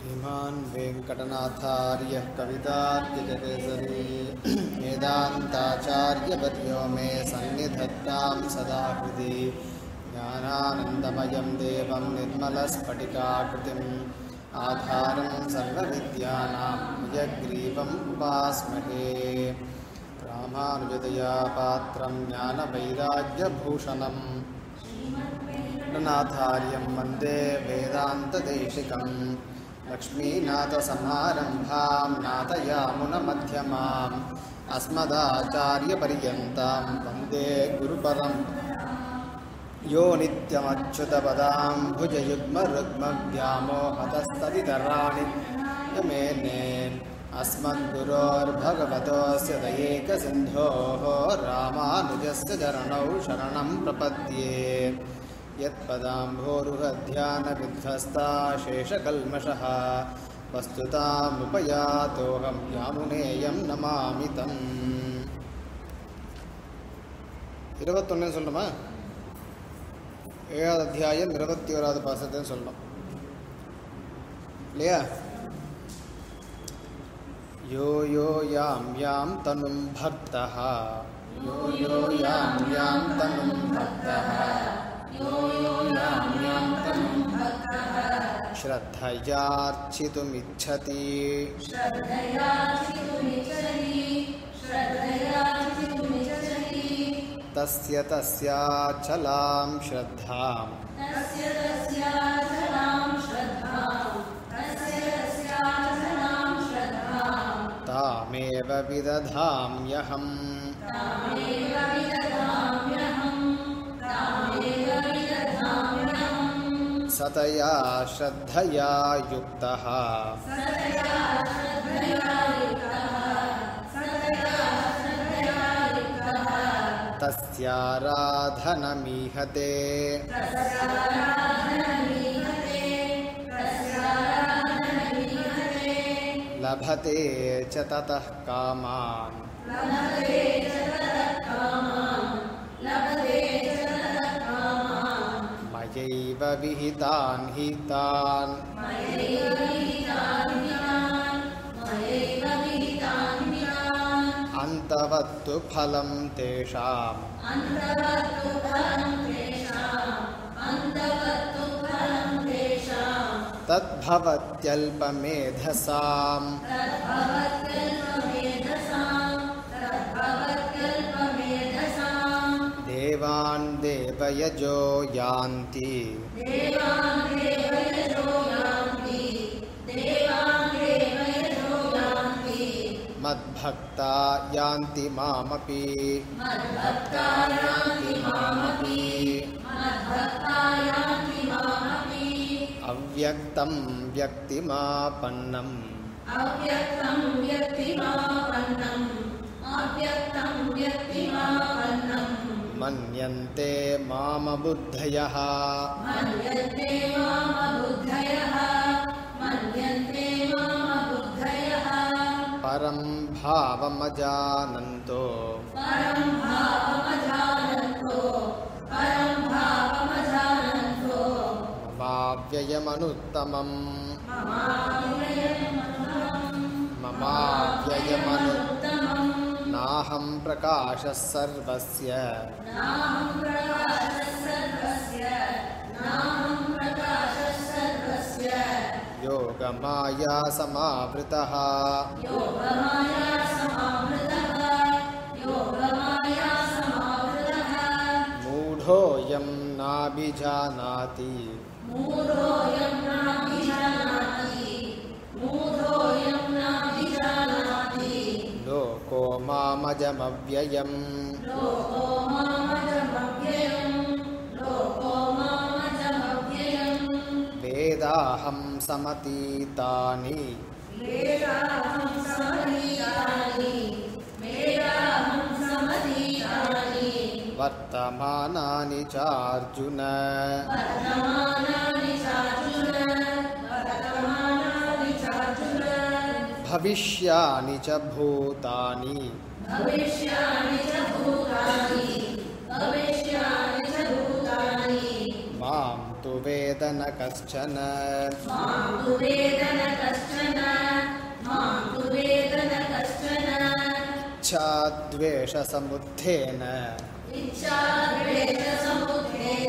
श्रीमान् वेङ्कटनाथार्यः कवितार्किककेसरी वेदान्ताचार्यवर्यो मे सन्निधत्तां सदा हृदि ज्ञानानन्दमयं देवं निर्मलस्फटिकाकृतिम् आधारं सर्वविद्यानां निजग्रीवम् उपास्महे रामानुजदया पात्रं ज्ञानवैराग्यभूषणम् नाथार्यं वन्दे वेदान्तदेशिकं लक्ष्मीनाथसमारम्भां नाथयामुनमध्यमाम् अस्मदाचार्यपर्यन्तां वन्दे गुरुपरं यो नित्यमच्युतपदां भुजयुग्मरुग्मव्यामोहतस्तदितराणि यमेने अस्मद्गुरोर्भगवतोऽस्य दयेकसिन्धोः रामानुजस्य चरणौ शरणं प्रपद्ये यत्पदाम्भोरुहध्यानविध्वस्ता शेषकल्मषः वस्तुतामुपयातोऽहं यामुनेयं नमामि தம் இருபத்தொன்னு சொல்லணுமா ஏழாவது அத்தியாயம் இருபத்தி ஓராவது பாசத்தையும் சொல்லணும் இல்லையா यो यो यां यां तनुं भक्तः यो यो यां यां तनुं भक्तः यो यो यां यां तनुं भक्तः श्रद्धयार्चितुमिच्छति तस्य तस्याचलां श्रद्धाम् तामेव विदधाम्यहम् सतया श्रद्धया युक्तः तस्याराधनमीहते लभते च ततः कामान् मयैव विहितान् हि तान् अन्तवत्तु फलं तेषाम् तद्भवत्यल्पमेधसाम् देवान् देवयजो यान्ति मद्भक्ता यान्ति मामपि अव्यक्तं व्यक्तिमापन्नम् अव्यक्तं व्यक्तिमापन्नम् अव्यक्तं व्यक्तिमापन्नम् मन्यन्ते मामबुद्धयः मन्यन्ते मामबुद्धयः मन्यन्ते मामबुद्धयः परं भावमजानन्तो परं भावमजानन्तो परं भावमजानन्तो ममाव्ययमनुत्तमम् ममाव्ययमनुत्तमम् ममाव्ययमनु नाहं प्रकाशः सर्वस्य नाहं प्रकाशः सर्वस्य नाहं प्रकाशः सर्वस्य योगमाया समावृतः योगमाया समावृतः योगमाया समावृतः मूढोऽयं नाभिजानाति मूढोऽयं नाभिजानाति मूढोऽयं नाभिजानाति लोको मामजमव्ययम् लोको मामजमव्ययम् लोको मामजमव्ययम् वेदाहं समतीतानि वेदाहं समतीतानि वेदाहं समतीतानि वर्तमानानि चार्जुन वर्तमानानि चार्जुन वर्तमानानि चार्जुन भविष्यानि च भूतानि भविष्याणि च भूतानि भविष्याणि च भूतानि मां तु वेद न कश्चन मां तु वेद न इच्छाद्वेषसमुत्थेन इच्छाद्वेषसमुत्थेन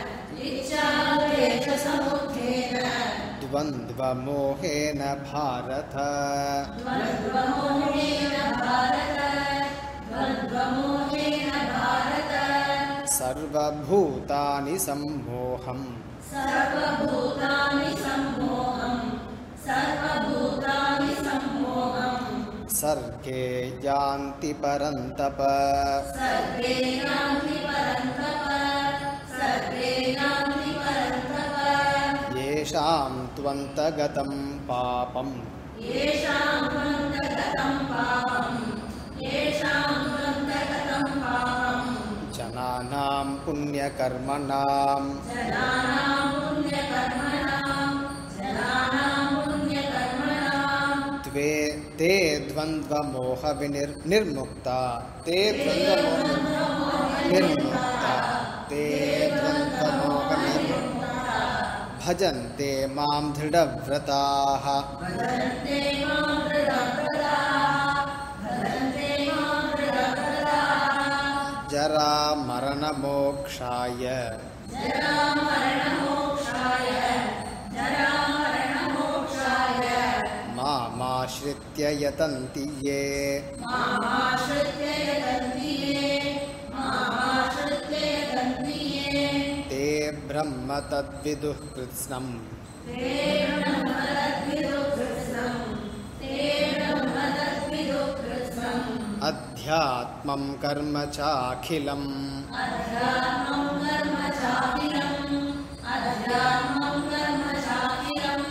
इच्छाद्वेषसमुत्थेन द्वन्द्वमोहेन भारत द्वन्द्वमोहेन भारत द्वन्द्वमोहेन भारत सर्वभूतानि सम्मोहम् सर्वभूतानि सम्मोहम् सर्वभूतानि सम्मोहम् सर्गे यान्ति परन्तप सर्वे यान्ति परन्तप सर्वे यान्ति परन्तप येषां त्वन्तगतं पापम् येषां त्वन्तगतं पापम् येषां त्वन्तगतं पापम् जनानां पुण्यकर्मणां जनानां पुण्यकर्मणां जनानां पुण्यकर्मणां द्वे ते द्वन्द्वमोहविनिर् निर्मुक्ता ते द्वन्द्वमोहनिर्मुक्ता ते द्वन्द्वमोहनिर्मुक्ता भजन्ते मां दृढव्रताः भजन्ते मां दृढव्रताः भजन्ते मां दृढव्रताः जरामरणमोक्षाय जरामरणमोक्षाय जरामरणमोक्षाय मामाश्रित्य यतन्ति ये मामाश्रित्य यतन्ति ये मामाश्रित्य यतन्ति ये ते ब्रह्म तद्विदुः कृत्स्नम् ते ब्रह्मदद्विदुःकृत्स्नम् ते ब्रह्मदद्विदुःकृत्स्नम् अध्यात्मं कर्म चाखिलम् अध्यात्मं कर्म चाखिलम् अध्यात्मं कर्म चाखिलम्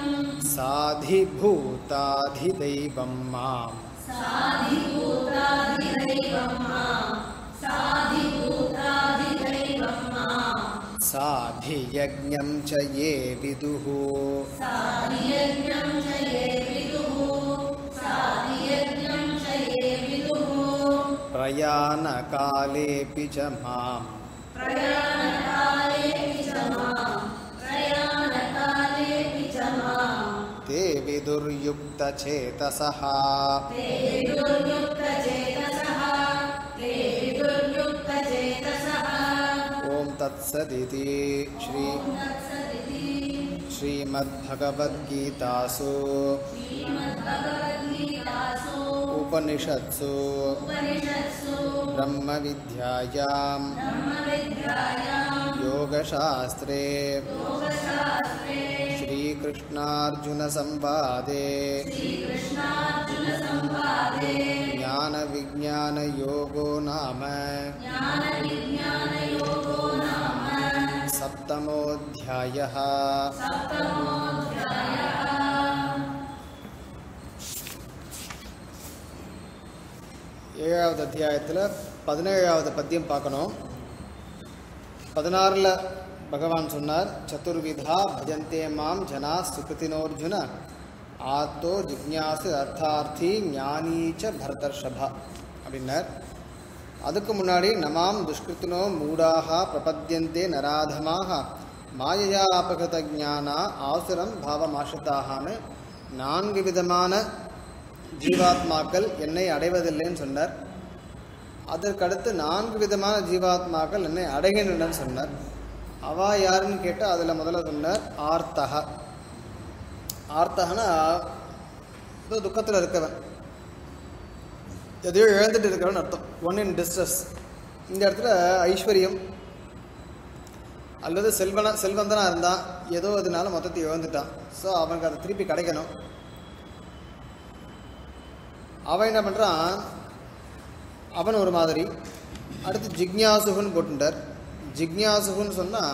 साधिभूताधिदैवं माम् साधिभूताधिदैवं माम् साधिभूताधिदैवं माम् साधियज्ञं च ये विदुः साधियज्ञं च ये विदुः साधियज्ञं च ये विदुः प्रयाणकालेऽपि च माम् प्रयाणकालेऽपि च माम् प्रयाणकालेऽपि च माम् ते विदुर्युक्तचेतसः ते विदुर्युक्तचेतसः ते विदुर्युक्तचेतसः ॐ तत्सदिति श्री तत्सदिति श्रीमद्भगवद्गीतासु श्रीमद्भगवद्गीतासु उपनिषत्सु उपनिषत्सु ब्रह्मविद्यायां ब्रह्मविद्यायां योगशास्त्रे योगशास्त्रे श्रीकृष्णार्जुनसंवादे श्रीकृष्णार्जुनसंवादे ज्ञानविज्ञानयोगो नाम ज्ञानविज्ञानयोगो नाम सप्तमोऽध्यायः सप्तमोऽध्यायः ஏழாவது அத்தியாயத்தில் பதினேழாவது பத்தியம் பார்க்கணும் பதினாறில் பகவான் சொன்னார் சதுர்விதா பஜந்தே மாம் ஜனா சுகிருத்தினோர்ஜுன ஆத்தோ ஜிக்ஞாசு அர்த்தார்த்தி ஞானீச்ச பரதர்ஷபா அப்படின்னார் அதுக்கு முன்னாடி நமாம் துஷ்கிருத்தினோ மூடாக பிரபத்தியந்தே நராதமாக மாயையா அபகிருத ஞானா ஆசுரம் பாவமாஷிதாகான்னு நான்கு விதமான ஜீவாத்மாக்கள் என்னை அடைவதில்லைன்னு சொன்னார் அதற்கடுத்து நான்கு விதமான ஜீவாத்மாக்கள் என்னை அடைகின்றன சொன்னார் அவா யாருன்னு கேட்டால் அதில் முதல்ல சொன்னார் ஆர்த்தக ஆர்த்தகனா ஏதோ துக்கத்தில் இருக்கவன் எதையோ இழந்துட்டு இருக்கிறவன் அர்த்தம் ஒன் இன் டிஸ்ட்ரெஸ் இந்த இடத்துல ஐஸ்வர்யம் அல்லது செல்வன செல்வந்தனாக இருந்தான் ஏதோ அதனால மொத்தத்தை இழந்துட்டான் ஸோ அவனுக்கு அதை திருப்பி கிடைக்கணும் அவன் என்ன பண்ணுறான் அவன் ஒரு மாதிரி அடுத்து ஜிக்ஞாசுகுன்னு போட்டுட்டார் ஜிக்ஞாசுகுன்னு சொன்னால்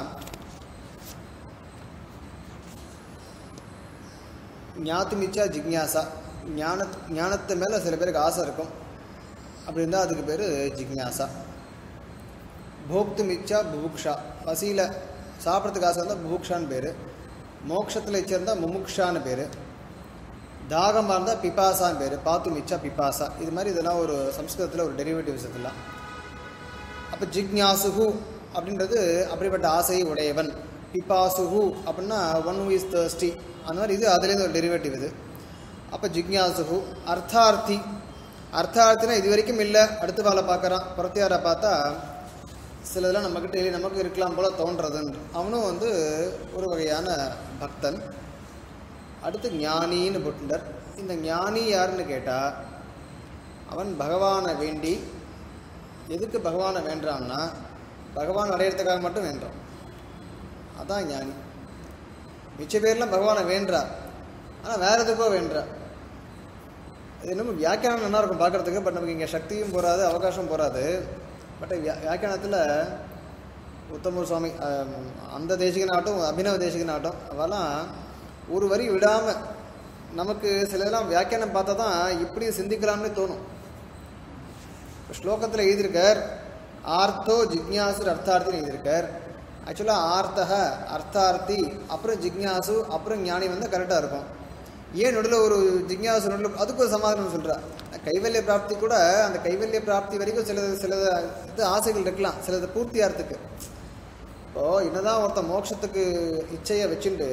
ஞாத்துமிச்சா ஜிக்ஞாசா ஞான ஞானத்து மேலே சில பேருக்கு ஆசை இருக்கும் அப்படி இருந்தால் அதுக்கு பேர் ஜிக்ஞாசா போக்து மிச்சா புபுக்ஷா பசியில் சாப்பிட்றதுக்கு ஆசை இருந்தால் புபுக்ஷான்னு பேர் மோட்சத்தில் இச்சா இருந்தால் முமுக்ஷான்னு பேர் தாகமாக இருந்தால் பிபாசான்னு பேர் பாத்து மிச்சா பிபாசா இது மாதிரி இதெல்லாம் ஒரு சம்ஸ்கிருதத்தில் ஒரு டெரிவேட்டிவ்ஸ் இதெல்லாம் அப்போ ஜிக்ஞாசுகு அப்படின்றது அப்படிப்பட்ட ஆசையை உடையவன் பிபாசுகு அப்படின்னா ஒன் ஹூ இஸ் தர்ஸ்டி அந்த மாதிரி இது அதுலேருந்து ஒரு டெரிவேட்டிவ் இது அப்போ ஜிக்ஞாசுகு அர்த்தார்த்தி அர்த்தார்த்தினா இது வரைக்கும் இல்லை அடுத்த பாலை பார்க்குறான் புறத்தியாரை பார்த்தா சிலதெல்லாம் நம்மக்கிட்ட இல்லை நமக்கு இருக்கலாம் போல தோன்றதுன்னு அவனும் வந்து ஒரு வகையான பக்தன் அடுத்து ஞானின்னு போட்டுட்டார் இந்த ஞானி யாருன்னு கேட்டால் அவன் பகவானை வேண்டி எதுக்கு பகவானை வேண்டான்னா பகவான் அடையிறதுக்காக மட்டும் வேண்டான் அதான் ஞானி மிச்ச பேர்லாம் பகவானை வேண்டா ஆனால் வேற எதுக்கோ வேண்டா இது இன்னும் வியாக்கியானம் நல்லா இருக்கும் பார்க்கறதுக்கு பட் நமக்கு இங்கே சக்தியும் போகாது அவகாசம் போகாது பட் வியாக்கியானத்தில் உத்தமூர் சுவாமி ஆம், அந்த தேசிகனாகட்டும் அபினவ தேசிகனாகட்டும் அவெல்லாம் ஒரு வரி விடாமல் நமக்கு சிலதெல்லாம் வியாக்கியானம் பார்த்தா தான் இப்படி சிந்திக்கலாம்னு தோணும் ஸ்லோகத்தில் எழுதியிருக்கார் ஆர்த்தோ ஜிக்ஞாசு அர்த்தார்த்தின்னு எழுதியிருக்கார் ஆக்சுவலாக ஆர்த்தக அர்த்தார்த்தி அப்புறம் ஜிக்ஞாசு அப்புறம் ஞானி வந்து கரெக்டாக இருக்கும் ஏன் நடுவில் ஒரு ஜிக்ஞாசு நடுவில் அதுக்கு ஒரு சமாதானம் சொல்கிறா கைவல்ய பிராப்தி கூட அந்த கைவல்ய பிராப்தி வரைக்கும் சில சில இது ஆசைகள் இருக்கலாம் சிலது பூர்த்தியாகிறதுக்கு இப்போ என்னதான் ஒருத்தன் மோட்சத்துக்கு இச்சையை வச்சுட்டு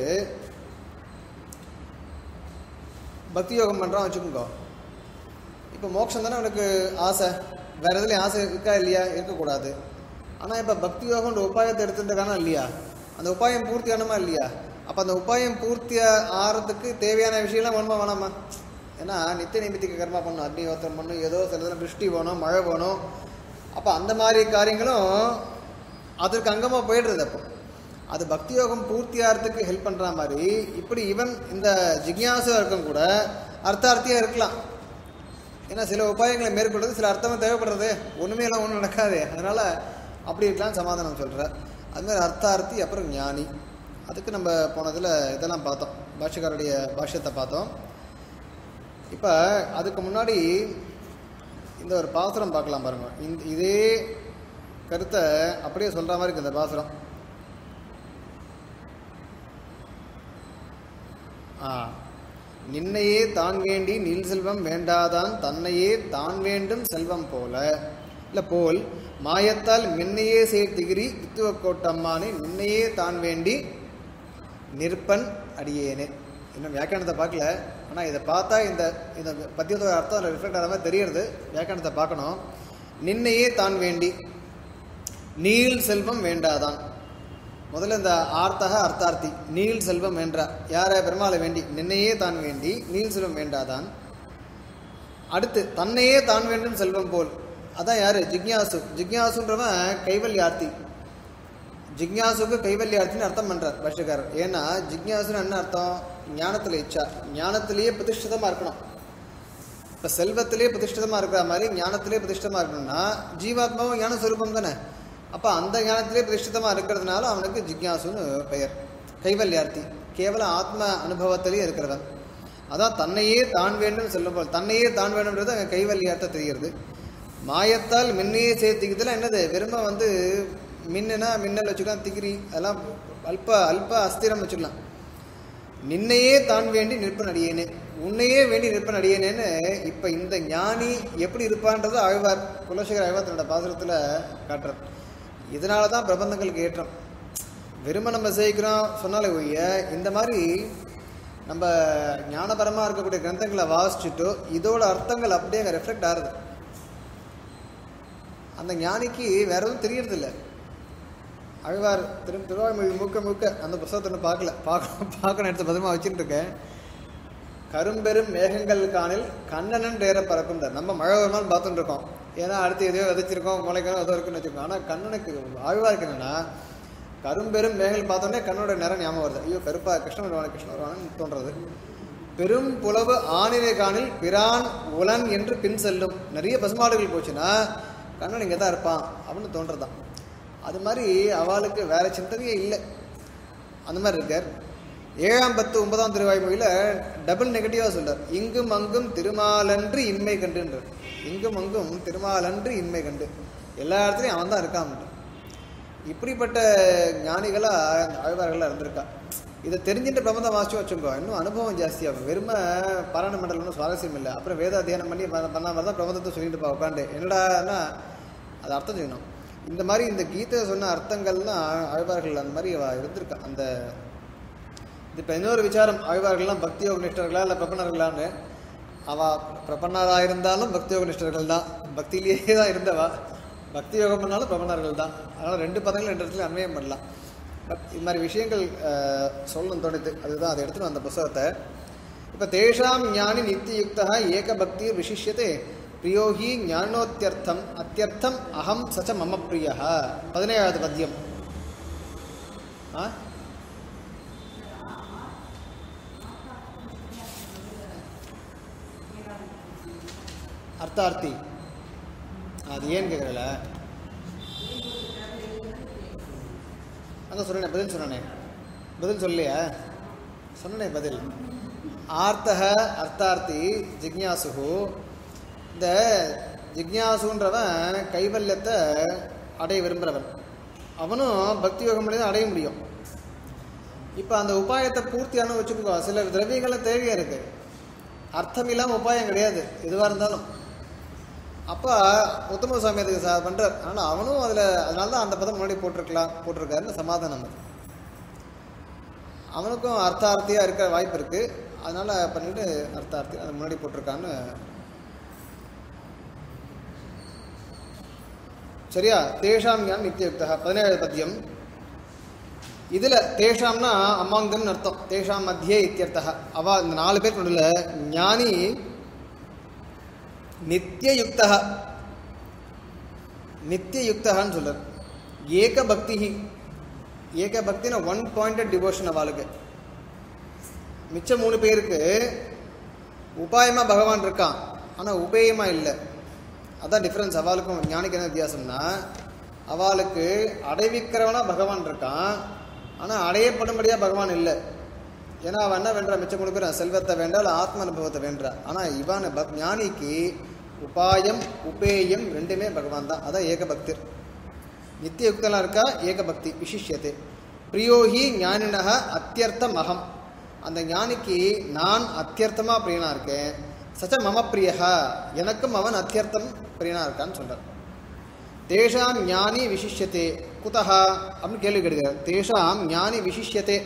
பக்தி யோகம் பண்ணுறான் வச்சுக்கோங்க இப்போ மோட்சம் தானே அவனுக்கு ஆசை வேற எதுலையும் ஆசை இருக்கா இல்லையா இருக்கக்கூடாது ஆனால் இப்போ பக்தி யோகம்ன்ற உபாயத்தை எடுத்துட்டுருக்கானா இல்லையா அந்த உபாயம் பூர்த்தி ஆனமா இல்லையா அப்போ அந்த உபாயம் பூர்த்தி ஆகிறதுக்கு தேவையான விஷயம்லாம் வேணுமா வேணாமா ஏன்னா நித்திய நிமித்திக்க கர்மா பண்ணும் அக்னிஹோத்திரம் பண்ணும் ஏதோ சில இதெல்லாம் திருஷ்டி வேணும் மழை வேணும் அப்போ அந்த மாதிரி காரியங்களும் அதற்கு அங்கமாக போயிடுறது அப்போ அது பக்தி யோகம் பூர்த்தி ஆகிறதுக்கு ஹெல்ப் பண்ணுற மாதிரி இப்படி இவன் இந்த ஜிக்ஞாசா இருக்கும் கூட அர்த்தார்த்தியாக இருக்கலாம் ஏன்னா சில உபாயங்களை மேற்கொள்றது சில அர்த்தமும் தேவைப்படுறது ஒன்றுமே எல்லாம் ஒன்றும் நடக்காது அதனால அப்படி இருக்கலாம் சமாதானம் சொல்கிறார் அது மாதிரி அர்த்தார்த்தி அப்புறம் ஞானி அதுக்கு நம்ம போனதில் இதெல்லாம் பார்த்தோம் பாஷ்யக்காரருடைய பாஷ்யத்தை பார்த்தோம் இப்போ அதுக்கு முன்னாடி இந்த ஒரு பாசுரம் பார்க்கலாம் பாருங்க இந்த இதே கருத்தை அப்படியே சொல்கிற மாதிரி இருக்கு இந்த பாசுரம் ஆ நின்னையே தான் வேண்டி நீல் செல்வம் வேண்டாதான் தன்னையே தான் வேண்டும் செல்வம் போல இல்ல போல் மாயத்தால் மின்னையே சேர்த்திகிரி வித்துவ கோட்டம்மானே நின்னையே தான் வேண்டி நிற்பன் அடியேனே இன்னும் வியாக்கியானத்தை பார்க்கல ஆனால் இதை பார்த்தா இந்த இந்த பத்தியத்தோட அர்த்தம் அதில் ரிஃப்ளெக்ட் ஆகிற மாதிரி தெரியறது வியாக்கியானத்தை பார்க்கணும் நின்னையே தான் வேண்டி நீல் செல்வம் வேண்டாதான் முதல்ல இந்த ஆர்த்தக அர்த்தார்த்தி நீல் செல்வம் வேண்டா யாரை பெருமாளை வேண்டி நின்னையே தான் வேண்டி நீல் செல்வம் வேண்டாதான் அடுத்து தன்னையே தான் வேண்டும் செல்வம் போல் அதான் யாரு ஜிக்ஞாசு ஜிக்ஞாசுன்றவன் கைவல்யார்த்தி ஜிக்ஞாசுக்கு கைவல்யார்த்தின்னு அர்த்தம் பண்றார் பாஷ்யக்காரர் ஏன்னா ஜிக்ஞாசுன்னு என்ன அர்த்தம் ஞானத்துல இச்சா ஞானத்திலேயே பிரதிஷ்டிதமா இருக்கணும் இப்ப செல்வத்திலே பிரதிஷ்டிதமா இருக்கிற மாதிரி ஞானத்திலே பிரதிஷ்டிதமா இருக்கணும்னா ஜீவாத்மாவும் ஞான சொரூபம் தானே அப்ப அந்த ஞானத்திலே பிரதிஷ்டிதமா இருக்கிறதுனால அவனுக்கு ஜிக்ஞாசுன்னு பெயர் கைவல்யார்த்தி கேவல ஆத்ம அனுபவத்திலேயே இருக்கிறவன் அதான் தன்னையே தான் வேண்டும் செல்லும் போல் தன்னையே தான் வேண்டும்ன்றது அங்கே கைவல்யார்த்த தெரிகிறது மாயத்தால் மின்னையே சேர்த்திக்கிறதுல என்னது வெறும வந்து மின்னுனா மின்னல் வச்சுக்கலாம் திகிரி அதெல்லாம் அல்ப அல்ப அஸ்திரம் வச்சுக்கலாம் நின்னையே தான் வேண்டி நிற்பன் அடியேனே உன்னையே வேண்டி நிற்பன் அடியேனேன்னு இப்போ இந்த ஞானி எப்படி இருப்பான்றது ஆழ்வார் குலசேகர் ஆழ்வார் தன்னோட பாசுரத்தில் காட்டுறார் இதனால தான் பிரபந்தங்களுக்கு ஏற்றம் வெறுமை நம்ம சேவிக்கிறோம் சொன்னாலே ஒழிய இந்த மாதிரி நம்ம ஞானபரமாக இருக்கக்கூடிய கிரந்தங்களை வாசிச்சுட்டோ இதோட அர்த்தங்கள் அப்படியே அங்கே ரெஃப்ளெக்ட் ஆகுது அந்த ஞானிக்கு வேற எதுவும் தெரியறதில்ல அழ்வார் திரு திருவாய்மொழி முழுக்க முழுக்க அந்த புஸ்தகத்தை இன்னும் பார்க்கல பார்க்க பார்க்கணும் எடுத்து பத்திரமா வச்சுட்டு இருக்கேன் கரும்பெரும் மேகங்கள் காணில் கண்ணனன் டேர பறக்கும் நம்ம மழை வருமானு பார்த்துட்டு இருக்கோம் ஏன்னா அடுத்து எதையோ விதைச்சிருக்கோம் முளைக்கிறோம் ஏதோ இருக்குன்னு வச்சுக்கோங்க ஆனால் கண்ணனுக்கு ஆழ்வாருக்கு என்னன்னா கரும்பெரும் மேகங்கள் பார்த்தோன்னே கண்ணோட நிறம் ஞாபகம் வருது ஐயோ கருப்பா கிருஷ்ணன் வருவானு கிருஷ்ணன் வருவானு தோன்றது பெரும் புலவு ஆணிரை காணில் பிரான் உலன் என்று பின் செல்லும் நிறைய பசுமாடுகள் போச்சுன்னா கண்ணன் இங்கே தான் இருப்பான் அப்படின்னு தோன்றதான் அது மாதிரி அவளுக்கு வேற சிந்தனையே இல்லை அந்த மாதிரி இருக்கார் ஏழாம் பத்து ஒன்பதாம் திருவாய்மொழியில் டபுள் நெகட்டிவாக சொல்றார் இங்கும் அங்கும் திருமாலன்று இன்மை கண்டுன்றார் இங்கும் அங்கும் திருமாலன்று இன்மை கண்டு எல்லா இடத்துலையும் அவன் தான் இருக்கான் இப்படிப்பட்ட ஞானிகளா ஆழ்வார்களாக இருந்திருக்கா இதை தெரிஞ்சுட்டு பிரபந்தம் வாசிச்சு வச்சுக்கோ இன்னும் அனுபவம் ஜாஸ்தியாகும் வெறும பாராயண மண்டலம் ஒன்றும் சுவாரஸ்யம் இல்லை அப்புறம் வேத அத்தியானம் பண்ணி பண்ண பண்ண மாதிரி தான் பிரபந்தத்தை சொல்லிட்டு பா உட்காந்து என்னடான்னா அது அர்த்தம் செய்யணும் இந்த மாதிரி இந்த கீதை சொன்ன அர்த்தங்கள்லாம் ஆழ்வார்கள் அந்த மாதிரி அவ இருந்திருக்கா அந்த இது இப்போ இன்னொரு விசாரம் ஆழ்வார்கள்லாம் பக்தி யோக நிஷ்டர்களா இல்லை பிரபணர்களான்னு அவ பிரபன்னராக இருந்தாலும் பக்தி யோக நிஷ்டர்கள் தான் பக்தியிலேயே தான் இருந்தவா பக்தி யோகம் பண்ணாலும் பிரபன்னர்கள் தான் அதனால் ரெண்டு பதங்கள் ரெண்டு இடத்துல அன்வயம் பண்ணலாம் பட் இது மாதிரி விஷயங்கள் அஹ், சொல்லணும் தோணுது அதுதான் அதை எடுத்துட்டு வந்த புஸ்தகத்தை இப்போ தேஷாம் ஞானி நித்தியுக்தா ஏக பக்தி விசிஷ்யத்தை பிரியோகி ஞானோத்தியர்த்தம் அத்தியர்த்தம் அகம் சச்ச மம பிரியா பதினேழாவது பத்தியம் ஆ அர்த்தார்த்தி அது ஏன்னு கேட்குறல அதான் சொன்னேன் பதில் சொன்னனே பதில் சொல்லலையா சொன்னனே பதில் ஆர்த்தக அர்த்தார்த்தி ஜிக்ஞாசுகு இந்த ஜிக்ஞாசுன்றவன் கைவல்யத்தை அடைய விரும்புகிறவன் அவனும் பக்தி யோகம் பண்ணி தான் அடைய முடியும் இப்போ அந்த உபாயத்தை பூர்த்தியான வச்சுக்கோ சில திரவியங்கள தேவையாக இருக்கு அர்த்தம் இல்லாமல் உபாயம் கிடையாது எதுவாக இருந்தாலும் அப்போ உத்தம சுவாமி அதுக்கு ச பண்ணுறார் ஆனால் அவனும் அதில் அதனால தான் அந்த பதம் முன்னாடி போட்டிருக்கலாம் போட்டிருக்காருன்னு சமாதானம் அது அவனுக்கும் அர்த்தார்த்தியாக இருக்க வாய்ப்பு இருக்குது அதனால் பண்ணிட்டு அர்த்தார்த்தி அது முன்னாடி போட்டிருக்கான்னு சரியா தேஷாம் ஞான் நித்தியுக்தா பதினேழு பத்தியம் இதுல தேஷாம்னா அமாங்கம்னு அர்த்தம் தேஷாம் மத்தியே இத்தியர்த்தா அவ இந்த நாலு பேர் நடுவில் ஞானி நித்தியயுக்தா நித்தியயுக்தகான்னு சொல்றார் ஏக பக்தி ஏக பக்தினா ஒன் பாயிண்டட் டிவோஷன் அவளுக்கு மிச்ச மூணு பேருக்கு உபாயமா பகவான் இருக்கான் ஆனா உபேயமா இல்லை அதான் டிஃப்ரென்ஸ் அவளுக்கும் ஞானிக்கு என்ன வித்தியாசம்னா அவளுக்கு அடைவிக்கிறவனா பகவான் இருக்கான் ஆனா அடையப்படும்படியா பகவான் இல்லை ஏன்னா அவன் என்ன வேண்டா மிச்சம் மூணு பேர் செல்வத்தை வேண்டா இல்லை ஆத்ம அனுபவத்தை வேண்டா ஆனா இவன் பக் ஞானிக்கு உபாயம் உபேயம் ரெண்டுமே பகவான் தான் அதான் ஏக பக்தர் நித்திய யுக்தெல்லாம் இருக்கா ஏக பக்தி விசிஷ்யத்தை பிரியோஹி ஞானினக அத்தியர்த்தம் அகம் அந்த ஞானிக்கு நான் அத்தியர்த்தமா பிரியனா இருக்கேன் சச்ச மம பிரியஹா எனக்கும் அவன் அத்தியர்த்தம் பிரியனா இருக்கான்னு சொல்றார் தேஷாம் ஞானி விசிஷ்யத்தே குதஹா அப்படின்னு கேள்வி கேட்கிறார் தேஷாம் ஞானி விசிஷ்யத்தே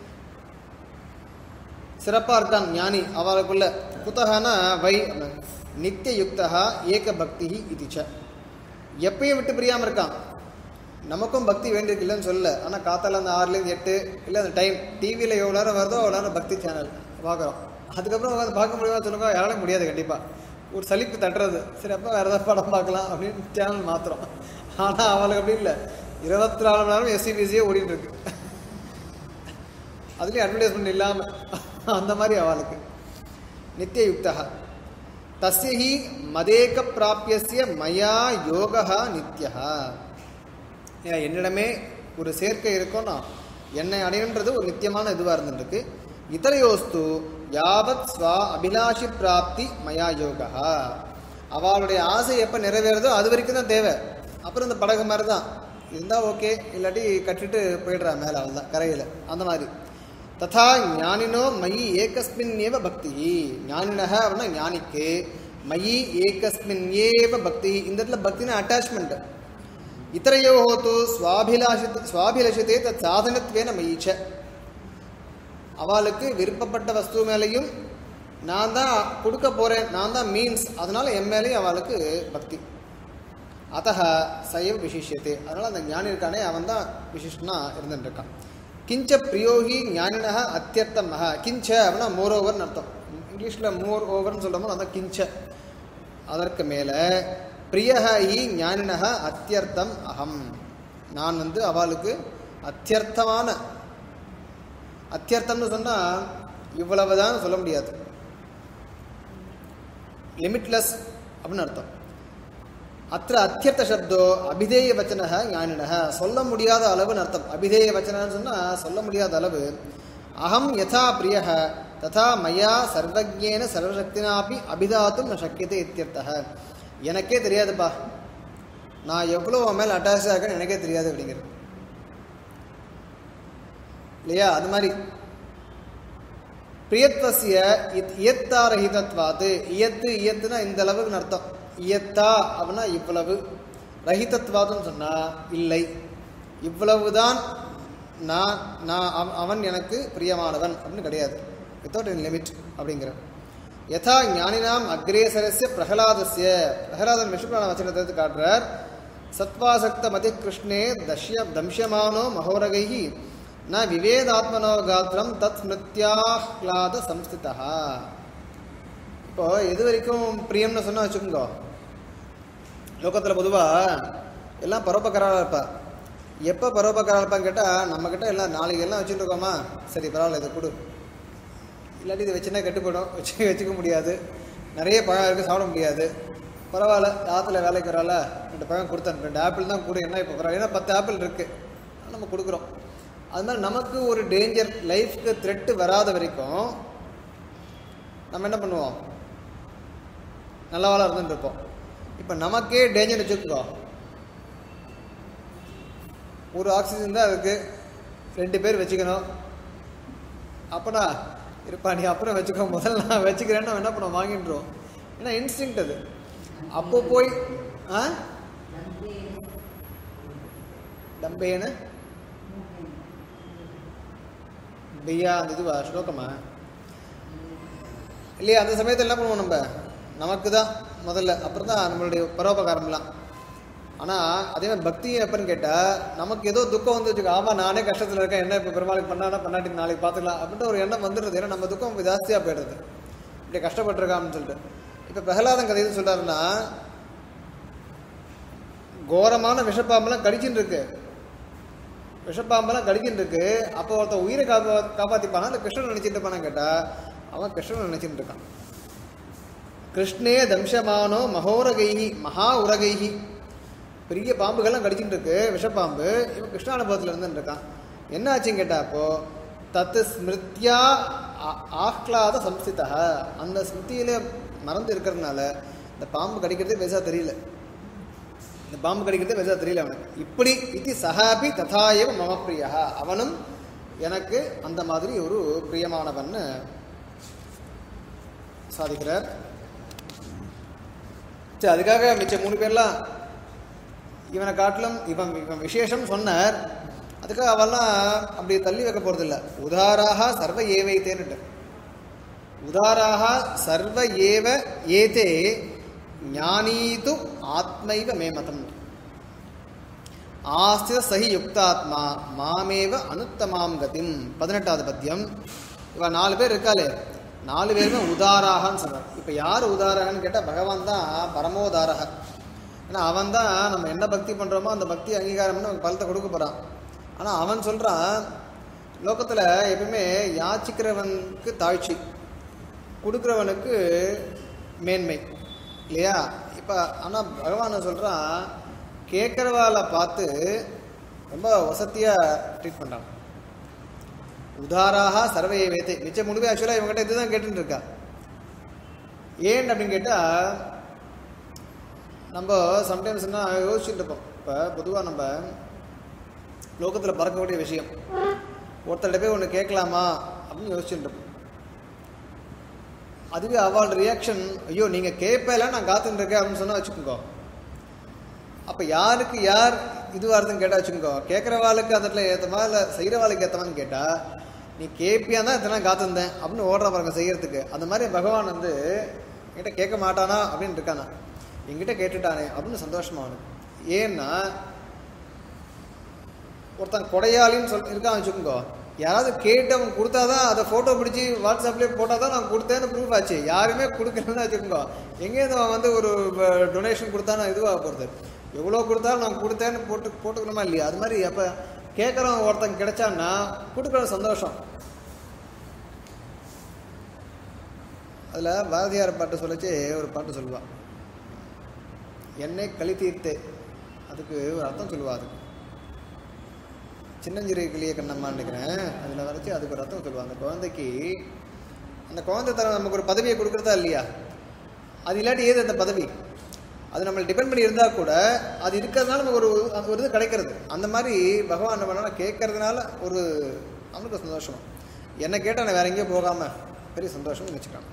சிறப்பாக இருக்கான் ஞானி அவளுக்குள்ள குத்தகனா வை நித்திய யுக்தா ஏக பக்தி இதுச்ச எப்பயும் விட்டு பிரியாமல் இருக்கான் நமக்கும் பக்தி வேண்டியிருக்கு இல்லைன்னு சொல்ல ஆனால் காத்தால அந்த ஆறுலேருந்து எட்டு இல்லை அந்த டைம் டிவியில் எவ்வளோ நேரம் வருதோ அவ்வளோ நேரம் பக்தி சேனல் பார்க்குறோம் அதுக்கப்புறம் உட்காந்து பார்க்க முடியுமா சொல்லுங்க யாராலும் முடியாது கண்டிப்பாக ஒரு சலிப்பு தட்டுறது சரி அப்போ வேறு ஏதாவது படம் பார்க்கலாம் அப்படின்னு சேனல் மாத்திரம் ஆனால் அவளுக்கு அப்படி இல்லை இருபத்தி நாலு மணி நேரம் எஸ்சிபிசியே ஓடிட்டு இருக்கு அதுலேயும் அட்வர்டைஸ்மெண்ட் இல்லாமல் அந்த மாதிரி அவளுக்கு நித்திய யுக்தா தஸ்யஹி மதேக பிராபியசிய மயா யோகா நித்யா ஏன் என்னிடமே ஒரு சேர்க்கை இருக்கும்னா என்னை அடையன்றது ஒரு நித்தியமான இதுவாக இருந்துருக்கு இதரையோஸ்து யாவத் ஸ்வா அபிலாஷி பிராப்தி மயா யோகா அவளுடைய ஆசை எப்போ நிறைவேறுதோ அது வரைக்கும் தான் தேவை அப்புறம் இந்த படகு மாதிரி தான் இருந்தால் ஓகே இல்லாட்டி கட்டிட்டு போயிடுறா மேலே அவள் தான் கரையில் அந்த மாதிரி ததா ஞானினோ மயி ஏகஸ்மின் ஏவ பக்தி ஞானினக அப்படின்னா ஞானிக்கு மயி ஏகஸ்மின் ஏவ பக்தி இந்த இடத்துல பக்தினா அட்டாச்மெண்ட் இத்தரையோ தூ சுவாபிலாஷித் சுவாபிலஷித்தே தத் சாதனத்வேன மயிச்ச அவளுக்கு விருப்பப்பட்ட வஸ்து மேலேயும் நான் தான் கொடுக்க போறேன் நான் தான் மீன்ஸ் அதனால என் மேலேயும் அவளுக்கு பக்தி அத்தக சைவ விசிஷ்யத்தை அதனால அந்த ஞானி இருக்கானே அவன் தான் விசிஷ்டனா இருந்துட்டு இருக்கான் கிஞ்ச பிரியோகி ஞானினக அத்தியர்த்தமக கிஞ்ச அப்படின்னா மோர் ஓவர்னு அர்த்தம் இங்கிலீஷில் மோர் ஓவர்னு சொல்லும் போது அதான் கிஞ்ச அதற்கு மேலே பிரியஹ இ ஞானினக அத்தியர்த்தம் அகம் நான் வந்து அவளுக்கு அத்தியர்த்தமான அத்தியர்த்தம்னு சொன்னால் இவ்வளவுதான் சொல்ல முடியாது லிமிட்லெஸ் அப்படின்னு அர்த்தம் அத்த அத்தியர்த்த சப்தோ அபிதேய வச்சன ஞானினக சொல்ல முடியாத அளவுன்னு அர்த்தம் அபிதேய வச்சனன்னு சொன்னால் சொல்ல முடியாத அளவு அகம் யதா பிரிய ததா மயா சர்வஜேன சர்வசக்தினாப்பி அபிதாத்தும் ந சக்கியத்தை இத்தியர்த்தக எனக்கே தெரியாதுப்பா நான் எவ்வளோ அவன் மேலே அட்டாச் ஆகன்னு எனக்கே தெரியாது அப்படிங்கிறது இல்லையா அது மாதிரி பிரியத்வசிய இத் இயத்தாரஹிதத்வாது இயத்து இயத்துனா இந்த அளவுக்கு அர்த்தம் இயத்தா அப்படின்னா இவ்வளவு ரஹிதத்வாதுன்னு சொன்னா இல்லை இவ்வளவுதான் நான் நான் அவ- அவன் எனக்கு பிரியமானவன் அப்படின்னு கிடையாது வித்தவுட் இன் லிமிட் அப்படிங்கிற யதா ஞானினாம் அக்ரேசரஸ்ய பிரகலாதஸ்ய பிரகலாதன் விஷ்ணுபுராண வச்சனத்தை எடுத்து காட்டுறார் சத்வாசக்த மதி கிருஷ்ணே தஷ்ய தம்ஷ்யமானோ மகோரகைஹி ந விவேதாத்மனோ காத்திரம் தத் ஸ்மிருத்யாஹ்லாத சம்ஸ்திதா இப்போ எது வரைக்கும் பிரியம்னு சொன்னா வச்சுக்கோங்க லோகத்தில் பொதுவாக எல்லாம் பரோபக்காராக இருப்பா எப்போ பரோபக்காராக இருப்பான்னு கேட்டால் நம்மக்கிட்ட எல்லாம் நாளைக்கு எல்லாம் வச்சுட்டு இருக்கோமா சரி பரவாயில்ல இதை கொடு இல்லாட்டி இதை வச்சுன்னா கெட்டு போயிடும் வச்சு வச்சுக்க முடியாது நிறைய பழம் இருக்குது சாப்பிட முடியாது பரவாயில்ல ஆற்றுல வேலைக்கு வரால ரெண்டு பழம் கொடுத்தேன் ரெண்டு ஆப்பிள் தான் கொடு என்ன இப்போ பரவாயில்ல ஏன்னா பத்து ஆப்பிள் இருக்குது நம்ம கொடுக்குறோம் அது மாதிரி நமக்கு ஒரு டேஞ்சர் லைஃப்க்கு த்ரெட்டு வராத வரைக்கும் நம்ம என்ன பண்ணுவோம் நல்லவாளாக இருந்துட்டு இருப்போம் இப்போ நமக்கே டேஞ்சர் வச்சுக்கோ ஒரு ஆக்சிஜன் தான் இருக்கு ரெண்டு பேர் வச்சுக்கணும் அப்பனா இருப்பா நீ அப்புறம் வச்சுக்கோ முதல்ல நான் வச்சுக்கிறேன்னு நம்ம என்ன பண்ணுவோம் வாங்கின்றோம் ஏன்னா இன்ஸ்டிங் அது அப்போ போய் ஆ டம்பேன்னு பிய்யா அந்த இதுவா ஸ்லோகமா இல்லையா அந்த சமயத்தில் என்ன பண்ணுவோம் நம்ம நமக்கு தான் முதல்ல அப்புறம் தான் நம்மளுடைய பரோபகாரம்லாம் ஆனால் அதே மாதிரி பக்தி எப்பன்னு கேட்டால் நமக்கு ஏதோ துக்கம் வந்து வச்சுக்கோ ஆமாம் நானே கஷ்டத்தில் இருக்கேன் என்ன இப்போ பெருமாளுக்கு பண்ணானா பண்ணாட்டி நாளைக்கு பார்த்துக்கலாம் அப்படின்ட்டு ஒரு எண்ணம் வந்துடுது ஏன்னா நம்ம துக்கம் ஜாஸ்தியாக போயிடுது இப்படி கஷ்டப்பட்டிருக்கான்னு சொல்லிட்டு இப்போ பிரகலாதன் கதை எது சொல்கிறாருன்னா கோரமான விஷப்பாம்பெல்லாம் கடிச்சுட்டு இருக்கு விஷப்பாம்பெல்லாம் கடிச்சுட்டு இருக்கு அப்போ ஒருத்தன் உயிரை காப்பா காப்பாற்றிப்பானா இல்லை கிருஷ்ணன் நினச்சிட்டு இருப்பானான்னு கேட்டால் அவன் கிருஷ்ணன் நினச்சிட்டு இருக்கான் கிருஷ்ணே தம்சமானோ மகோரகைஹி மகா உரகைஹி பெரிய பாம்புகள்லாம் கடிச்சுட்டு இருக்கு விஷப்பாம்பு இவன் கிருஷ்ணானுபவத்தில் இருந்துட்டு இருக்கான் என்ன ஆச்சுன்னு கேட்டா அப்போ தத்து ஸ்மிருத்யா ஆ- ஆஹ்லாத சம்ஸ்திதா அந்த ஸ்மிருதியில மறந்து இருக்கிறதுனால இந்த பாம்பு கடிக்கிறதே பெருசா தெரியல இந்த பாம்பு கடிக்கிறதே பெருசா தெரியல அவனுக்கு இப்படி இது சஹாபி ததாயவ மம பிரியா அவனும் எனக்கு அந்த மாதிரி ஒரு பிரியமானவன்னு சாதிக்கிறார் சரி அதுக்காக மிச்ச மூணு பேர்லாம் இவனை காட்டிலும் இவன் இவன் விசேஷம் சொன்னார் அதுக்காக அவெல்லாம் அப்படி தள்ளி வைக்க போறதில்ல உதாராக சர்வ ஏவைத்தேன்னுட்டு உதாராக சர்வ ஏவ ஏதே ஞானீது ஆத்மைவ மே மதம் ஆஸ்தித சஹி யுக்தாத்மா மாமேவ அனுத்தமாம் கதிம் பதினெட்டாவது பத்தியம் இவ நாலு பேர் இருக்காளே நாலு பேருமே உதாராகன்னு சொல்றார் இப்போ யார் உதாரகன்னு கேட்டால் பகவான் தான் பரமோதாரக ஏன்னா அவன் தான் நம்ம என்ன பக்தி பண்ணுறோமோ அந்த பக்தி அங்கீகாரம் பண்ணி நமக்கு பலத்தை கொடுக்க போகிறான் ஆனால் அவன் சொல்கிறான் லோகத்தில் எப்பவுமே யாச்சிக்கிறவனுக்கு தாழ்ச்சி கொடுக்குறவனுக்கு மேன்மை இல்லையா இப்போ ஆனால் பகவான் சொல்கிறான் கேட்குறவாளை பார்த்து ரொம்ப வசதியாக ட்ரீட் பண்ணுறான் உதாராக சர்வே வேத்தை மிச்ச முடிவு ஆக்சுவலாக இவங்ககிட்ட இதுதான் கேட்டுட்டு இருக்கா ஏன் அப்படின்னு கேட்டால் நம்ம சம்டைம்ஸ் என்ன யோசிச்சுட்டு இருப்போம் இப்போ பொதுவாக நம்ம லோகத்தில் பறக்கக்கூடிய விஷயம் ஒருத்தர்கிட்ட போய் ஒன்று கேட்கலாமா அப்படின்னு யோசிச்சுட்டு இருப்போம் அதுவே அவளோட ரியாக்ஷன் ஐயோ நீங்கள் கேட்பல நான் காத்துட்டு இருக்கேன் அப்படின்னு சொன்னால் வச்சுக்கோங்க அப்போ யாருக்கு யார் இதுவாக இருக்குன்னு கேட்டால் வச்சுக்கோங்க கேட்குறவாளுக்கு அந்த இடத்துல ஏற்றமா இல்லை செய்கிறவாளுக்கு ஏற்றமான்னு கேட்டால் நீ கேட்பியா தான் இத்தனை காத்திருந்தேன் அப்படின்னு ஓடுற பாருங்க செய்யறதுக்கு அந்த மாதிரி பகவான் வந்து என்கிட்ட கேட்க மாட்டானா அப்படின்னு இருக்கானா என்கிட்ட கேட்டுட்டானே அப்படின்னு சந்தோஷமா அவனுக்கு ஏன்னா ஒருத்தன் கொடையாளின்னு சொல் இருக்கான் வச்சுக்கோங்க யாராவது கேட்டு அவன் கொடுத்தாதான் அதை ஃபோட்டோ பிடிச்சி வாட்ஸ்அப்லேயே போட்டால் தான் நான் கொடுத்தேன்னு ப்ரூஃப் ஆச்சு யாருமே கொடுக்கலன்னு வச்சுக்கோங்க எங்கேருந்து அவன் வந்து ஒரு டொனேஷன் கொடுத்தா நான் இதுவாக போகிறது எவ்வளோ கொடுத்தாலும் நான் கொடுத்தேன்னு போட்டு போட்டுக்கணுமா இல்லையா அது மாதிரி அப்போ கேட்குறவன் ஒருத்தன் கிடைச்சான்னா கொடுக்குற சந்தோஷம் அதில் பாரதியார் பாட்டு சொல்லிச்சு ஒரு பாட்டு சொல்லுவாள் என்னை களி தீர்த்தே அதுக்கு ஒரு அர்த்தம் சொல்லுவா அதுக்கு சின்னஞ்சிறு கிளிய கண்ணம்மான்னு நினைக்கிறேன் அதில் வரைச்சி அதுக்கு ஒரு அர்த்தம் சொல்லுவாங்க அந்த குழந்தைக்கு அந்த குழந்தை தர நமக்கு ஒரு பதவியை கொடுக்குறதா இல்லையா அது இல்லாட்டி ஏது அந்த பதவி அது நம்மளை டிபெண்ட் பண்ணி இருந்தால் கூட அது இருக்கிறதுனால நமக்கு ஒரு அந்த ஒரு இது கிடைக்கிறது அந்த மாதிரி பகவான் என்ன பண்ணா கேட்கறதுனால ஒரு அவனுக்கு ஒரு சந்தோஷம் என்ன கேட்டால் நான் வேற எங்கேயும் போகாமல் பெரிய சந்தோஷம்னு வச்சுக்கான்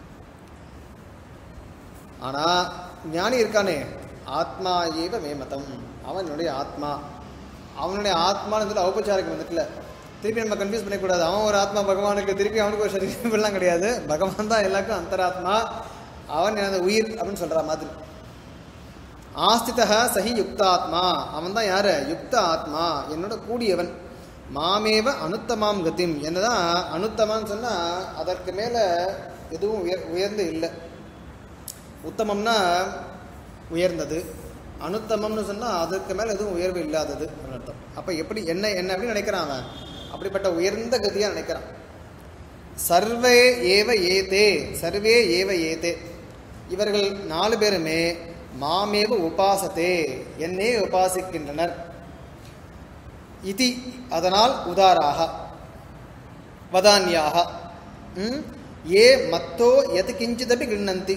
ஆனால் ஞானி இருக்கானே ஆத்மா ஏவ மே மதம் அவனுடைய ஆத்மா அவனுடைய ஆத்மான்னு சொல்லி ஔபச்சாரிக்கம் வந்துட்டுல திருப்பி நம்ம கன்ஃபியூஸ் பண்ணக்கூடாது அவன் ஒரு ஆத்மா பகவானுக்கு திருப்பி அவனுக்கு ஒரு சரீரம் இப்படிலாம் கிடையாது பகவான் தான் எல்லாருக்கும் அந்தராத்மா அவன் எனது உயிர் அப்படின்னு சொல்ற மாதிரி ஆஸ்திதா சஹி யுக்தாத்மா அவன் தான் யாரு யுக்த ஆத்மா என்னோட கூடியவன் மாமேவ அனுத்தமாம் கதிம் என்னதான் அனுத்தமான்னு சொன்னா அதற்கு மேல எதுவும் உயர் உயர்ந்து இல்லை உத்தமம்னா உயர்ந்தது அனுத்தமம்னு சொன்னா அதற்கு மேல எதுவும் உயர்வு இல்லாதது அப்படின்னு அர்த்தம் அப்ப எப்படி என்ன என்ன அப்படின்னு நினைக்கிறான் அவன் அப்படிப்பட்ட உயர்ந்த கதியா நினைக்கிறான் சர்வே ஏவ ஏதே சர்வே ஏவ ஏதே இவர்கள் நாலு பேருமே மாமேவ உபாசத்தே என்னே உபாசிக்கின்றனர் இதி அதனால் உதாராக வதான்யாக ம்? ஏ மத்தோ எது கிஞ்சிதபி கிண்ணந்தி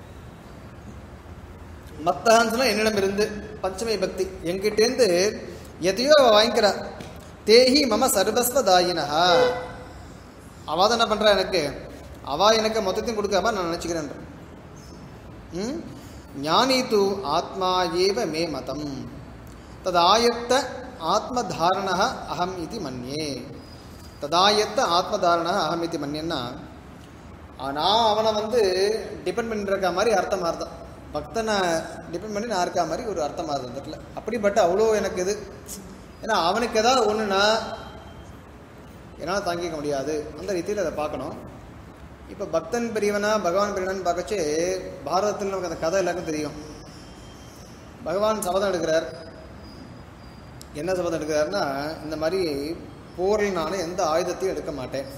மத்தகான்னு சொன்னா என்னிடம் இருந்து பஞ்சமை பக்தி என்கிட்டேருந்து எதையோ அவ வாங்கிக்கிறா தேஹி மம சர்வஸ்வதாயினஹா அவ தான் என்ன பண்றா எனக்கு அவ எனக்கு மொத்தத்தையும் கொடுக்காம நான் நினைச்சுக்கிறேன் ம் ஞானி தூ ஆத்மா ஏவ மே மதம் ததாயத்த ஆத்மதாரண அகம் இது மன்யே ததாயத்த ஆத்மதாரண அகம் இது மன்யன்னா நான் அவனை வந்து டிபெண்ட் பண்ணிருக்க மாதிரி அர்த்தமாக இருந்தான் பக்தனை டிபெண்ட் பண்ணி நான் இருக்கா மாதிரி ஒரு அர்த்தமாக இருந்தது இந்த இடத்துல அப்படிப்பட்ட அவ்வளோ எனக்கு இது ஏன்னா அவனுக்கு ஏதாவது ஒன்றுனா என்னால் தாங்கிக்க முடியாது அந்த ரீதியில் அதை பார்க்கணும் இப்போ பக்தன் பெரியவனா பகவான் பெரியவனான்னு பார்க்கச்சு பாரதத்தில் நமக்கு அந்த கதை எல்லாருக்கும் தெரியும் பகவான் சபதம் எடுக்கிறார் என்ன சபதம் எடுக்கிறாருன்னா இந்த மாதிரி போரில் நான் எந்த ஆயுதத்தையும் எடுக்க மாட்டேன்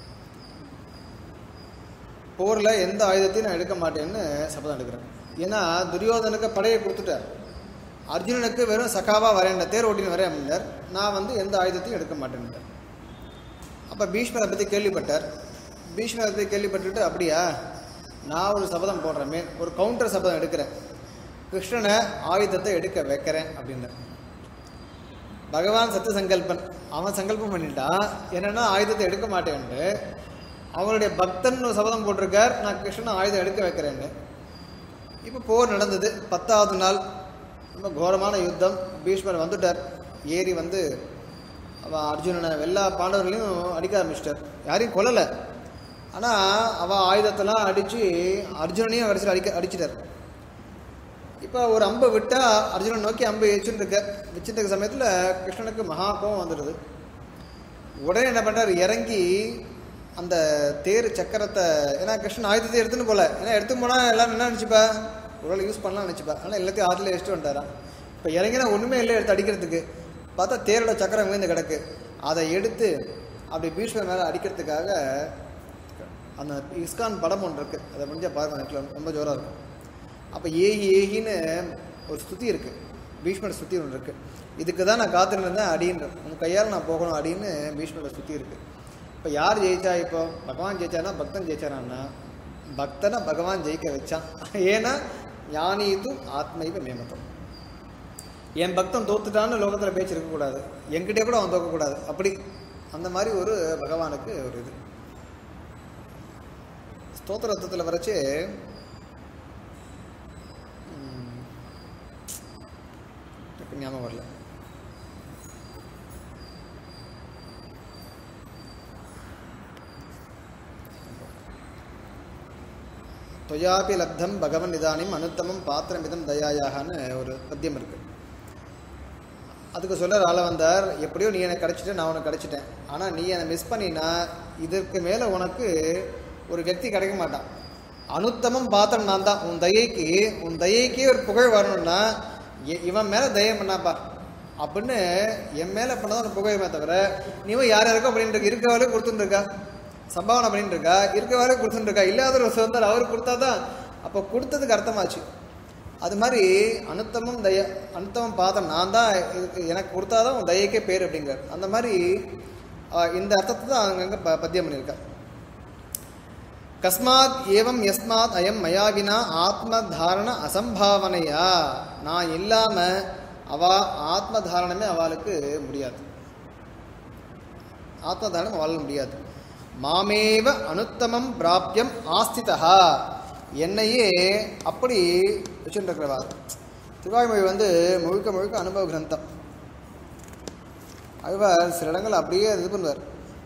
போரில் எந்த ஆயுதத்தையும் நான் எடுக்க மாட்டேன்னு சபதம் எடுக்கிறேன் ஏன்னா துரியோதனுக்கு படையை கொடுத்துட்டார் அர்ஜுனனுக்கு வெறும் சகாவா வரேன் தேர் ஓட்டின்னு வரேன் அப்படின்னார் நான் வந்து எந்த ஆயுதத்தையும் எடுக்க மாட்டேன்ட்டார் அப்போ பீஷ்மரை பற்றி கேள்விப்பட்டார் பீஷ்மரை பற்றி கேள்விப்பட்டுட்டு அப்படியா நான் ஒரு சபதம் போடுறேன் ஒரு கவுண்டர் சபதம் எடுக்கிறேன் கிருஷ்ணனை ஆயுதத்தை எடுக்க வைக்கிறேன் அப்படின்னார் பகவான் சத்திய சங்கல்பன் அவன் சங்கல்பம் பண்ணிட்டான் என்னன்னா ஆயுதத்தை எடுக்க மாட்டேன்ட்டு அவனுடைய பக்தன் ஒரு சபதம் போட்டிருக்கார் நான் கிருஷ்ணன் ஆயுதம் எடுக்க வைக்கிறேன்னு இப்போ போர் நடந்தது பத்தாவது நாள் ரொம்ப கோரமான யுத்தம் பீஷ்மர் வந்துட்டார் ஏறி வந்து அவன் அர்ஜுனனை எல்லா பாண்டவர்களையும் அடிக்க ஆரம்பிச்சிட்டார் யாரையும் கொல்லலை ஆனால் அவன் ஆயுதத்தெல்லாம் அடித்து அர்ஜுனனையும் கடைசியில் அடிக்க அடிச்சிட்டார் இப்போ ஒரு அம்பை விட்டால் அர்ஜுனன் நோக்கி அம்பு வச்சுட்டு இருக்க வச்சுட்டு இருக்க சமயத்தில் கிருஷ்ணனுக்கு மகா கோபம் வந்துடுது உடனே என்ன பண்ணுறாரு இறங்கி அந்த தேர் சக்கரத்தை ஏன்னா கிருஷ்ணன் ஆயுதத்தை எடுத்துன்னு போல ஏன்னா எடுத்து போனால் எல்லாரும் என்ன நினச்சிப்பா ஒரு யூஸ் பண்ணலாம் நினச்சிப்பா ஆனால் எல்லாத்தையும் ஆற்றுல வச்சுட்டு வந்துட்டாரான் இப்போ இறங்கினா ஒன்றுமே இல்லை எடுத்து அடிக்கிறதுக்கு பார்த்தா தேரோட சக்கரம் விழுந்து கிடக்கு அதை எடுத்து அப்படி பீஷ்மர் மேலே அடிக்கிறதுக்காக அந்த இஸ்கான் படம் ஒன்று இருக்குது அதை முடிஞ்சால் பாருங்க நெட்டில் ரொம்ப ஜோராக இருக்கும் அப்போ ஏஹி ஏஹின்னு ஒரு ஸ்துதி இருக்குது பீஷ்மர் ஸ்துதி ஒன்று இருக்குது இதுக்கு தான் நான் காத்துட்டு இருந்தேன் அடின்ற உன் கையால் நான் போகணும் அப்படின்னு பீஷ்மரோட ஸ்துதி இருக்குது இப்போ யார் ஜெயிச்சா இப்போ பகவான் ஜெயிச்சானா பக்தன் ஜெயிச்சானா பக்தனை பகவான் ஜெயிக்க வச்சான் ஏன்னா ஞானிது ஆத்மைவ மேமத்தம் என் பக்தன் தோத்துட்டான்னு லோகத்தில் பேச்சு இருக்கக்கூடாது என்கிட்டே கூட அவன் தோக்கக்கூடாது அப்படி அந்த மாதிரி ஒரு பகவானுக்கு ஒரு இது ஸ்தோத்திரத்தில் வரைச்சு ம், டக்குன்னு ஞாபகம் வரல தொயாபி லப்தம் பகவன் இதானிம் அனுத்தமம் பாத்திரமிதம் தயாயாகன்னு ஒரு பத்தியம் இருக்கு அதுக்கு சொல்ல ஆள வந்தார் எப்படியோ நீ எனக்கு கிடைச்சிட்ட நான் உனக்கு கிடைச்சிட்டேன் ஆனால் நீ என்னை மிஸ் பண்ணினா இதற்கு மேலே உனக்கு ஒரு వ్యక్తి கிடைக்க மாட்டான் அனுத்தமம் பாத்திரம் நான் தான் உன் தயைக்கு உன் தயைக்கே ஒரு புகழ் வரணும்னா இ- இவன் மேலே தயம் பண்ணாப்பா அப்படின்னு என் மேலே பண்ணதான் உனக்கு புகழுமே தவிர நீவும் யார் யாருக்கோ பண்ணிட்டு இருக்க இருக்கவாலே கொடுத்துட்டு இருக்கா சம்பாவனை பண்ணிட்டு இருக்கா இருக்கவாலே கொடுத்துட்டு இருக்கா இல்லாத ஒரு சுதந்திரம் அவர் கொடுத்தாதான் அப்போ கொடுத்ததுக்கு அர்த்தமாச்சு அது மாதிரி அனுத்தமம் தய அனுத்தமம் பாதம் நான் தான் இதுக்கு எனக்கு கொடுத்தாதான் உன் தயக்கே பேர் அப்படிங்கிறார் அந்த மாதிரி ஆஹ், இந்த அர்த்தத்தை தான் அங்கங்கே ப பத்தியம் பண்ணியிருக்கா கஸ்மாத் ஏவம் யஸ்மாத் அயம் மயாவினா ஆத்ம தாரண அசம்பாவனையா நான் இல்லாம அவ ஆத்ம தாரணமே அவளுக்கு முடியாது ஆத்ம தாரணம் அவளால் முடியாது மாமேவ அனுத்தமம் பிராப்தியம் ஆஸ்திதா என்னையே அப்படி வச்சுருக்கிறவா திருவாய்மொழி வந்து முழுக்க முழுக்க அனுபவ கிரந்தம் ஆழ்வார் சில இடங்கள் அப்படியே இது பண்ணுவார்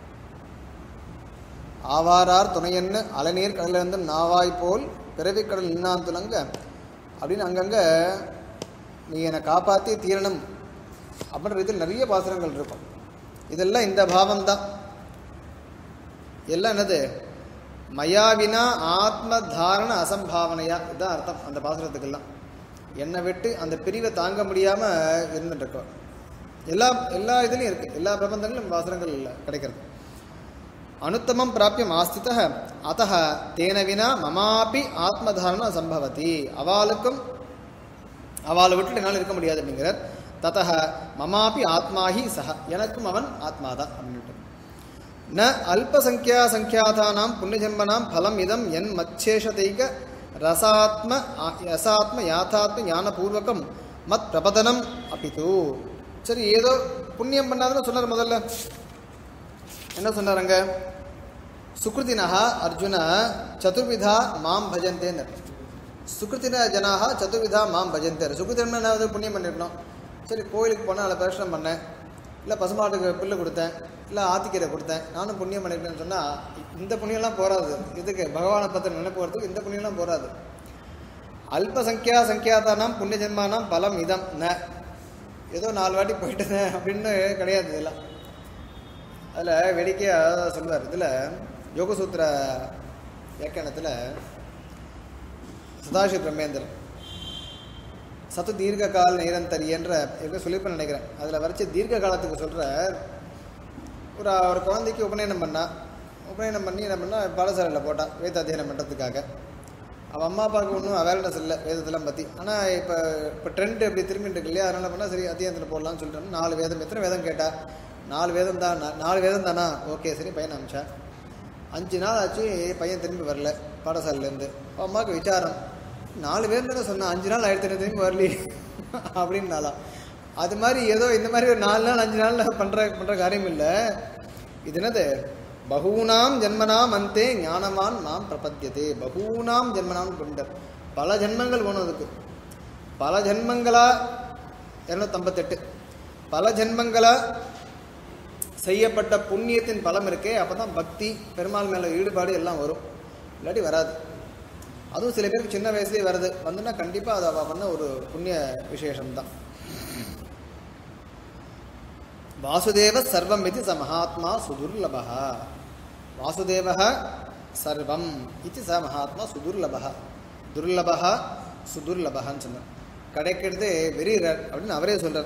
ஆவாரார் துணையன்னு அலைநீர் கடலிருந்து நாவாய் போல் பிறவிக் கடல் நின்னான் துலங்க அப்படின்னு அங்கங்கே நீ என்னை காப்பாற்றி தீரணும் அப்படின்ற ரீதியில் நிறைய பாசுரங்கள் இருக்கும் இதெல்லாம் இந்த பாவம்தான் எல்லாம் என்னது மயாவினா ஆத்ம தாரண அசம்பாவனையா இதுதான் அர்த்தம் அந்த பாசுரத்துக்கெல்லாம் என்னை விட்டு அந்த பிரிவை தாங்க முடியாமல் இருந்துட்டு இருக்கோம் எல்லா எல்லா இதுலேயும் இருக்குது எல்லா பிரபந்தங்களும் பாசுரங்கள் கிடைக்கிறது அனுத்தமம் பிராப்பியம் ஆஸ்தித அத்த தேன வினா மமாபி ஆத்மதாரண சம்பவதி அவளுக்கும் அவளை விட்டு என்னால் இருக்க முடியாது அப்படிங்கிறார் தத மமாபி ஆத்மாஹி சஹ எனக்கும் அவன் ஆத்மாதான் அப்படின்ட்டு ந அல்பசங்கியா சங்கியாதானாம் புண்ணியஜன்மனாம் பலம் இதம் என் மச்சேஷதைக ரசாத்ம ஆ- ரசாத்ம யாத்தாத்ம ஞானபூர்வகம் மத் பிரபதனம் அப்பிது சரி ஏதோ புண்ணியம் பண்ணாதுன்னு சொன்னார் முதல்ல என்ன சொன்னாருங்க சுக்ருதினஹா அர்ஜுன சதுர்விதா மாம் பஜந்தேன்னு சுக்ருத்தின ஜனாக சதுர்விதா மாம் பஜந்தேர் சுக்ருத்தினா ஏதாவது புண்ணியம் பண்ணிருக்கணும் சரி கோயிலுக்கு போனேன் அதில் பிரதர்ஷனம் பண்ணேன் இல்லை பசுமாட்டுக்கு புல்லு கொடுத்தேன் இல்லை ஆத்திக்கீரை கொடுத்தேன் நானும் புண்ணியம் பண்ணிருக்கேன்னு சொன்னால் இந்த புண்ணியம்லாம் போகாது இதுக்கு பகவானை பற்றி நினைப்பு வரதுக்கு இந்த புண்ணியம்லாம் போகாது அல்பசங்கியா சங்கியாதானாம் புண்ணிய ஜென்மானாம் பலம் இதம் ந ஏதோ நாலு வாட்டி போயிட்டேன் அப்படின்னு கிடையாது இதெல்லாம் அதில் வேடிக்கையாக சொல்லுவார் இதில் யோகசூத்திர வியாக்கியானத்தில் சதாசிவ பிரம்மேந்திரன் சத்து தீர்க்க கால நிரந்தரியன்ற எங்க சொல்லியிருப்பேன் நினைக்கிறேன் அதில் வரைச்ச தீர்க்க காலத்துக்கு சொல்கிற ஒரு ஒரு குழந்தைக்கு உபநயனம் பண்ணா உபநயனம் பண்ணி என்ன பண்ணா பாடசாலையில் போட்டான் வேத அத்தியனம் பண்ணுறதுக்காக அவன் அம்மா அப்பாவுக்கு ஒன்றும் அவேர்னஸ் இல்லை வேதத்தெல்லாம் பற்றி ஆனால் இப்போ இப்போ ட்ரெண்ட் எப்படி திரும்பிட்டு இருக்கு இல்லையா அதனால் பண்ணால் சரி அத்தியனத்தில் போடலாம்னு சொல்லிட்டு நாலு வேதம் எத்தனை வேதம் கேட்டா நாலு வேதம் தான் நா- நாலு வேதம் தானா ஓகே சரி பையன் அமிச்சா அஞ்சு நாள் ஆச்சு பையன் திரும்பி வரல பாடசாலையிலேருந்து அம்மாவுக்கு விசாரம் நாலு பேர் தானே சொன்னான் அஞ்சு நாள் ஆயிரத்தி திரும்பி வரலையே அப்படின்னாலாம் அது மாதிரி ஏதோ இந்த மாதிரி ஒரு நாலு நாள் அஞ்சு நாள் பண்ணுற பண்ணுற காரியம் இல்லை இது என்னது பகூனாம் ஜென்மனாம் அந்தே ஞானவான் மாம் பிரபத்தியதே பகூனாம் ஜென்மனாம் கொண்டர் பல ஜென்மங்கள் வேணும் அதுக்கு பல ஜென்மங்களா இரநூத்தம்பத்தெட்டு பல ஜென்மங்களா செய்யப்பட்ட புண்ணியத்தின் பலம் இருக்கே அப்போ தான் பக்தி பெருமாள் மேலே ஈடுபாடு எல்லாம் வரும் இல்லாட்டி வராது அதுவும் சில பேருக்கு சின்ன வயசுலேயே வருது வந்துன்னா கண்டிப்பாக அது அவ பண்ண ஒரு புண்ணிய விசேஷம்தான் வாசுதேவ சர்வம் இது ச மகாத்மா சுதுர்லபः வாசுதேவः சர்வம் இது ச மகாத்மா சுதுர்லபः துர்லபः சுதுர்லபஹன்னு சொன்னார் கிடைக்கிறது வெரி ரேர் அப்படின்னு அவரே சொல்றார்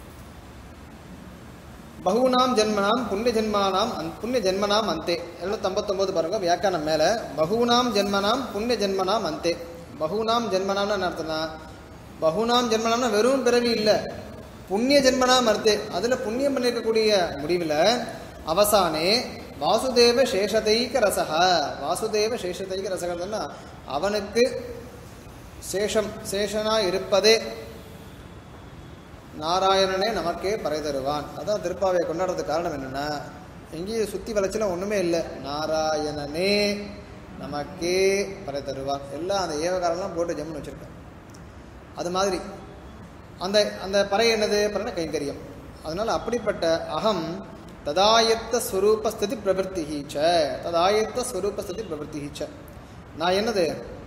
பகூனாம் ஜென்மனாம் புண்ணிய ஜென்மானாம் அந் புண்ணிய ஜென்மனாம் அந்தே எழுநூத்தம்பத்தொம்போது பாருங்க வியாக்கியானம் மேலே பகூனாம் ஜென்மனாம் புண்ணிய ஜென்மனாம் அந்தே பகூனாம் ஜென்மனாம்னு என்ன அர்த்தம்னா பகூனாம் ஜென்மனாம்னா வெறும் பிறவி இல்லை புண்ணிய ஜென்மனாம் அர்த்தே அதில் புண்ணியம் பண்ணியிருக்கக்கூடிய முடிவில் அவசானே வாசுதேவ சேஷதைக ரசகா வாசுதேவ சேஷதைக ரசகன்னா அவனுக்கு சேஷம் சேஷனாக இருப்பதே நாராயணனே நமக்கே பறை தருவான் அதான் திருப்பாவையை கொண்டாடுறதுக்கு காரணம் என்னன்னா எங்கேயும் சுற்றி வளர்ச்சிலாம் ஒன்றுமே இல்லை நாராயணனே நமக்கே பறை தருவான் எல்லாம் அந்த ஏவகாரம்லாம் போட்டு ஜம்முன்னு வச்சுருக்கேன் அது மாதிரி அந்த அந்த பறை என்னது பறைன கைங்கரியம் அதனால் அப்படிப்பட்ட அகம் ததாயத்த ஸ்வரூப ஸ்திதி பிரவருத்தி ச ததாயத்த ஸ்வரூப ஸ்திதி பிரவருத்தி ச நான் என்னது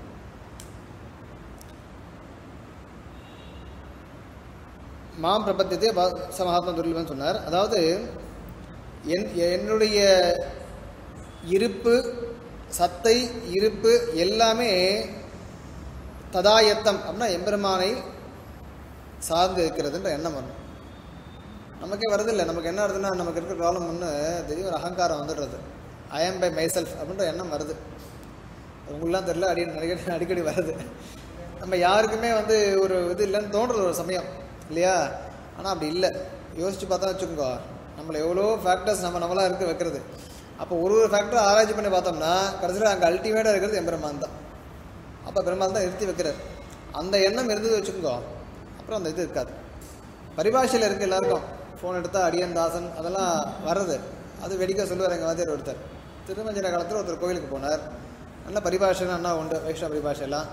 மாம் பிரபத்தியத்தை சமஹாத்மா துர்லபன் சொன்னார் அதாவது என் என்னுடைய இருப்பு சத்தை இருப்பு எல்லாமே ததாயத்தம் அப்படின்னா எம்பெருமானை சார்ந்து இருக்கிறதுன்ற எண்ணம் வரும் நமக்கே வரதில்லை நமக்கு என்ன வருதுன்னா நமக்கு இருக்கிற ப்ராப்ளம் ஒன்று திடீர் ஒரு அகங்காரம் வந்துடுறது ஐ ஆம் பை மைசெல்ஃப் அப்படின்ற எண்ணம் வருது உங்களுக்குலாம் தெரியல அடி அடிக்கடி அடிக்கடி வருது நம்ம யாருக்குமே வந்து ஒரு இது இல்லைன்னு தோன்றது ஒரு சமயம் இல்லையா ஆனால் அப்படி இல்லை யோசிச்சு பார்த்தா வச்சுக்கோங்க நம்மளை எவ்வளோ ஃபேக்டர்ஸ் நம்ம நம்மளாக இருக்க வைக்கிறது அப்போ ஒரு ஒரு ஃபேக்டர் ஆராய்ச்சி பண்ணி பார்த்தோம்னா கடைசியில் அங்கே அல்டிமேட்டாக இருக்கிறது எம்பெருமான் தான் அப்போ பெருமாள் தான் நிறுத்தி வைக்கிறார் அந்த எண்ணம் இருந்தது வச்சுக்கோங்க அப்புறம் அந்த இது இருக்காது பரிபாஷையில் இருக்கு எல்லாருக்கும் ஃபோன் எடுத்தால் அடியன் தாசன் அதெல்லாம் வர்றது அது வெடிக்க சொல்லுவார் எங்கள் வாத்தியார் ஒருத்தர் திருமஞ்சன காலத்தில் ஒருத்தர் கோயிலுக்கு போனார் நல்ல பரிபாஷைன்னு அண்ணா உண்டு வைஷ்ணவ பரிபாஷையெல்லாம்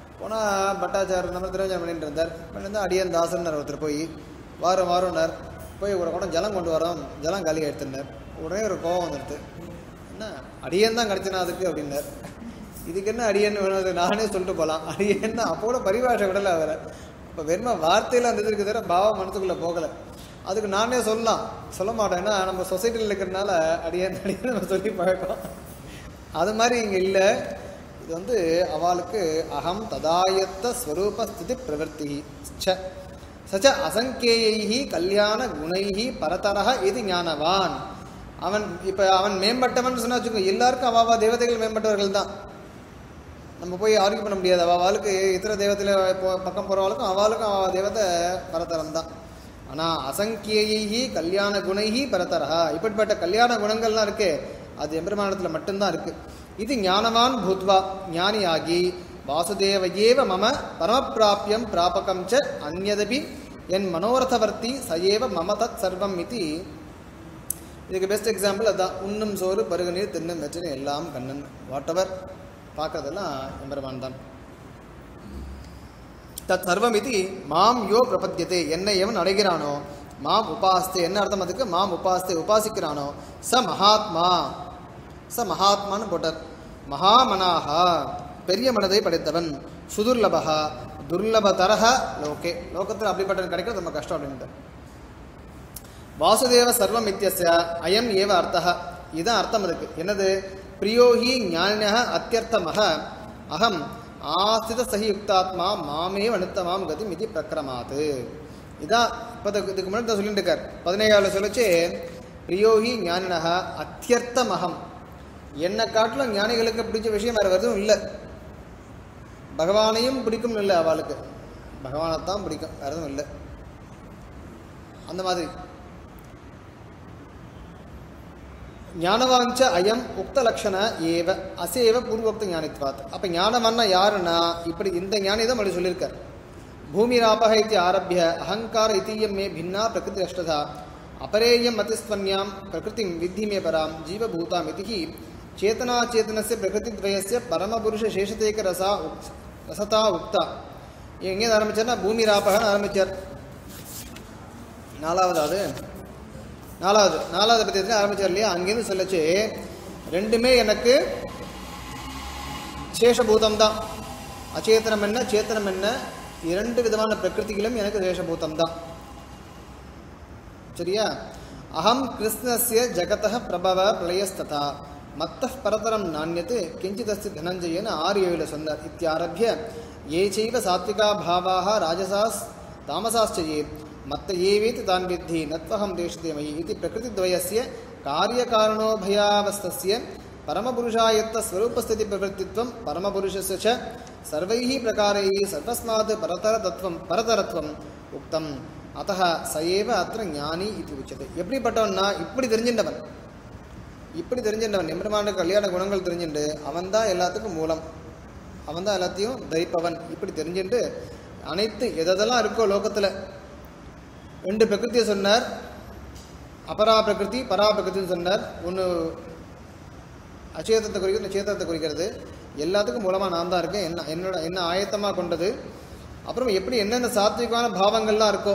போனால் பட்டாச்சார் நம்ம திருமஞ்சனம் பண்ணிட்டு இருந்தார் பண்ணியிருந்தா அடியன் தாசன் ஒருத்தர் போய் வாரம் வாரம்னார் போய் ஒரு குடம் ஜலம் கொண்டு வரோம் ஜலம் காலி எடுத்துனார் உடனே ஒரு கோவம் வந்துடுது என்ன அடியன் தான் கிடச்சினா அதுக்கு அப்படின்னார் இதுக்கு என்ன அடியன் வேணும் அது நானே சொல்லிட்டு போகலாம் அடியன் தான் அப்போ கூட பரிபாஷை விடலை அவரை இப்போ வெறும வார்த்தையில் அந்த இது இருக்கு தவிர பாவம் மனசுக்குள்ளே போகலை அதுக்கு நானே சொல்லலாம் சொல்ல மாட்டேன் ஏன்னா நம்ம சொசைட்டியில் இருக்கிறதுனால அடியன் அடியன் நம்ம சொல்லி பழக்கம் அது மாதிரி இங்கே இல்லை இது வந்து அவளுக்கு அகம் ததாயத்த ஸ்வரூப ஸ்திதி பிரவர்த்தி ச சச்ச அசங்கேயைஹி கல்யாண குணைஹி பரதரஹ இது ஞானவான் அவன் இப்போ அவன் மேம்பட்டவன் சொன்னா வச்சுக்கோ எல்லாருக்கும் அவாவா தேவதைகள் மேம்பட்டவர்கள் தான் நம்ம போய் ஆர்கியூ பண்ண முடியாது அவளுக்கு இத்தனை தேவதையில இப்போ பக்கம் போகிறவளுக்கும் அவளுக்கும் அவ தேவதை பரதரம் தான் ஆனால் அசங்கேயி கல்யாண குணைஹி பரதரஹா இப்படிப்பட்ட கல்யாண குணங்கள்லாம் இருக்கே அது எம்பெருமானத்தில் மட்டும்தான் இருக்கு இது ஞானவான் பூத்வா ஞானியாகி வாசுதேவ ஏவ மம பரமப்பிராபியம் பிராபகம் ச அந்நதபி என் மனோரதவர்த்தி சயேவ மம தத் சர்வம் இது இதுக்கு பெஸ்ட் எக்ஸாம்பிள் அதான் உண்ணும் சோறு பருகு நீர் தின்னும் வெற்றினு எல்லாம் கண்ணன் வாட் எவர் பார்க்கறதெல்லாம் எம்பெருமான் தான் தத் சர்வம் இது மாம் யோ பிரபத்தியதே என்னை எவன் அடைகிறானோ மாம் உபாஸ்தே என்ன அர்த்தம் அதுக்கு மாம் உபாஸ்தே உபாசிக்கிறானோ ச மகாத்மா ச மகாத்மான்னு போட்டார் மகாமனாகா பெரிய மனதை படைத்தவன் சுதுர்லபகா துர்லபதரஹ லோகே லோகத்தில் அப்படிப்பட்டவன் கிடைக்கிறது ரொம்ப கஷ்டம் அப்படின்ட்டு வாசுதேவ சர்வம் இத்தியஸ்ய அயம் ஏவ அர்த்தः இதான் அர்த்தம் இருக்கு என்னது பிரியோஹி ஞானினः அத்தியர்த்தமக அகம் ஆசித சகி யுக்தாத்மா மாமே அனுத்தமாம் கதி மிதி பிரக்கிரமாத்து இதான் இப்போ இதுக்கு முன்னாடி தான் சொல்லிட்டு இருக்கார் பதினேழாவில் சொல்லிச்சு பிரியோஹி ஞானினः அத்தியர்த்தமகம் என்னை காட்டிலும் ஞானிகளுக்கு பிடிச்ச விஷயம் வேறு எதுவும் இல்லை பகவானையும் பிடிக்கும் இல்லை அவளுக்கு பகவானை தான் பிடிக்கும் வேறு எதுவும் இல்லை அந்த மாதிரி ஞானவாஞ்ச அயம் உக்த லக்ஷண ஏவ அசேவ பூர்வோக்த ஞானித்வாத் அப்போ ஞானவன்னா யாருன்னா இப்படி இந்த ஞானி தான் மறுபடியும் சொல்லியிருக்கார் பூமிராபக இத்தி ஆரம்பிய அகங்கார இத்தீயம் மே பின்னா பிரகிருதி அஷ்டதா அபரேயம் மதிஸ்வன்யாம் பிரகிருதி வித்தி மே பராம் ஜீவபூதாம் இதி சேத்தனா சேத்தனस्य பிரகிருதித்வயस्य பரமபுருஷ சேஷதேக ரசா உக்- ரசதா உக்தா எங்கே ஆரம்பிச்சார்னா பூமிராபகன்னு ஆரம்பிச்சார் நாலாவதாவது நாலாவது நாலாவது பத்தி ஆரம்பிச்சார் இல்லையா அங்கேருந்து சொல்லச்சு ரெண்டுமே எனக்கு சேஷபூதம் தான் அச்சேதனம் என்ன சேத்தனம் என்ன இரண்டு விதமான பிரகிருதிகளும் எனக்கு சேஷபூதம் தான் சரியா அகம் கிருஷ்ணஸ்ய ஜகதः பிரபவ பிரளயஸ்ததா மத்தः பரதரம் நானியத்து கிஞ்சிதஸ்து தனஞ்சயன்னு ஆறு ஏழுல சொன்னார் இத்தியாரபிய ஏ செய்வ சாத்விகா பாவாக ராஜசாஸ் தாமசாஸ்ச ஏ மத்த ஏவேति தான் வித்தி நத்வகம் தேஷதே மயி இது பிரகிருதித்வயस्य कार्यकारणोभयावस्थस्य परमपुरुषायत्तस्वरूपस्थिति प्रवृत्तित्वं परमपुरुषस्य च सर्वैः प्रकारैः सर्वस्मात् परतरतत्वं परतरत्वम् उक्तम् அத்தः ச ஏவ அத்திர ஞானி இது உச்சது எப்படிப்பட்டவன்னா இப்படி தெரிஞ்சின்றவன் இப்படி தெரிஞ்சின்றவன் எம்பெருமான கல்யாண குணங்கள் தெரிஞ்சுண்டு அவன் தான் எல்லாத்துக்கும் மூலம் அவன் தான் எல்லாத்தையும் தரிப்பவன் இப்படி தெரிஞ்சுட்டு அனைத்து எதெல்லாம் இருக்கோ லோகத்தில் ரெண்டு பிரகிருதியை சொன்னார் அபரா பிரகிருதி பரா பிரகிருதின்னு சொன்னார் ஒன்று அச்சேதத்தை குறிக்கிறது சேத்தத்தை குறிக்கிறது எல்லாத்துக்கும் மூலமாக நான் தான் இருக்கேன் என்ன என்னோட என்ன ஆயத்தமாக கொண்டது அப்புறம் எப்படி என்னென்ன சாத்விகமான பாவங்கள்லாம் இருக்கோ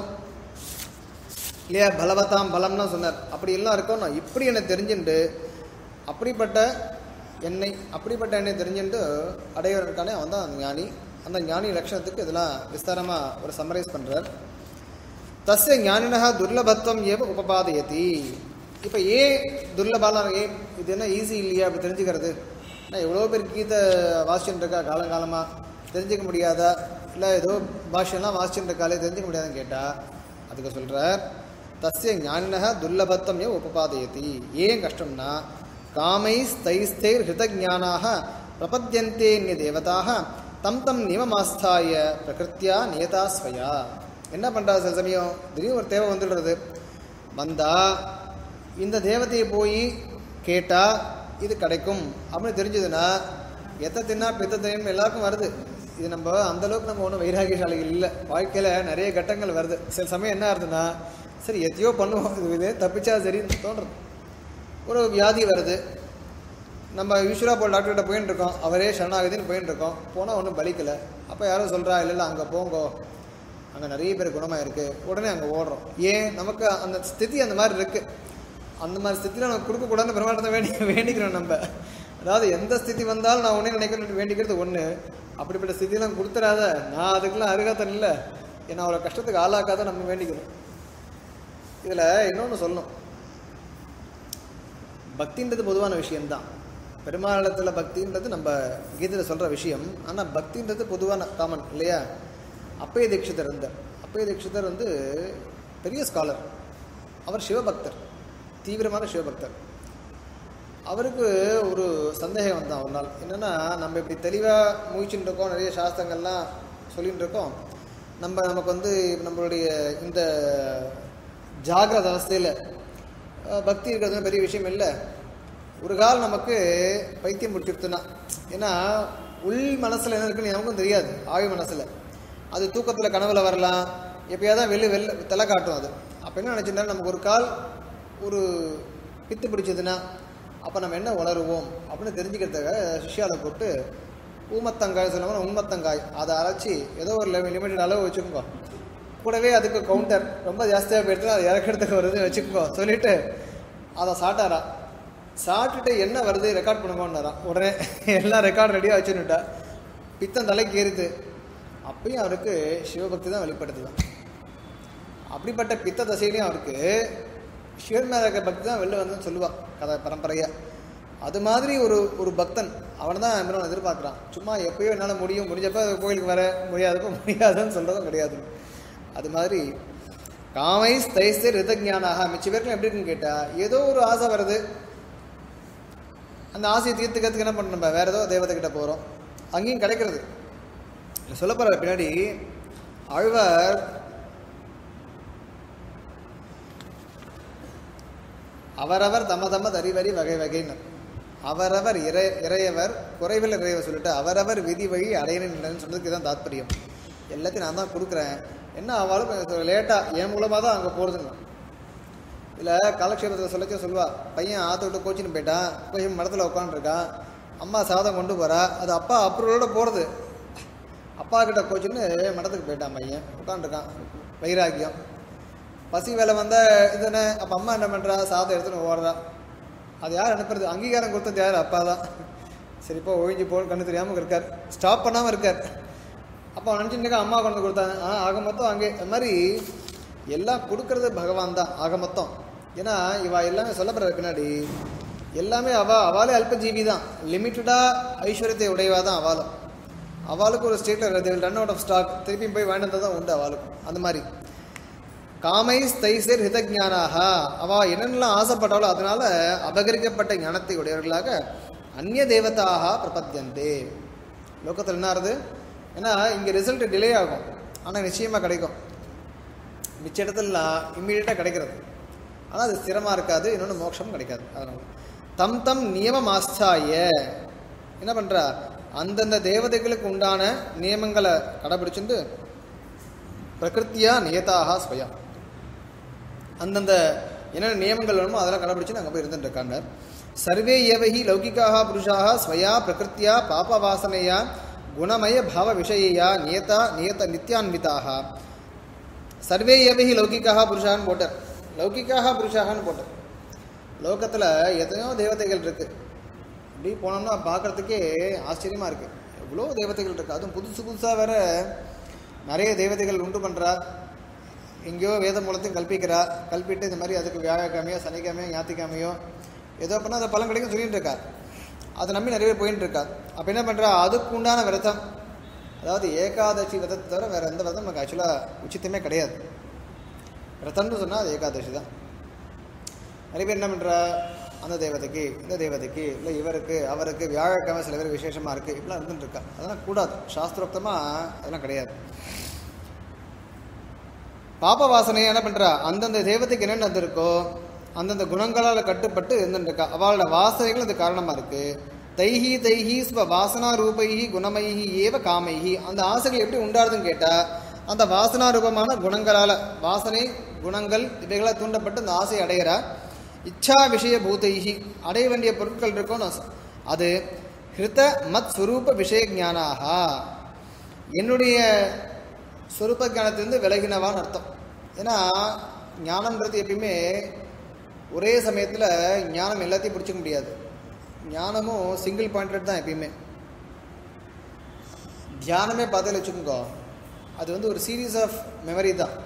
இல்லையா பலவதாம் பலம்லாம் சொன்னார் அப்படி எல்லாம் இருக்கோ நான் இப்படி என்னை தெரிஞ்சுண்டு அப்படிப்பட்ட என்னை அப்படிப்பட்ட என்னை தெரிஞ்சுட்டு அடையவதற்கான அவன் தான் ஞானி அந்த ஞானி லட்சணத்துக்கு இதெல்லாம் விஸ்தாரமாக ஒரு சம்மரைஸ் பண்ணுறார் தஸ்ய ஞானினः துர்லபத்துவம் ஏவ உபபாதயதி இப்போ ஏன் துர்லபாலாம் ஏன் இது என்ன ஈஸி இல்லையா அப்படி தெரிஞ்சுக்கிறது நான் எவ்வளோ பேர் கீதை வாசிச்சுட்டு இருக்கா காலங்காலமாக தெரிஞ்சுக்க முடியாதா இல்லை ஏதோ பாஷ்யம்லாம் வாசிச்சுட்டு இருக்காளே தெரிஞ்சுக்க முடியாதுன்னு கேட்டால் அதுக்கு சொல்கிறார் தஸ்ய ஞானினः துர்லபத்துவம் ஏவ உபபாதயதி ஏன் கஷ்டம்னா காமை ஸ்தைஸ்தைர் ஹிருதஜானாக பிரபத்தியந்தே தேவதாக தம் தம் நியமமாஸ்தாய பிரகிருத்தியா நியதா ஸ்வயா என்ன பண்ணுறா சில சமயம் திடீர்னு ஒரு தேவை வந்துடுறது வந்தா இந்த தேவதையை போய் கேட்டால் இது கிடைக்கும் அப்படின்னு தெரிஞ்சதுன்னா எத்த தின்னா பித்த தின்னு எல்லாருக்கும் வருது இது நம்ம அந்த அளவுக்கு நம்ம ஒன்றும் வைராகியசாலிகள் இல்லை வாழ்க்கையில் நிறைய கட்டங்கள் வருது சில சமயம் என்ன ஆகுதுன்னா சரி எத்தையோ பண்ணுவோம் இது இது தப்பிச்சா சரின்னு தோன்றுறது ஒரு வியாதி வருது நம்ம யூஸ்வலாக போய் டாக்டர்கிட்ட போயின்னு இருக்கோம் அவரே சரணாகதின்னு போயின்னு இருக்கோம் போனால் ஒன்றும் பலிக்கலை அப்போ யாரும் சொல்கிறா இல்லை இல்லை அங்கே போங்கோ அங்கே நிறைய பேர் குணமாக இருக்குது உடனே அங்கே ஓடுறோம் ஏன் நமக்கு அந்த ஸ்திதி அந்த மாதிரி இருக்குது அந்த மாதிரி ஸ்திதியில் நமக்கு கொடுக்கக்கூடாதுன்னு பிரமாண்டத்தை வேண்டி வேண்டிக்கிறோம் நம்ம அதாவது எந்த ஸ்திதி வந்தாலும் நான் ஒன்றே நினைக்கிறேன் வேண்டிக்கிறது ஒன்று அப்படிப்பட்ட ஸ்திதியெல்லாம் கொடுத்துடாத நான் அதுக்கெல்லாம் அருகாத்தன் இல்லை என்னை அவ்வளோ கஷ்டத்துக்கு ஆளாக்காத நம்ம வேண்டிக்கிறோம் இதில் இன்னொன்று சொல்லணும் பக்தின்றது பொதுவான விஷயம்தான் பெருமாளத்தில் பக்தின்றது நம்ம கீதையில் சொல்கிற விஷயம் ஆனால் பக்தின்றது பொதுவான காமன் இல்லையா அப்பய தீட்சிதர் இருந்தார் அப்பய தீட்சிதர் வந்து பெரிய ஸ்காலர் அவர் சிவபக்தர் தீவிரமான சிவபக்தர் அவருக்கு ஒரு சந்தேகம் வந்தான் ஒரு நாள் என்னென்னா நம்ம இப்படி தெளிவாக முயற்சின்னு இருக்கோம் நிறைய சாஸ்திரங்கள்லாம் சொல்லிட்டு இருக்கோம் நம்ம நமக்கு வந்து நம்மளுடைய இந்த ஜாகிரத அவஸ்தையில் அஹ், பக்தி இருக்கிறது பெரிய விஷயம் இல்லை ஒரு கால் நமக்கு பைத்தியம் முடிச்சிருத்துனா ஏன்னா உள் மனசில் என்ன இருக்குன்னு நமக்கும் தெரியாது ஆவி மனசில் அது தூக்கத்தில் கனவுல வரலாம் எப்பயாவது தான் வெளில வெளில தலை காட்டும் அது அப்போ என்ன நினச்சிருந்தா நமக்கு ஒரு கால் ஒரு பித்து பிடிச்சதுன்னா அப்போ நம்ம என்ன உணருவோம் அப்படின்னு தெரிஞ்சுக்கிறதுக்காக சிஷ்யாவில் போட்டு ஊமத்தங்காய் சொல்லாமல் உண்மத்தங்காய் அதை அரைச்சி ஏதோ ஒரு லிமிட்டட் அளவு வச்சுக்கோங்க கூடவே அதுக்கு கவுண்டர் ரொம்ப ஜாஸ்தியாக போயிடுச்சு அதை இறக்கிறதுக்கு வருது வச்சுக்கோ சொல்லிட்டு அதை சாட்டாரா சாப்பிட்டுட்டு என்ன வருது ரெக்கார்ட் பண்ணுங்கன்னாராம் உடனே எல்லாம் ரெக்கார்ட் ரெடியாக வச்சுன்னுட்டா பித்தம் தலைக்கு ஏறுது அப்பயும் அவருக்கு சிவபக்தி தான் வெளிப்படுத்துதான் அப்படிப்பட்ட பித்த தசையிலையும் அவருக்கு சிவன் மேல இருக்க பக்தி தான் வெளில வந்து சொல்லுவா கதை பரம்பரையா அது மாதிரி ஒரு ஒரு பக்தன் அவனை தான் எம்பெருமான் எதிர்பார்க்குறான் சும்மா எப்பயோ என்னால் முடியும் முடிஞ்சப்ப கோயிலுக்கு வர முடியாதப்போ முடியாதுன்னு சொல்கிறதும் கிடையாது அது மாதிரி காமை ஸ்தைஸ்து ரிதஜானாக மிச்ச பேருக்குலாம் எப்படி இருக்குன்னு கேட்டால் ஏதோ ஒரு ஆசை வருது அந்த ஆசையை தீர்த்துக்கிறதுக்கு என்ன பண்ண நம்ம வேற ஏதோ தெய்வத்துக்கிட்ட போகிறோம் அங்கேயும் கிடைக்கிறது சொல்ல போகிற பின்னாடி ஆழ்வார் அவரவர் தம தம தறிவரி வகை வகைன்னு அவரவர் இறை இறையவர் குறைவில் இறையவர் சொல்லிட்டு அவரவர் விதி வழி அடையணுன்னு சொன்னதுக்கு தான் தாத்பரியம் எல்லாத்தையும் நான் தான் கொடுக்குறேன் என்ன ஆவாலும் லேட்டாக என் மூலமாக தான் அங்கே போகிறதுங்க இதில் காலக்ஷேபத்தில் சொல்லச்சே சொல்லுவா பையன் ஆற்ற விட்டு கோச்சின்னு போயிட்டான் போய் மடத்தில் உட்காந்துருக்கான் அம்மா சாதம் கொண்டு போகிறா அது அப்பா அப்ரூவலோட போகிறது அப்பா கிட்ட கோச்சின்னு மடத்துக்கு போயிட்டான் பையன் உட்காந்துருக்கான் வைராக்கியம் பசி வேலை வந்தால் இதுன்னு அப்போ அம்மா என்ன பண்ணுறா சாதம் எடுத்துன்னு ஓடுறா அது யார் அனுப்புறது அங்கீகாரம் கொடுத்தது யார் அப்பா தான் சரி இப்போ ஒழிஞ்சு போ கண்ணு தெரியாமல் இருக்கார் ஸ்டாப் பண்ணாமல் இருக்கார் அப்போ நினச்சிட்டு அம்மா கொண்டு கொடுத்தாங்க ஆ ஆக மொத்தம் அங்கே அது மாதிரி எல்லாம் கொடுக்கறது பகவான் தான் ஆக மொத்தம் ஏன்னா இவ எல்லாமே சொல்லப்படுற பின்னாடி எல்லாமே அவ அவாலே அல்பஜீவி தான் லிமிட்டடாக ஐஸ்வர்யத்தை உடையவா தான் அவாலும் அவளுக்கு ஒரு ஸ்டேட்டில் ரன் அவுட் ஆஃப் ஸ்டாக் திருப்பியும் போய் வாங்கிட்டு தான் உண்டு அவளுக்கும் அந்த மாதிரி காமை ஸ்தைசர் ஹிதஜானாக அவ என்னென்னலாம் ஆசைப்பட்டாலோ அதனால அபகரிக்கப்பட்ட ஞானத்தை உடையவர்களாக அந்நிய தேவதாக பிரபத்தியந்தே லோகத்தில் என்ன ஆகுது ஏன்னா இங்கே ரிசல்ட் டிலே ஆகும் ஆனால் நிச்சயமாக கிடைக்கும் மிச்ச இடத்துலலாம் இம்மீடியட்டாக கிடைக்கிறது ஆனால் அது ஸ்திரமாக இருக்காது இன்னொன்று மோட்சம் கிடைக்காது அதனால தம் தம் நியமம் ஆஸ்தாய என்ன பண்ணுறா அந்தந்த தேவதைகளுக்கு உண்டான நியமங்களை கடைபிடிச்சிட்டு பிரகிருத்தியா நியதாக ஸ்வயம் அந்தந்த என்னென்ன நியமங்கள் வேணுமோ அதெல்லாம் கடைபிடிச்சு நாங்கள் போய் இருந்துட்டு இருக்காங்க சர்வே ஏவகி லௌகிக்காக புருஷாக ஸ்வயா பிரகிருத்தியா பாப வாசனையா குணமய பாவ விஷயா நியதா நியத நித்யான்விதாக சர்வே ஏவகி லௌகிக்காக புருஷான்னு போட்டார் லௌகிக்காக புருஷாகன்னு போட்டார் லோகத்தில் எத்தனையோ தேவதைகள் இருக்கு இப்படி போனோம்னா பார்க்கறதுக்கே ஆச்சரியமாக இருக்குது எவ்வளோ தேவதைகள் இருக்குது அதுவும் புதுசு புதுசாக வேற நிறைய தேவதைகள் உண்டு பண்ணுறா எங்கேயோ வேத மூலத்தையும் கல்பிக்கிறா கல்பிட்டு இந்த மாதிரி அதுக்கு வியாழக்கிழமையோ சனிக்கிழமையோ ஞாயிற்றுக்கிழமையோ ஏதோ பண்ணால் அது பலன் கிடைக்கும் சொல்லிட்டு இருக்கா அதை நம்பி நிறைய பேர் போயிட்டு இருக்கா அப்போ என்ன பண்ணுறா அதுக்கு உண்டான விரதம் அதாவது ஏகாதசி விரதத்தை தவிர வேறு எந்த விரதம் நமக்கு ஆக்சுவலாக உச்சித்தமே கிடையாது விரதம்னு சொன்னால் அது ஏகாதசி தான் நிறைய பேர் என்ன பண்ணுறா அந்த தேவதைக்கு இந்த தேவதைக்கு இல்லை இவருக்கு அவருக்கு வியாழக்கிழமை சில பேர் விசேஷமாக இருக்குது இப்படிலாம் இருந்துட்டு இருக்கா அதெல்லாம் கூடாது சாஸ்திரோக்தமாக அதெல்லாம் கிடையாது பாப வாசனையை என்ன பண்ணுறா அந்தந்த தேவதைக்கு என்னென்ன அது இருக்கோ அந்தந்த குணங்களால் கட்டுப்பட்டு இருந்துட்டு இருக்கா அவளோட வாசனைகள் அது காரணமாக இருக்குது தைஹி தைஹி ஸ்வ வாசனா ரூபைஹி குணமைஹி ஏவ காமைஹி அந்த ஆசைகள் எப்படி உண்டாருதுன்னு கேட்டால் அந்த வாசனா ரூபமான குணங்களால் வாசனை குணங்கள் இவைகளால் தூண்டப்பட்டு அந்த ஆசையை அடைகிறா இச்சா விஷய பூதைஹி அடைய வேண்டிய பொருட்கள் இருக்கும் அது ஹிருத மத் ஸ்வரூப விஷய ஞானாக என்னுடைய சொரூப ஞானத்திலிருந்து விலகினவான்னு அர்த்தம் ஏன்னா ஞானம்ன்றது எப்பயுமே ஒரே சமயத்தில் ஞானம் எல்லாத்தையும் பிடிச்சிக்க முடியாது ஞானமும் சிங்கிள் பாயிண்டட் தான் எப்பயுமே தியானமே பார்த்தேன்னு வச்சுக்கோங்க அது வந்து ஒரு சீரீஸ் ஆஃப் மெமரி தான்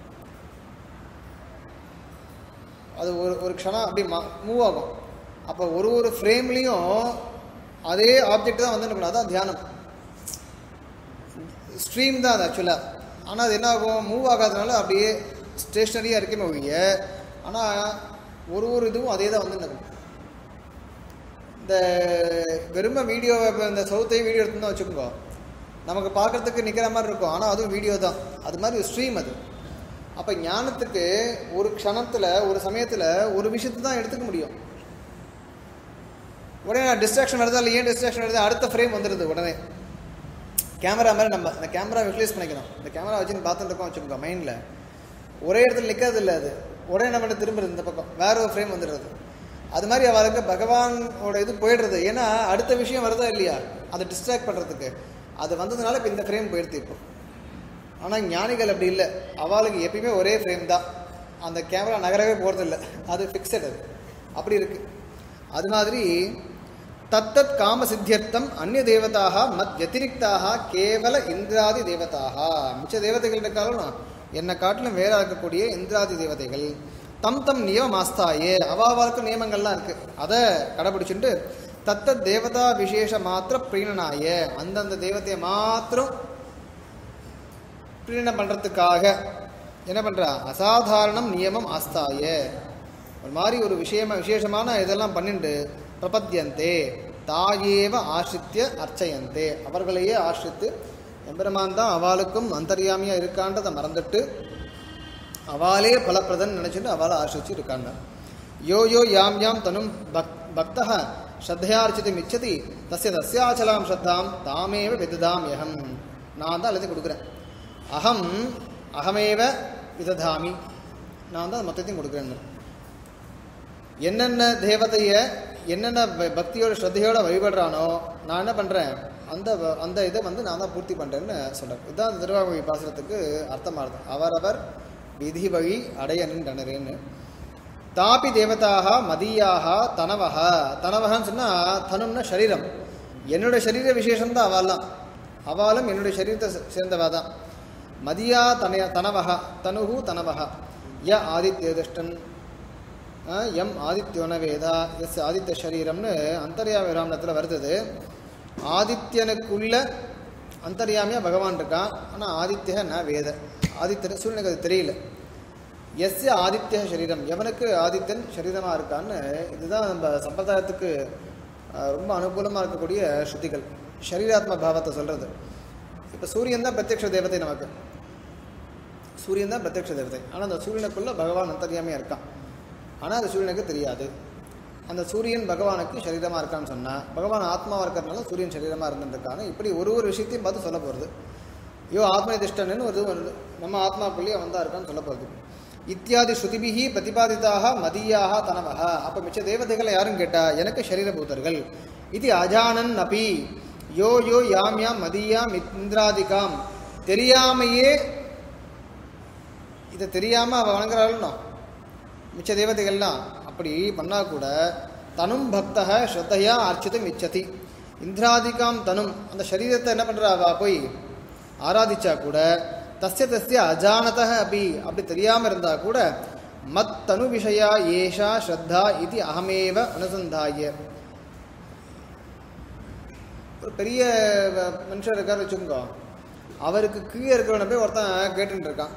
அது ஒரு ஒரு க்ஷணம் அப்படி மூவ் ஆகும் அப்போ ஒரு ஒரு ஃப்ரேம்லேயும் அதே ஆப்ஜெக்ட் தான் வந்துருக்கணும் அதான் தியானம் ஸ்ட்ரீம் தான் அது ஆக்சுவலாக ஆனால் அது என்ன ஆகும் மூவ் ஆகாதனால அப்படியே ஸ்டேஷ்னரியாக இருக்குமே ஒழிய ஆனால் ஒரு ஒரு இதுவும் அதே தான் வந்து நடக்கும் இந்த வெறும வீடியோ இந்த சவுத்தையும் வீடியோ எடுத்துன்னு வச்சுக்கோங்க நமக்கு பார்க்குறதுக்கு நிற்கிற மாதிரி இருக்கும் ஆனால் அதுவும் வீடியோ தான் அது மாதிரி ஸ்ட்ரீம் அது அப்போ ஞானத்துக்கு ஒரு க்ஷணத்தில் ஒரு சமயத்தில் ஒரு விஷயத்தை தான் எடுத்துக்க முடியும் உடனே டிஸ்ட்ராக்ஷன் வருதா இல்லை ஏன் டிஸ்ட்ராக்ஷன் வருது அடுத்த ஃப்ரேம் வந்துடுது உடனே கேமரா மாதிரி நம்ம இந்த கேமரா யூட்டிலைஸ் பண்ணிக்கணும் இந்த கேமரா வச்சுன்னு பார்த்துட்டு இருக்கோம் வச்சுக்கோங்க மைண்டில் ஒரே இடத்துல நிற்காது இல்லை அது உடனே நம்ம திரும்புறது இந்த பக்கம் வேற ஒரு ஃப்ரேம் வந்துடுறது அது மாதிரி அவளுக்கு பகவானோட இது போயிடுறது ஏன்னா அடுத்த விஷயம் வருதா இல்லையா அதை டிஸ்ட்ராக்ட் பண்ணுறதுக்கு அது வந்ததுனால இப்போ இந்த ஃப்ரேம் போயிடுது இப்போ ஆனால் ஞானிகள் அப்படி இல்லை அவளுக்கு எப்பயுமே ஒரே ஃப்ரேம் தான் அந்த கேமரா நகரவே போகிறதில்ல அது ஃபிக்ஸட் அது அப்படி இருக்குது அது மாதிரி தத்தத் காம சித்தியர்த்தம் அந்நிய தேவதாக மத் வத்திரிக்தாக கேவல இந்திராதி தேவதாக மிச்ச தேவதைகள் இருக்காலும் என்னை காட்டிலும் வேற இருக்கக்கூடிய இந்திராதி தேவதைகள் தம் தம் நியமம் ஆஸ்தாயே அவாவாளுக்கு நியமங்கள்லாம் இருக்கு அதை கடைபிடிச்சுட்டு தத்தத் தேவதா விசேஷ மாத்திர பிரீணனாய அந்தந்த தேவதையை மாத்திரம் பிரீணம் பண்ணுறதுக்காக என்ன பண்ணுறா அசாதாரணம் நியமம் ஆஸ்தாய ஒரு மாதிரி ஒரு விஷயமா விசேஷமான இதெல்லாம் பண்ணிண்டு பிரபத்தியந்தே தாயேவ ஆசிரித்திய அர்ச்சயந்தே அவர்களையே ஆசிரித்து எம்பெருமான் தான் அவளுக்கும் அந்தர்யாமியாக இருக்கான்றதை மறந்துட்டு அவாலே பலப்பிரதன் நினச்சிட்டு அவளை ஆசிரிச்சு இருக்காங்க யோ யோ யாம் யாம் தனும் பக் பக்தः ஸ்ரத்தையார்ச்சித்தும் இச்சதி தஸ்ய தஸ்யாச்சலாம் ஸ்ரத்தாம் தாமேவ விததாம் யகம் நான் தான் எல்லாத்தையும் கொடுக்குறேன் அகம் அகமேவ விததாமி நான் தான் மொத்தத்தையும் கொடுக்குறேன்னு என்னென்ன தேவதைய என்னென்ன ப- பக்தியோட ஸ்ரத்தையோட வழிபடுறானோ நான் என்ன பண்ணுறேன் அந்த வ- அந்த இதை வந்து நான் தான் பூர்த்தி பண்ணுறேன்னு சொல்கிறேன் இதுதான் அந்த திருவாமொழி பாசுரத்துக்கு அர்த்தமாகுது அவரவர் விதி வழி அடைய நின்றனரேன்னு தாபி தேவதாக மதியாக தனவக தனவகன்னு சொன்னால் தனும்னா சரீரம் என்னுடைய சரீர விசேஷம் தான் அவெல்லாம் அவளும் என்னுடைய சரீரத்தை சே- சேர்ந்தவா தான் மதியா தனய தனவக தனுகு தனவக ய ஆதித்யதிஷ்டன் அஹ், எம் ஆதித்யோன வேதா எஸ் ஆதித்ய சரீரம்னு அந்தர்யாமி ராமணத்தில் வருது ஆதித்யனுக்குள்ள அந்தர்யாமியா பகவான் இருக்கான் ஆனால் ஆதித்ய ந வேத ஆதித்யன் சூரியனுக்கு அது தெரியல எஸ்ய ஆதித்ய சரீரம் எவனுக்கு ஆதித்யன் சரீரமாக இருக்கான்னு இதுதான் நம்ம சம்பிரதாயத்துக்கு அஹ், ரொம்ப அனுகூலமாக இருக்கக்கூடிய ஸ்ருதிகள் சரீராத்ம பாவத்தை சொல்கிறது இப்போ சூரியன் தான் பிரத்யக்ஷ தேவதை நமக்கு சூரியன் தான் பிரத்யக்ஷ தேவதை ஆனால் அந்த சூரியனுக்குள்ள பகவான் அந்தர்யாமியாக இருக்கான் ஆனால் அது சூரியனுக்கு தெரியாது அந்த சூரியன் பகவானுக்கு சரீரமாக இருக்கான்னு சொன்னால் பகவான் ஆத்மாவாக இருக்கிறதுனால சூரியன் சரீரமாக இருந்துருக்காங்க இப்படி ஒரு ஒரு விஷயத்தையும் பார்த்து சொல்ல போகிறது ஐயோ ஆத்மனிதிஷ்டன்னு ஒரு இது வருது நம்ம ஆத்மாக்குள்ளேயே அவன் தான் இருக்கான்னு சொல்ல போகிறது இத்தியாதி ஸ்ருதிபிகி பிரதிபாதிதாக மதியாக தனவக அப்போ மிச்ச தேவதைகளை யாரும் கேட்டா எனக்கு சரீரபூதர்கள் இது அஜானன் அபி யோ யோ யாம் யாம் மதியாம் இந்திராதிகாம் தெரியாமையே இதை தெரியாம அவ வணங்குறாள்னோ மிச்ச தேவதைகள்லாம் அப்படி பண்ணா கூட தனும் பக்தக ஸ்ரத்தையா அர்ச்சித்தும் இச்சதி இந்திராதிகாம் தனும் அந்த சரீரத்தை என்ன பண்றா அவ போய் ஆராதிச்சா கூட தஸ்ய தஸ்ய அஜானத அப்படி அப்படி தெரியாம இருந்தா கூட மத் தனு விஷயா ஏஷா ஸ்ரத்தா இது அகமேவ அனுசந்தாய ஒரு பெரிய வ- மனுஷர் இருக்கார் வச்சுக்கோங்க அவருக்கு கீழே இருக்கிறவனை போய் ஒருத்தன் கேட்டுட்டு இருக்கான்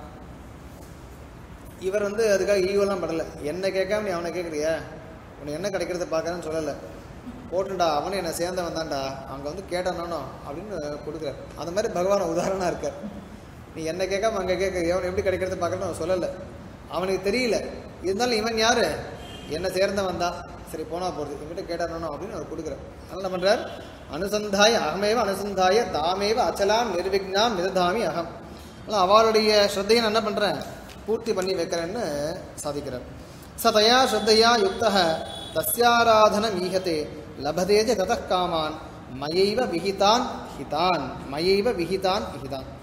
இவர் வந்து அதுக்காக ஈகோலாம் படலை என்ன கேட்காம நீ அவனை கேட்குறிய உனக்கு என்ன கிடைக்கிறத பார்க்கறேன்னு சொல்லலை போட்டுண்டா அவனே என்னை சேர்ந்தவன் தான்டா அங்கே வந்து கேட்டானோ அப்படின்னு கொடுக்குறார் அந்த மாதிரி பகவான் உதாரணம் இருக்கார் நீ என்ன கேட்காம அங்கே கேட்க எவன் எப்படி கிடைக்கிறத பார்க்கறன்னு அவன் சொல்லலை அவனுக்கு தெரியல இருந்தாலும் இவன் யாரு என்ன சேர்ந்தவன் தான் சரி போனா போகிறது இவன்கிட்ட கேட்டானோ அப்படின்னு அவர் கொடுக்குறார் அதனால் என்ன பண்ணுறார் அனுசந்தாய அகமேவ அனுசந்தாய தாமேவ அச்சலாம் நிர்விக்னாம் மிததாமி அகம் அதனால் அவளுடைய ஸ்ரத்தையை நான் என்ன பண்ணுறேன் பூர்த்தி பண்ணி வைக்கிறேன்னு சாதிக்கிறார் ச தயா ஸ்ரத்தையா யுக்த தஸ்யாராதனம் ஈகத்தே லபதே ஜ ததः காமான் மயைவ விஹிதான் ஹிதான் மயைவ விஹிதான் ஹிதான்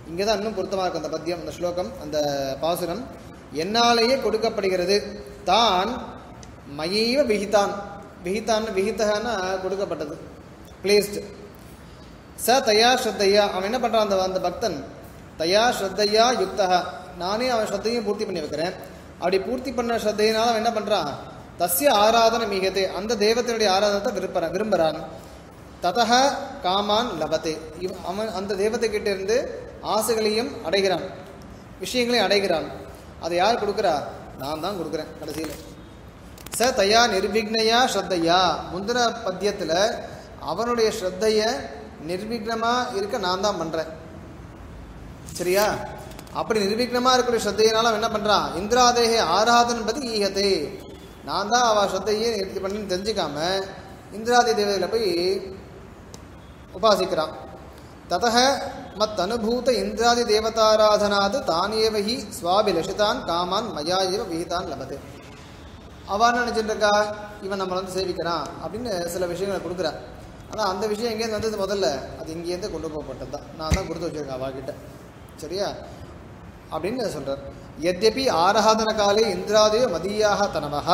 இங்கே தான் இன்னும் பொருத்தமாக இருக்கும் அந்த பத்தியம் அந்த ஸ்லோகம் அந்த பாசுரம் என்னாலேயே கொடுக்கப்படுகிறது தான் மயீவ விகிதான் விகிதான்னு விகிதன்னா கொடுக்கப்பட்டது பிளேஸ்டு ச தயா ஸ்ரத்தையா அவன் என்ன பண்ணுறான் அந்த அந்த பக்தன் தயா ஸ்ரத்தையா யுக்தா நானே அவன் ஸ்ரத்தையும் பூர்த்தி பண்ணி வைக்கிறேன் அப்படி பூர்த்தி பண்ண ஸ்ரத்தையினால அவன் என்ன பண்ணுறான் தஸ்ய ஆராதனை மிகதே அந்த தெய்வத்தினுடைய ஆராதனத்தை விரும்புறான் விரும்புகிறான் ததக காமான் லபத்தே இவ் அவன் அந்த தெய்வத்தை கிட்ட இருந்து ஆசைகளையும் அடைகிறான் விஷயங்களையும் அடைகிறான் அதை யார் கொடுக்குறா நான் தான் கொடுக்குறேன் கடைசியில் ச தயா நிர்விக்னையா ஸ்ரத்தையா முந்திர பத்தியத்தில் அவனுடைய ஸ்ரத்தையை நிர்விக்னமாக இருக்க நான் தான் பண்ணுறேன் சரியா அப்படி நிர்விக்னமாக இருக்கக்கூடிய ஸ்ரத்தையினால அவன் என்ன பண்ணுறான் இந்திராதேகே ஆராதன் பத்தி ஈகத்தை நான் தான் அவள் ஸ்ரத்தையே நிறுத்தி பண்ணி தெரிஞ்சுக்காம இந்திராதி தேவதையில் போய் உபாசிக்கிறான் ததக மத் அனுபூத இந்திராதி தேவதாராதனாது தானேவ ஹி சுவாபிலஷிதான் காமான் மயா இவ விகிதான் லபது அவன் நினச்சிட்டு இருக்கா இவன் நம்மளை வந்து சேவிக்கிறான் அப்படின்னு சில விஷயங்களை கொடுக்குறான் ஆனால் அந்த விஷயம் எங்கேருந்து வந்தது முதல்ல அது இங்கேருந்து கொண்டு போகப்பட்டது தான் நான் தான் கொடுத்து வச்சிருக்கேன் அவகிட்ட சரியா அப்படின்னு சொல்கிறார் எத்யபி ஆராதன காலே இந்திராதேவ மதியாக தனவக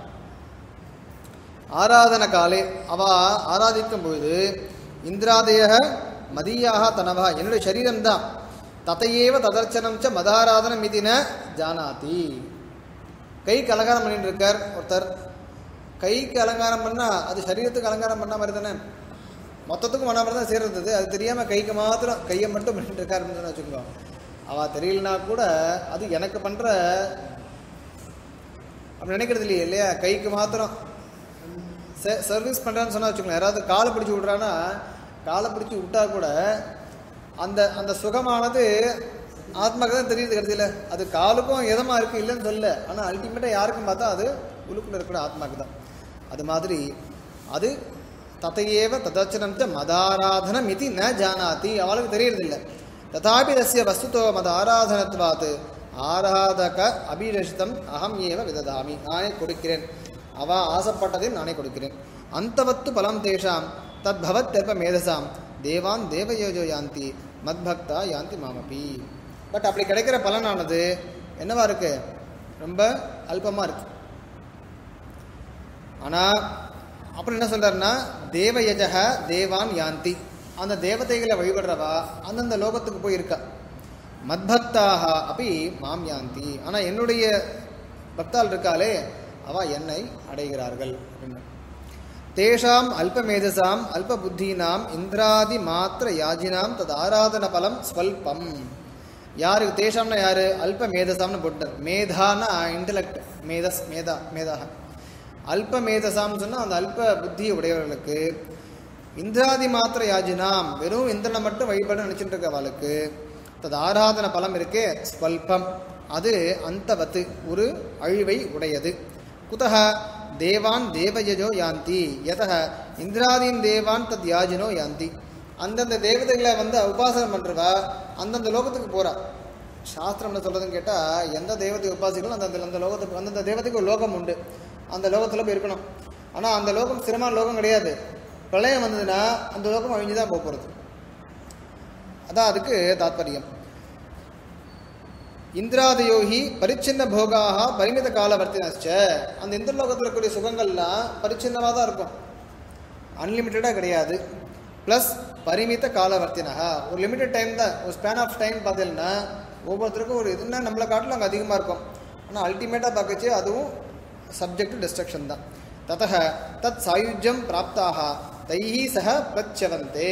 ஆராதன காலே அவ ஆராதிக்கும் பொழுது இந்திராதய மதியாக தனவா என்னுடைய சரீரம்தான் ததையேவ ததர்ச்சனம் ச மதாராதனம் மிதின ஜானாதி கைக்கு அலங்காரம் பண்ணிட்டு இருக்கார் ஒருத்தர் கைக்கு அலங்காரம் பண்ணா அது சரீரத்துக்கு அலங்காரம் பண்ண மாதிரி தானே மொத்தத்துக்கும் பண்ண மாதிரி தான் சேர்றது அது தெரியாம கைக்கு மாத்திரம் கையை மட்டும் பண்ணிட்டு இருக்காருன்னு வச்சுக்கோ அவ தெரியலனா கூட அது எனக்கு பண்ற அப்படி நினைக்கிறது இல்லையே இல்லையா கைக்கு மாத்திரம் சர்வீஸ் பண்ணுறான்னு சொன்னா வச்சுக்கோங்களேன் யாராவது காலை பிடிச்சி விட்றான்னா காலை பிடிச்சி விட்டா கூட அந்த அந்த சுகமானது ஆத்மாக்கு தான் தெரியுது கடைசியில் அது காலுக்கும் இதமாக இருக்குது இல்லைன்னு சொல்ல ஆனால் அல்டிமேட்டாக யாருக்கும் பார்த்தா அது உள்ளுக்குள்ள இருக்கிற ஆத்மாக்கு தான் அது மாதிரி அது ததையேவ ததச்சனம் ச மதாராதனம் இது ந ஜானாதி அவளுக்கு தெரியறதில்லை ததாபி தஸ்ய வஸ்துதோ மத ஆராதனத்வாத் ஆராதக அபிரஷிதம் அகம் ஏவ விததாமி நானே கொடுக்கிறேன் அவ ஆசைப்பட்டதையும் நானே கொடுக்கிறேன் அந்தவத்து பலம் தேஷாம் தத் பவத் தெர்ப மேதசாம் தேவான் தேவயோஜோ யாந்தி மத்பக்தா யாந்தி மாமபி பட் அப்படி கிடைக்கிற பலனானது என்னவா இருக்கு ரொம்ப அல்பமா இருக்கு ஆனா அப்புறம் என்ன சொல்றாருன்னா தேவயஜக தேவான் யாந்தி அந்த தேவதைகளை வழிபடுறவா அந்தந்த லோகத்துக்கு போய் இருக்கா மத்பக்தாக அப்படி மாம் யாந்தி ஆனா என்னுடைய பக்தால் இருக்காளே அவ என்னை அடைகிறார்கள் அப்படின்னு தேஷாம் அல்பமேதசாம் அல்ப புத்தீனாம் இந்திராதி மாத்திர யாஜினாம் தது ஆராதன பலம் ஸ்வல்பம் யாருக்கு தேஷாம்னா யாரு அல்ப மேதசாம்னு போட்டார் மேதானா இன்டலெக்ட் மேதஸ் மேதா மேதாக அல்ப மேதசாம் சொன்னா அந்த அல்ப புத்தி உடையவர்களுக்கு இந்திராதி மாத்திர யாஜினாம் வெறும் இந்திரனை மட்டும் வழிபாடு நினைச்சிட்டு இருக்கவாளுக்கு தது ஆராதன பலம் இருக்கே ஸ்வல்பம் அது அந்தவத்து ஒரு அழிவை உடையது குதக தேவான் தேவயஜோ யாந்தி யதக இந்திராதீன் தேவான் தத் யாஜினோ யாந்தி அந்தந்த தேவதைகளை வந்து உபாசனம் பண்றவா அந்தந்த லோகத்துக்கு போறா சாஸ்திரம் என்ன சொல்றதுன்னு கேட்டா எந்த தேவதை உபாசிகளும் அந்தந்த அந்த லோகத்துக்கு அந்தந்த தேவதைக்கு ஒரு லோகம் உண்டு அந்த லோகத்துல போய் இருக்கணும் ஆனா அந்த லோகம் ஸ்திரமான லோகம் கிடையாது பிரளயம் வந்ததுன்னா அந்த லோகம் அழிஞ்சுதான் போக போறது அதான் அதுக்கு தாத்பரியம் இந்திராதயோகி பரிச்சின்ன போகாக பரிமித காலவர்த்தினச்ச அந்த இந்திரலோகத்தில் இருக்கக்கூடிய சுகங்கள்லாம் பரிச்சின்னமாக தான் இருக்கும் அன்லிமிட்டடாக கிடையாது ப்ளஸ் பரிமித காலவர்த்தினகா ஒரு லிமிட்டட் டைம் தான் ஒரு ஸ்பேன் ஆஃப் டைம் பார்த்தீங்கன்னா ஒவ்வொருத்தருக்கும் ஒரு இதுன்னா நம்மளை காட்டிலும் அங்கே அதிகமாக இருக்கும் ஆனால் அல்டிமேட்டாக பார்க்கச்சு அதுவும் சப்ஜெக்ட் டிஸ்ட்ரக்ஷன் தான் ததக தத் சாயுஜ்யம் பிராப்தாக தைஹி சக பிரச்சவந்தே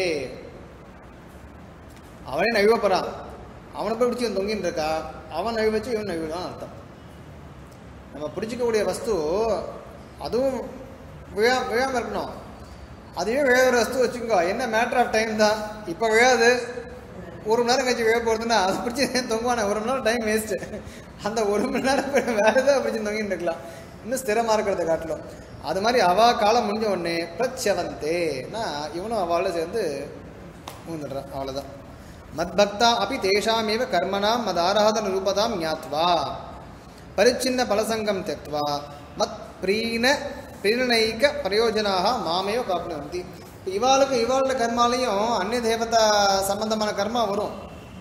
அவனே நழுவ போகிறான் அவனை போய் பிடிச்சி இவன் தொங்கின்னு இருக்கா அவன் நழுவி வச்சு இவன் நழுவிதான் அர்த்தம் நம்ம பிடிச்சிக்கக்கூடிய வஸ்து அதுவும் விழா விழாமல் இருக்கணும் அதுவே விழாத வஸ்து வச்சுக்கோ என்ன மேட்டர் ஆஃப் டைம் தான் இப்போ விழாது ஒரு மணி நேரம் கழிச்சு விழ போகிறதுன்னா அதை பிடிச்சி தொங்குவானே ஒரு மணி நேரம் டைம் வேஸ்ட்டு அந்த ஒரு மணி நேரம் போய் வேறு ஏதாவது பிடிச்சி தொங்கின்னு இருக்கலாம் இன்னும் ஸ்திரமாக இருக்கிறத காட்டிலும் அது மாதிரி அவா காலம் முடிஞ்ச உடனே பிரச்சவந்தேனா இவனும் அவளோட சேர்ந்து மூந்துடுறான் அவ்வளோதான் மத்பக்தா அப்படி தேஷாமேவ கர்மணாம் மத் ஆராதன ரூபதாம் ஞாத்வா பரிச்சின்ன பலசங்கம் தியக்வா மத் பிரீன பிரீணனைக்க பிரயோஜனாக மாமேவ பிராப்னுவந்தி இவாளுக்கு இவாளோட கர்மாலையும் அந்நிய தேவதா சம்பந்தமான கர்மா வரும்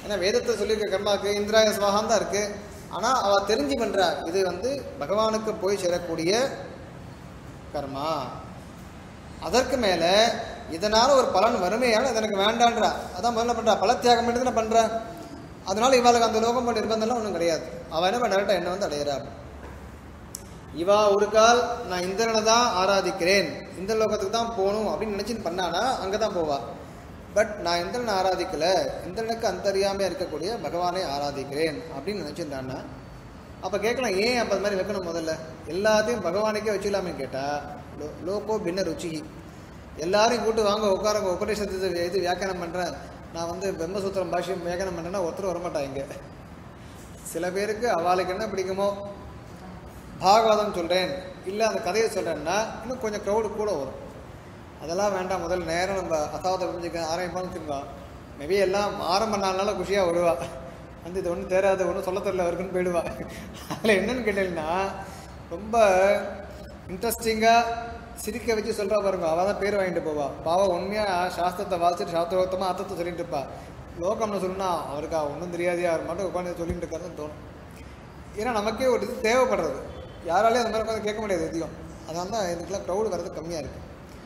ஏன்னா வேதத்தை சொல்லியிருக்க கர்மாவுக்கு இந்திராய சுவாகம் தான் இருக்கு ஆனால் அவ தெரிஞ்சு பண்றா இது வந்து பகவானுக்கு போய் சேரக்கூடிய கர்மா அதற்கு மேல இதனால ஒரு பலன் வறுமையான அது எனக்கு வேண்டான்றா அதான் முதல்ல பண்றா பலத்தியாகம் பண்ணி தானே பண்றா அதனால இவாளுக்கு அந்த லோகம் பண்ண நிர்பந்தம்லாம் ஒன்றும் கிடையாது அவ என்ன பண்ண என்ன வந்து அடையிறா இவா ஒரு கால் நான் இந்திரனை தான் ஆராதிக்கிறேன் இந்த லோகத்துக்கு தான் போகணும் அப்படின்னு நினைச்சுன்னு பண்ணானா அங்கே தான் போவா பட் நான் இந்திரனை ஆராதிக்கல இந்திரனுக்கு அந்தரியாமையாக இருக்கக்கூடிய பகவானை ஆராதிக்கிறேன் அப்படின்னு நினச்சிருந்தான்னா அப்போ கேட்கலாம் ஏன் அப்போ அது மாதிரி வைக்கணும் முதல்ல எல்லாத்தையும் பகவானுக்கே வச்சுக்கலாமே கேட்டால் லோ லோகோ பின்ன ருச்சி எல்லாரையும் கூட்டு வாங்க உட்காரங்க உபநிஷத்து இது வியாக்கியானம் பண்ணுறேன் நான் வந்து பிரம்மசூத்திரம் பாஷ்யம் வியாக்கியானம் பண்ணுறேன்னா ஒருத்தர் வரமாட்டாங்க சில பேருக்கு அவளுக்கு என்ன பிடிக்குமோ பாகவதம் சொல்கிறேன் இல்லை அந்த கதையை சொல்கிறேன்னா இன்னும் கொஞ்சம் க்ரௌடு கூட வரும் அதெல்லாம் வேண்டாம் முதல்ல நேரம் நம்ம அசாவத்தை புரிஞ்சுக்க ஆரம்பிப்பான்னு திரும்ப மேபி எல்லாம் ஆரம்ப நாள்னால குஷியாக வருவா வந்து இது ஒன்றும் தேராது ஒன்றும் சொல்ல தெரியல அவருக்குன்னு போயிடுவா அதில் என்னன்னு கேட்டீங்கன்னா ரொம்ப இன்ட்ரெஸ்டிங்காக சிரிக்க வச்சு சொல்கிறா பாருங்க அவள் தான் பேர் வாங்கிட்டு போவா பாவம் உண்மையாக சாஸ்திரத்தை வாசிச்சுட்டு சாஸ்திரோத்தமாக அர்த்தத்தை சொல்லிட்டு இருப்பா லோகம்னு சொன்னா அவருக்கு ஒன்றும் தெரியாதே அவர் மட்டும் உட்காந்து சொல்லிட்டு இருக்காருன்னு தோணும் ஏன்னா நமக்கே ஒரு இது தேவைப்படுறது யாராலையும் அந்த மாதிரி உட்காந்து கேட்க முடியாது எதையும் அதனால தான் இதுக்கெல்லாம் க்ரௌடு வர்றது கம்மியாக இருக்குது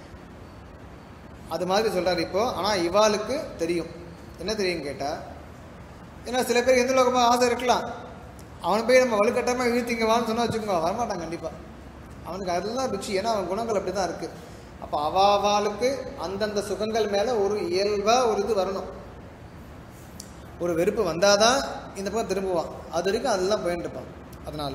அது மாதிரி சொல்கிறார் இப்போ ஆனால் இவாளுக்கு தெரியும் என்ன தெரியும் கேட்டால் ஏன்னா சில பேர் எந்த லோகமாக ஆசை இருக்கலாம் அவன் போய் நம்ம வலுக்கட்டாமல் இழுத்திங்க வான்னு சொன்னா வச்சுக்கோங்க வரமாட்டான் கண்டிப்பாக அவனுக்கு அதுதான் ருச்சி ஏன்னா அவன் குணங்கள் அப்படி தான் இருக்குது அப்போ அவாவாளுக்கு அந்தந்த சுகங்கள் மேலே ஒரு இயல்பாக ஒரு இது வரணும் ஒரு வெறுப்பு வந்தாதான் இந்த பக்கம் திரும்புவான் அது வரைக்கும் அதெல்லாம் போயிட்டு இருப்பான் அதனால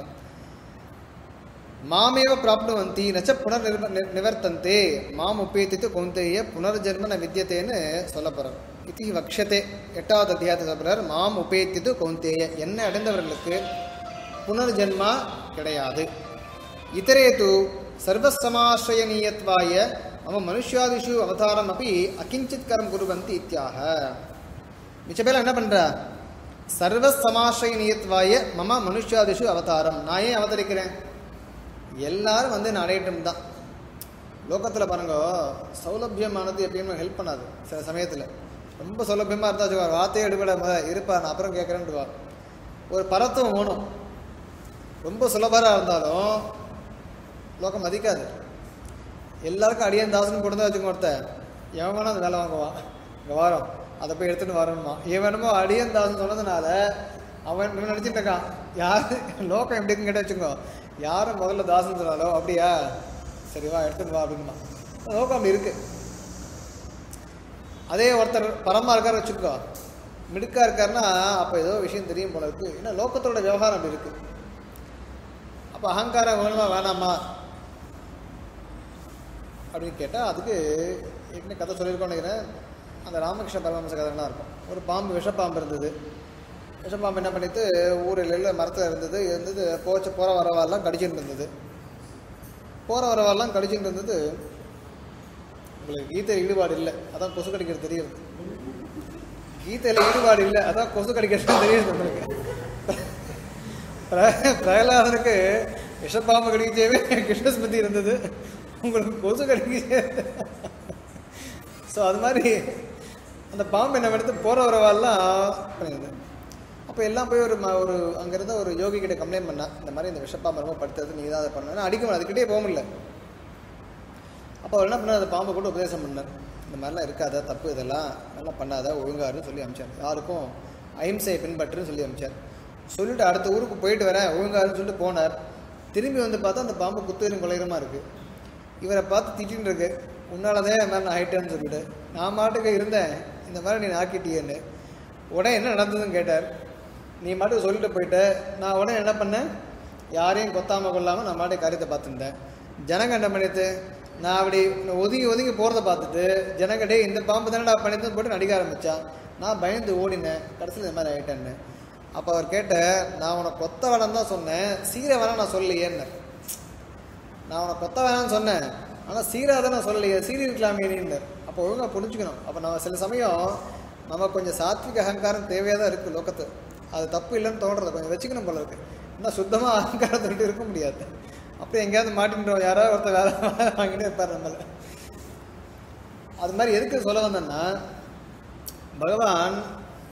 மாமேவ பிராப்னுவந்தி நச்ச புனர் நிர்ம நி- நிவர்த்தந்தே மாம் உபேத்தித்து கௌந்தேய புனர்ஜென்ம ந வித்தியதேன்னு சொல்ல போறார் இது வக்ஷத்தே எட்டாவது அத்தியாயத்தை சொல்றார் மாம் உபேத்தித்து கௌந்தேய என்ன அடைந்தவர்களுக்கு புனர்ஜென்மா கிடையாது இத்தரே து சர்வசமாசிரயனீயத்வாய மம மனுஷ்யாதிஷு அவதாரம் அப்படி அகிஞ்சித் கரம் குருவந்தி இத்தியாக மிச்ச பேர்லாம் என்ன பண்றா சர்வ சமாசிரயனியத்வாய மம மனுஷ்யாதிஷு அவதாரம் நான் ஏன் அவதரிக்கிறேன் எல்லாரும் வந்து நான் அடையட்டும் தான் லோகத்தில் பாருங்க சௌலபியமானது எப்பயுமே ஹெல்ப் பண்ணாது சில சமயத்தில் ரொம்ப சௌலபியமாக இருந்தா வச்சுக்கோ வார்த்தையே எடுபட முத இருப்பா நான் அப்புறம் கேட்குறேன்ட்டு வா ஒரு பரத்துவம் வேணும் ரொம்ப சுலபராக இருந்தாலும் லோகம் மதிக்காது எல்லாருக்கும் அடியன் தாசன் கொடுத்தா வச்சுக்கோ ஒருத்தன் எவன் வேணா அந்த வேலை வாங்குவான் இங்கே வாரம் அதை போய் எடுத்துன்னு வரணுமா இவன் வேணுமோ அடியன் தாசன் சொன்னதுனால அவன் இவன் நினச்சிட்டு இருக்கான் யார் லோகம் எப்படி இருக்குன்னு கேட்டு வச்சுக்கோ யாரும் முதல்ல தாசன் சொன்னாலோ அப்படியா சரி வா எடுத்துன்னு வா அப்படின்மா லோகம் அப்படி இருக்கு அதே ஒருத்தர் பரமா இருக்காரு வச்சுக்கோ மிடுக்கா இருக்காருன்னா அப்போ ஏதோ விஷயம் தெரியும் போல இருக்கு ஏன்னா லோகத்தோட விவகாரம் அப்படி இருக்கு அப்போ அகங்காரம் வேணுமா வேணாமா அப்படின்னு கேட்டால் அதுக்கு ஏற்கனவே கதை சொல்லியிருக்கோம்னு நினைக்கிறேன் அந்த ராமகிருஷ்ண பரமஹம்ச கதைலாம் இருக்கும் ஒரு பாம்பு விஷப்பாம்பு இருந்தது விஷப்பாம்பு என்ன பண்ணிட்டு ஊரில் இல்லை மரத்தில் இருந்தது இருந்தது போச்சு போகிற வரவாலாம் கடிச்சிட்டு இருந்தது போகிற வரவாலாம் கடிச்சிட்டு இருந்தது உங்களுக்கு கீதை ஈடுபாடு இல்லை அதான் கொசு கடிக்கிறது தெரியுது கீதையில் ஈடுபாடு இல்லை அதான் கொசு கடிக்கிறது தெரியுது உங்களுக்கு பிர- பிரகலாதனுக்கு விஷப்பாம்பு கடிக்கவே கிருஷ்ணஸ்மதி இருந்தது உங்களுக்கு கொசு கடிக்க ஸோ அது மாதிரி அந்த பாம்பு என்ன எடுத்து போகிற வரவாலாம் பண்ணிடுது அப்போ எல்லாம் போய் ஒரு ம- ஒரு அங்கே இருந்த ஒரு யோகி கிட்ட கம்ப்ளைண்ட் பண்ணா இந்த மாதிரி இந்த விஷப்பாம்பு ரொம்ப படுத்தது நீ தான் அதை பண்ண அடிக்க முடியாது அதுக்கிட்டே போக முடியல அப்போ அவர் என்ன பண்ணார் அந்த பாம்பை கூட உபதேசம் பண்ணார் இந்த மாதிரிலாம் இருக்காத தப்பு இதெல்லாம் நல்லா பண்ணாத ஒழுங்காருன்னு சொல்லி அமிச்சார் யாருக்கும் அஹிம்சையை பின்பற்றுன்னு சொல்லி அமிச்சார் சொல்லிட்டு அடுத்த ஊருக்கு போயிட்டு வரேன் ஒழுங்காருன்னு சொல்லிட்டு போனார் திரும்பி வந்து பார்த்தா அந்த பாம்பு குத்துயிரும் கொலையுமா இருக்கு இவரை பார்த்து திட்டின்னு இருக்கு உன்னாலதான் இந்த மாதிரி நான் ஆயிட்டேன்னு சொல்லிட்டு நான் மாட்டுக்கு இருந்தேன் இந்த மாதிரி நீ ஆக்கிட்டியேன்னு உடனே என்ன நடந்ததுன்னு கேட்டார் நீ மாட்டுக்கு சொல்லிட்டு போயிட்ட நான் உடனே என்ன பண்ணேன் யாரையும் கொத்தாம கொள்ளாம நான் மாட்டுக்கு காரியத்தை பார்த்துருந்தேன் ஜனங்க என்ன பண்ணிட்டு நான் அப்படி ஒதுங்கி ஒதுங்கி போகிறத பார்த்துட்டு ஜனங்க டேய் இந்த பாம்பு தானடா பண்ணிட்டு போட்டு நடிக்க ஆரம்பிச்சான் நான் பயந்து ஓடினேன் கடைசியில் இந்த மாதிரி ஆயிட்டேன்னு அப்போ அவர் கேட்ட நான் உனக்கு கொத்த வேணாம் தான் சொன்னேன் சீர வேணாம் நான் சொல்லலையேன்னு நான் உனக்கு கொத்த வேணாம்னு சொன்னேன் ஆனால் சீரா தான் நான் சொல்லலையே சீரி இருக்கலாமே நீன்னு அப்போ ஒழுங்கா புரிஞ்சுக்கணும் அப்போ நம்ம சில சமயம் நம்ம கொஞ்சம் சாத்விக அகங்காரம் தேவையாக தான் இருக்குது லோகத்து அது தப்பு இல்லைன்னு தோன்றது கொஞ்சம் வச்சுக்கணும் போல இருக்கு இன்னும் சுத்தமாக அகங்காரம் சொல்லிட்டு இருக்க முடியாது அப்போ எங்கேயாவது மாட்டின்றோம் யாராவது ஒருத்தர் வேலை வேலை வாங்கிட்டே இருப்பார் நம்மள அது மாதிரி எதுக்கு சொல்ல வந்தேன்னா பகவான்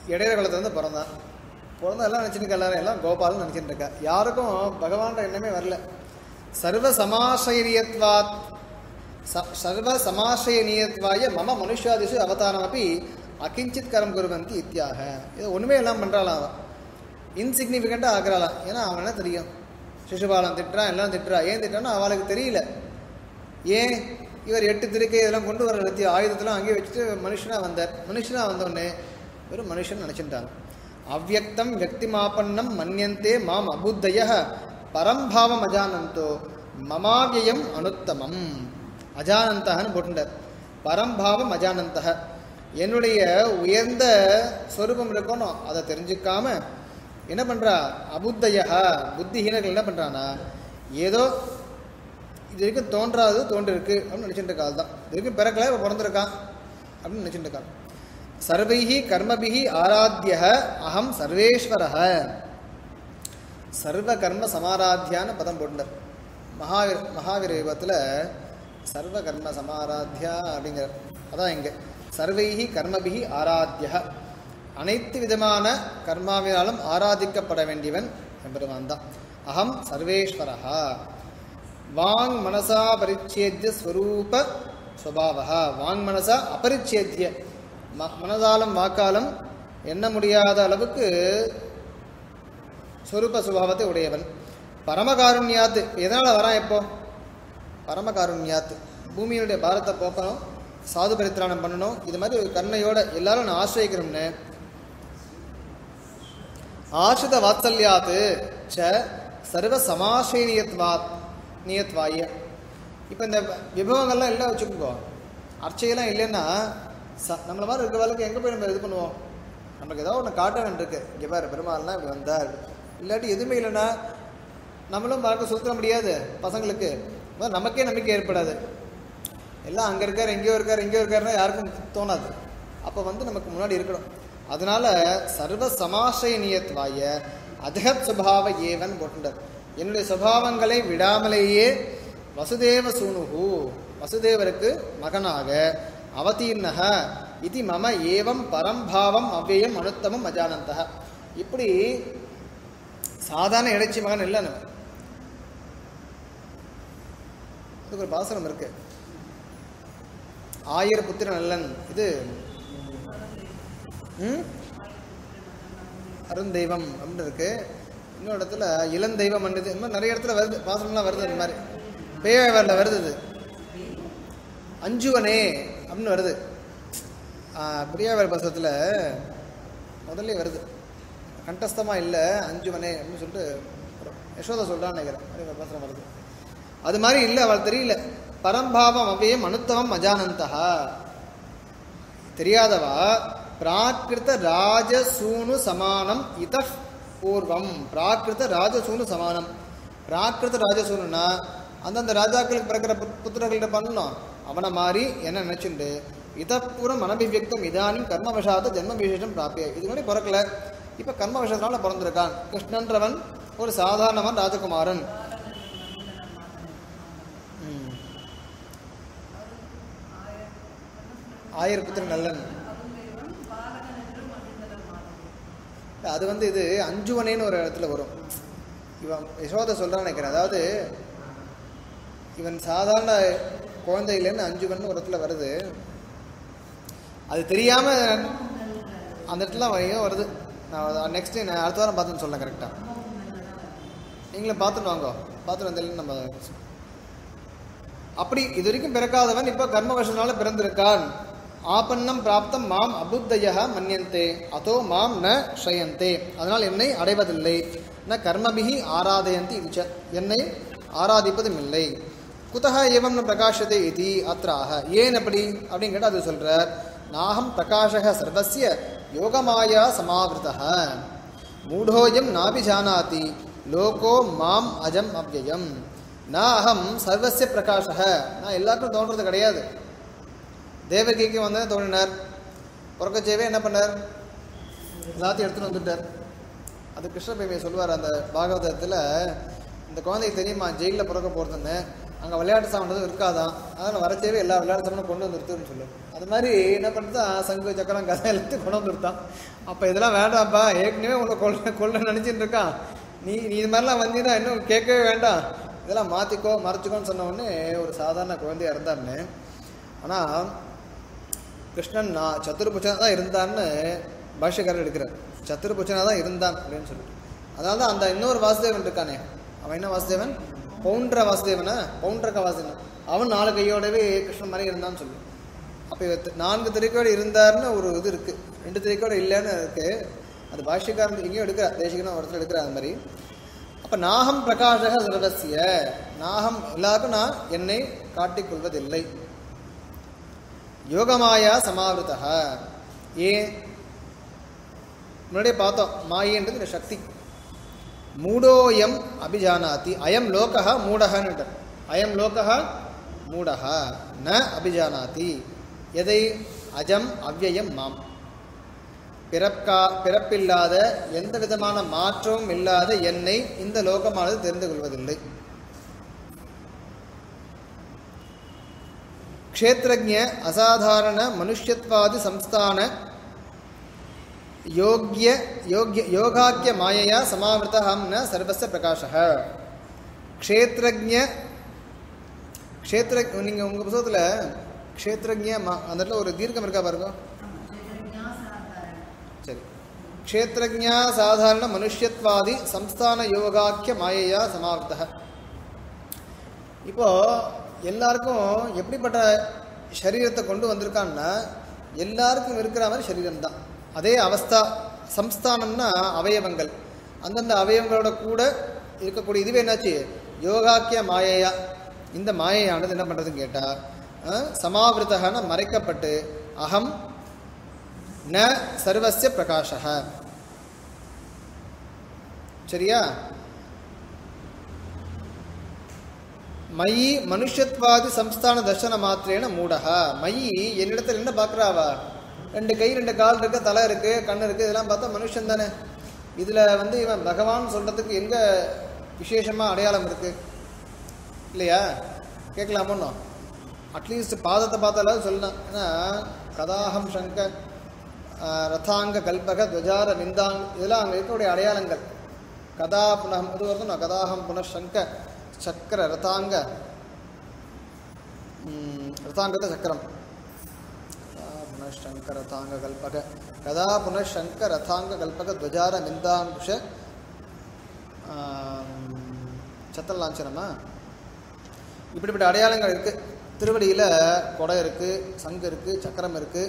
இடையிற காலத்துலேருந்து பிறந்தான் பிறந்த எல்லாம் நினச்சிட்டு எல்லாரும் எல்லாம் கோபால்னு நினச்சிட்டு இருக்கா யாருக்கும் பகவான்ற எண்ணமே வரல சர்வ சமாசைரியத்வாத் ச- சர்வ சமாசயனீயத்வாய மம மனுஷாதிஷு அவதாரமப்பி அகிஞ்சித் கரம் குருவந்தி இத்தியாக இது ஒன்றுமே எல்லாம் பண்ணுறாளாம் அவன் இன்சிக்னிஃபிகண்ட்டாக ஆகிறாளாம் ஏன்னா அவன் என்ன தெரியும் சிசுபாலம் திட்டுறான் எல்லாம் திட்டுறா ஏன் திட்டான்னா அவளுக்கு தெரியல ஏன் இவர் எட்டு திருக்கை இதெல்லாம் கொண்டு வர ரத்தி ஆயுதத்தெல்லாம் அங்கேயே வச்சுட்டு மனுஷனாக வந்தார் மனுஷனாக வந்தோடனே வெறும் மனுஷன் நினச்சிட்டாங்க அவ்வக்தம் வியக்திமாபன்னம் மன்யந்தே மாம் அபுத்தய பரம்பாவம் அஜானந்தோ மமாவியம் அனுத்தமம் அஜானந்தகன்னு போட்டுட்டார் பரம்பாவம் அஜானந்தக என்னுடைய உயர்ந்த ஸ்வரூபம் இருக்கணும் அதை தெரிஞ்சுக்காம என்ன பண்றா அபுத்தய புத்திஹீனர்கள் என்ன பண்றானா ஏதோ இது வரைக்கும் தோன்றாது தோன்றிருக்கு அப்படின்னு நினச்சிட்டு இருக்கா தான் இது வரைக்கும் பிறக்கல இப்போ பிறந்திருக்கான் அப்படின்னு நினச்சிட்டு இருக்கான் சர்வைஹி கர்மபிஹி ஆராத்திய அகம் சர்வேஸ்வரः சர்வ கர்ம சமாராத்தியான்னு பதம் போட்டுனர் மகாவீர் மகாவீர யுகத்தில் சர்வ கர்ம சமாராத்தியா அப்படிங்கிற அதான் இங்கே சர்வைஹி கர்மபிஹி ஆராத்திய அனைத்து விதமான கர்மாவினாலும் ஆராதிக்கப்பட வேண்டியவன் எம்பெருமான் தான் அகம் சர்வேஸ்வரஹா வாங் மனசா பரிச்சேத்திய ஸ்வரூப ஸ்வபாவா வாங் மனசா அபரிச்சேத்திய ம மனதாலும் வாக்காலும் எண்ண முடியாத அளவுக்கு ஸ்வரூப சுபாவத்தை உடையவன் பரமகாருண்யாத்து எதனால் வரான் எப்போ பரமகாருண்யாத்து பூமியினுடைய பாரத்தை போக்கணும் சாது பரித்திராணம் பண்ணணும் இது மாதிரி ஒரு கருணையோட எல்லாரும் நான் ஆசிரியக்கிறோம்னு ஆசிரித வாத்சல்யாத்து ச சர்வ சமாசேனியத்வாத் நியத்வாய இப்போ இந்த விபவங்கள்லாம் எல்லாம் வச்சுக்கோங்க அர்ச்சையெல்லாம் இல்லைன்னா ச நம்மள மாதிரி இருக்கிறவளுக்கு எங்கே போய் நம்ம இது பண்ணுவோம் நமக்கு ஏதோ ஒன்று காட்ட வேண்டியிருக்கு இங்கே பாரு பெருமாள்னா இப்படி வந்தார் இல்லாட்டி எதுவுமே இல்லைன்னா நம்மளும் பார்க்க சுத்த முடியாது பசங்களுக்கு அதான் நமக்கே நம்பிக்கை ஏற்படாது எல்லாம் அங்கே இருக்கார் எங்கேயோ இருக்கார் எங்கேயோ இருக்காருன்னா யாருக்கும் தோணாது அப்போ வந்து நமக்கு முன்னாடி இருக்கணும் அதனால சர்வ சமாசயனியத்வாய அதகத் சுபாவ ஏவன் போட்டுட்டார் என்னுடைய சுபாவங்களை விடாமலேயே வசுதேவ சூனுகு வசுதேவருக்கு மகனாக அவதீர்ணக இது மம ஏவம் பரம்பாவம் அவ்வியம் அனுத்தமம் அஜானந்தக இப்படி சாதாரண இடைச்சி மகன் இல்லை நம்ம இதுக்கு ஒரு பாசனம் இருக்கு ஆயிர புத்திர நல்லன் இது ம்? அருந்தெய்வம் அப்படின்னு இருக்கு இன்னொரு இடத்துல இளந்தெய்வம் பண்ணுது இந்த மாதிரி நிறைய இடத்துல வருது பாசனம்லாம் வருது இந்த மாதிரி பேயாவரில் வருது இது அஞ்சுவனே அப்படின்னு வருது பிரியாவர் பாசத்தில் முதல்ல வருது கண்டஸ்தமாக இல்லை அஞ்சுவனே அப்படின்னு சொல்லிட்டு யசோதா சொல்கிறான்னு நினைக்கிறேன் அப்படி ஒரு பாசனம் வருது அது மாதிரி இல்லை அவள் தெரியல பரம்பாவம் அவ்வியம் அனுத்தமம் அஜானந்தா தெரியாதவா பிராகிருத ராஜசூனு சமானம் இத பூர்வம் பிராகிருத ராஜசூனு சமானம் பிராகிருத ராஜசூனுனா அந்தந்த ராஜாக்களுக்கு பிறக்கிற புத்- புத்திரர்கள்ட்ட பண்ணணும் அவனை மாறி என்ன நினைச்சுண்டு இதப்பூர்வம் அனபிவியக்தம் இதானும் கர்மவசாத ஜென்ம விசேஷம் பிராப்பிய இது மாதிரி பிறக்கல இப்போ கர்ம விஷயத்தினால பிறந்திருக்கான் கிருஷ்ணன்றவன் ஒரு சாதாரணவன் ராஜகுமாரன் ம். ஆயிரப்புத்திர நல்லன் அது வந்து இது அஞ்சுவனேன்னு ஒரு இடத்துல வரும் இவன் யசோதை சொல்றான்னு நினைக்கிறேன் அதாவது இவன் சாதாரண குழந்தையிலேருந்து அஞ்சுவன் ஒரு இடத்துல வருது அது தெரியாம அந்த இடத்துல வரையும் வருது நான் நெக்ஸ்ட் நான் அடுத்த வாரம் பார்த்துன்னு சொல்ல கரெக்டாக நீங்களும் பார்த்துட்டு வாங்க பார்த்துட்டு வந்தாலும் நம்ம அப்படி இது வரைக்கும் பிறக்காதவன் இப்போ கர்மவசனால பிறந்திருக்கான் ஆபன்னம் பிராப்தம் மாம் அபுத்தய மன்யந்தே அதோ மாம் ந ஷயந்தே அதனால் என்னை அடைவதில்லை ந கர்மபிகி ஆராதயந்தி இது ச. என்னை ஆராதிப்பதும் இல்லை குதக ஏவம் ந பிரகாஷதே இது அத்ராக ஏன் அப்படி அப்படின்னு கேட்டால் அது சொல்றார் நாகம் பிரகாஷக சர்வசிய யோகமாயா சமாவிருத்தः மூடோயம் நாபிஜானாதி லோகோ மாம் அஜம் அவ்யயம் நான் அகம் சர்வசிய பிரகாஷக நான் எல்லாருக்கும் தோன்றது கிடையாது தேவகிக்கு வந்து தோன்றினார் பிறக்கச்சேவே என்ன பண்ணார் எல்லாத்தையும் எடுத்துட்டு வந்துட்டார் அது கிருஷ்ண பேமியை சொல்லுவார் அந்த பாகவதத்தில் இந்த குழந்தைக்கு தெரியுமா ஜெயிலில் பிறக்க போகிறதுன்னு அங்கே விளையாட்டு சாமானதும் இருக்காதான் அதனால் வரச்சேவே எல்லா விளையாட்டு சாமானும் கொண்டு வந்து நிறுத்துன்னு சொல்லும் அது மாதிரி என்ன பண்ணுதான் சங்கு சக்கரம் கதை எல்லாத்தையும் கொண்டு வந்து நிறுத்தான் அப்போ இதெல்லாம் வேண்டாம்ப்பா ஏற்கனவே உன்னை கொள்ள கொள்ள நினச்சிட்டு இருக்கான் நீ நீ இது மாதிரிலாம் வந்தீங்கன்னா இன்னும் கேட்கவே வேண்டாம் இதெல்லாம் மாற்றிக்கோ மறைச்சிக்கோன்னு சொன்ன உடனே ஒரு சாதாரண குழந்தையா இருந்தாருன்னு ஆனால் கிருஷ்ணன் நான் சத்துருபுச்சனாக தான் இருந்தான்னு பாஷ்யக்காரர் எடுக்கிறார் சத்துருபுச்சனாக தான் இருந்தான் அப்படின்னு சொல்லிட்டு அதனால தான் அந்த இன்னொரு வாசுதேவன் இருக்கானே அவன் என்ன வாசுதேவன் பவுண்டர வாசுதேவனா பவுண்டரக்க வாசுதேவன் அவன் நாலு கையோடவே கிருஷ்ணன் மாதிரி இருந்தான்னு சொல்லு அப்போ நான்கு திரைக்கோடு இருந்தாருன்னு ஒரு இது இருக்கு ரெண்டு திரைக்கோடு இல்லைன்னு இருக்கு அது பாஷ்யக்காரன் எங்கேயும் எடுக்கிறார் தேசிகனும் ஒரு இடத்துல எடுக்கிறார் அது மாதிரி அப்போ நாகம் பிரகாஷக சர்வசிய நாகம் எல்லாருக்கும் நான் என்னை காட்டிக் கொள்வதில்லை யோகமாயா சமாவிருத்தா ஏன் முன்னாடியே பார்த்தோம் மாயன்றது இந்த சக்தி மூடோயம் அபிஜானாதி அயம் லோகா மூடகன்னு அயம் லோகா மூடகா ந அபிஜானாதி எதை அஜம் அவ்யயம் மாம் பிறப்பா பிறப்பில்லாத எந்த விதமான மாற்றமும் இல்லாத என்னை இந்த லோகமானது தெரிந்து கொள்வதில்லை க்ஷேத்திரஜ அசாதாரண மனுஷ்யத்வாதி சம்ஸ்தான யோக்ய யோக்ய யோகாக்கிய மாயையா சமாவிருத்தம் ந சர்வஸ்ய பிரகாஷः க்ஷேத்திரஜ க்ஷேத்திர நீங்கள் உங்கள் புத்தகத்தில் க்ஷேத்திரஜ மா அந்த இடத்துல ஒரு தீர்க்கம் இருக்கா பாருங்க சரி க்ஷேத்திரஜா சாதாரண மனுஷ்யத்வாதி சம்ஸ்தான யோகாக்கிய மாயையா சமாவிருத்தः இப்போ எல்லாருக்கும் எப்படிப்பட்ட சரீரத்தை கொண்டு வந்திருக்கான்னா எல்லாருக்கும் இருக்கிற மாதிரி சரீரம் தான் அதே அவஸ்தா சம்ஸ்தானம்னா அவயவங்கள் அந்தந்த அவயவங்களோட கூட இருக்கக்கூடிய இதுவே என்னாச்சு யோகாக்கிய மாயையா இந்த மாயையானது என்ன பண்ணுறதுன்னு கேட்டால் சமாவிருத்தகன மறைக்கப்பட்டு அகம் ந சர்வசிய பிரகாஷக சரியா மயி மனுஷத்வாதி சம்ஸ்தான தர்சன மாத்திரேன மூடகா மயி என்னிடத்துல என்ன பார்க்குறாவா ரெண்டு கை ரெண்டு கால் இருக்கு தலை இருக்கு கண் இருக்கு இதெல்லாம் பார்த்தா மனுஷன் தானே இதுல வந்து இவன் பகவான் சொல்றதுக்கு எங்க விசேஷமா அடையாளம் இருக்கு இல்லையா கேட்கலாமோன்னோ அட்லீஸ்ட் பாதத்தை பார்த்தாலும் சொல்லலாம் ஏன்னா கதாகம் சங்க ஆஹ், ரதாங்க கல்பக துவஜார விந்தாங் இதெல்லாம் அங்கே இருக்கக்கூடிய அடையாளங்கள் கதா புனகம் இது வருதுன்னா கதாகம் புனஷங்க சக்கர ரதாங்க ம், ரதாங்கத்தை சக்கரம் கதா புனஷங்க ரதாங்க கல்பக கதா புனஷங்க ரதாங்க கல்பக துவஜார விந்தாங்குஷ சத்தல் லாஞ்சனமா இப்படிப்பட்ட அடையாளங்கள் இருக்கு திருவடியில குடை இருக்கு சங்கு இருக்கு சக்கரம் இருக்கு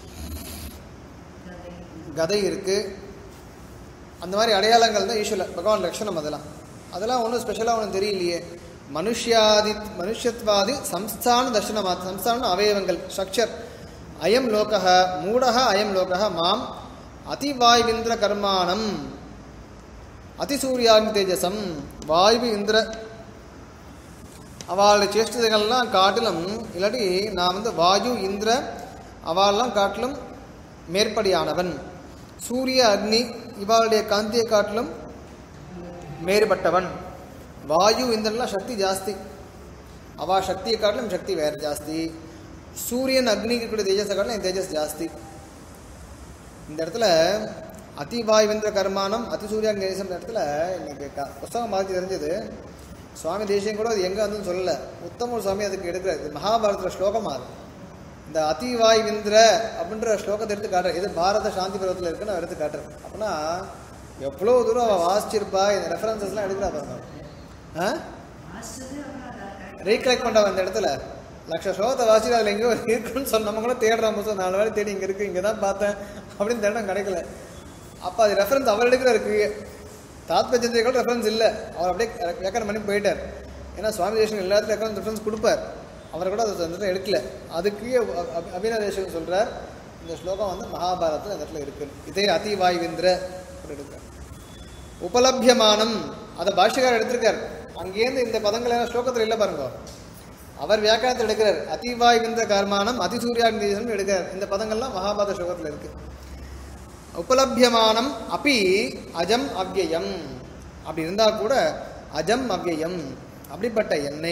கதை இருக்கு அந்த மாதிரி அடையாளங்கள் தான் ஈஸ்வர பகவான் லட்சணம் அதெல்லாம் அதெல்லாம் ஒன்றும் ஸ்பெஷலாக ஒன்றும் தெரியலையே மனுஷ்யாதி மனுஷத்வாதி சம்ஸ்தான தர்ஷனமா சம்ஸ்தான அவயவங்கள் ஸ்ட்ரக்சர் அயம் லோகः மூடः அயம் லோகः மாம் அதிவாயுவிந்திர கர்மாணம் அதிசூரியாகி தேஜசம் வாயு இந்திர அவளுடைய சேஷ்டதைகள்லாம் காட்டிலும் இல்லாட்டி நான் வந்து வாயு இந்திர அவள்லாம் காட்டிலும் மேற்படியானவன் சூரிய அக்னி இவாளுடைய காந்தியை காட்டிலும் மேறுபட்டவன் வாயு இந்திரன்லாம் சக்தி ஜாஸ்தி அவா சக்தியை காட்டிலும் சக்தி வேறு ஜாஸ்தி சூரியன் அக்னிக்கு கூட தேஜஸை காட்டிலும் என் தேஜஸ் ஜாஸ்தி இந்த இடத்துல அதிவாயுவேந்திர கர்மானம் அதிசூரியாங்க தேசம் இடத்துல இன்னைக்கு க புஸ்தகம் பார்த்து தெரிஞ்சது சுவாமி தேசியம் கூட அது எங்கே வந்துன்னு சொல்லல உத்தம சுவாமி அதுக்கு எடுக்கிறார் இது மகாபாரதத்தில் ஸ்லோகமா அது இந்த அதிவாயுவிந்திர அப்படின்ற ஸ்லோகத்தை எடுத்து காட்டுற இது பாரத சாந்தி பருவத்தில் இருக்குன்னு அவர் எடுத்து காட்டுறேன் அப்படின்னா எவ்வளோ தூரம் அவள் வாசிச்சிருப்பா இந்த ரெஃபரன்சஸ்லாம் எடுக்கிறா பாருங்க ஆ ரீகலெக்ட் பண்ண அந்த இடத்துல லட்ச ஸ்லோகத்தை வாசிட்டு அதில் எங்கேயோ இருக்குன்னு சொன்ன நம்ம கூட தேடுறோம் புதுசாக நாலு வேலை தேடி இங்கே இருக்குது இங்கே தான் பார்த்தேன் அப்படின்னு தேடம் கிடைக்கல அப்போ அது ரெஃபரன்ஸ் அவர் எடுக்கிற இருக்கு தாத்பஜந்திரி கூட ரெஃபரன்ஸ் இல்லை அவர் அப்படியே வியாக்கரணம் பண்ணி போயிட்டார் ஏன்னா சுவாமி தேசம் எல்லாத்துலையும் ரெஃபரன்ஸ் ரெஃபரன்ஸ் கொடுப்பார் அவர் கூட அது அந்த இடத்துல எடுக்கல அதுக்கு அப- அப- அபிநவ தேசம் சொல்கிறார் இந்த ஸ்லோகம் வந்து மகாபாரதத்தில் அந்த இடத்துல இருக்கு இதே அதிவாயுவிந்திர அப்படி எடுக்கிறார் உபலபியமானம் அதை பாஷ்யக்காரர் எடுத்திருக்கார் அங்கேருந்து இந்த பதங்கள் எல்லாம் ஸ்லோகத்தில் இல்லை பாருங்க அவர் வியாக்கியானத்தில் எடுக்கிறார் அதிவாயுவிந்திர கர்மானம் அதிசூரியாக்னீசனம் எடுக்கிறார் இந்த பதங்கள்லாம் மகாபாரத ஸ்லோகத்தில் இருக்கு உபலபியமானம் அப்பி அஜம் அவ்யயம் அப்படி இருந்தால் கூட அஜம் அவ்யயம் அப்படிப்பட்ட என்னை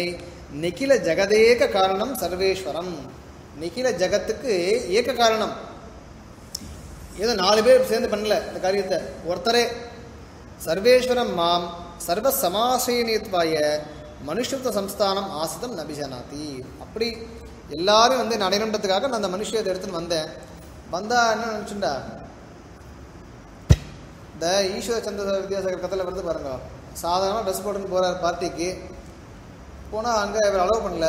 நிகில ஜெகதேக காரணம் சர்வேஸ்வரம் நிகில ஜகத்துக்கு ஏக காரணம் ஏதோ நாலு பேர் சேர்ந்து பண்ணல இந்த காரியத்தை ஒருத்தரே சர்வேஸ்வரம் மாம் சர்வ சமாசயனித்வாய மனுஷத்துவ சம்ஸ்தானம் ஆசிதம் நபிஜனாதி அப்படி எல்லாரும் வந்து நடைபெறதுக்காக நான் அந்த மனுஷத்தை எடுத்துன்னு வந்தேன் வந்தா என்ன நினச்சுண்டா இந்த ஈஸ்வர சந்திர வித்யாசாகர் கதையில் வந்து பாருங்க சாதாரண ட்ரெஸ் போட்டுன்னு போகிறார் பார்ட்டிக்கு போனால் அங்கே இவர் அலோவ் பண்ணல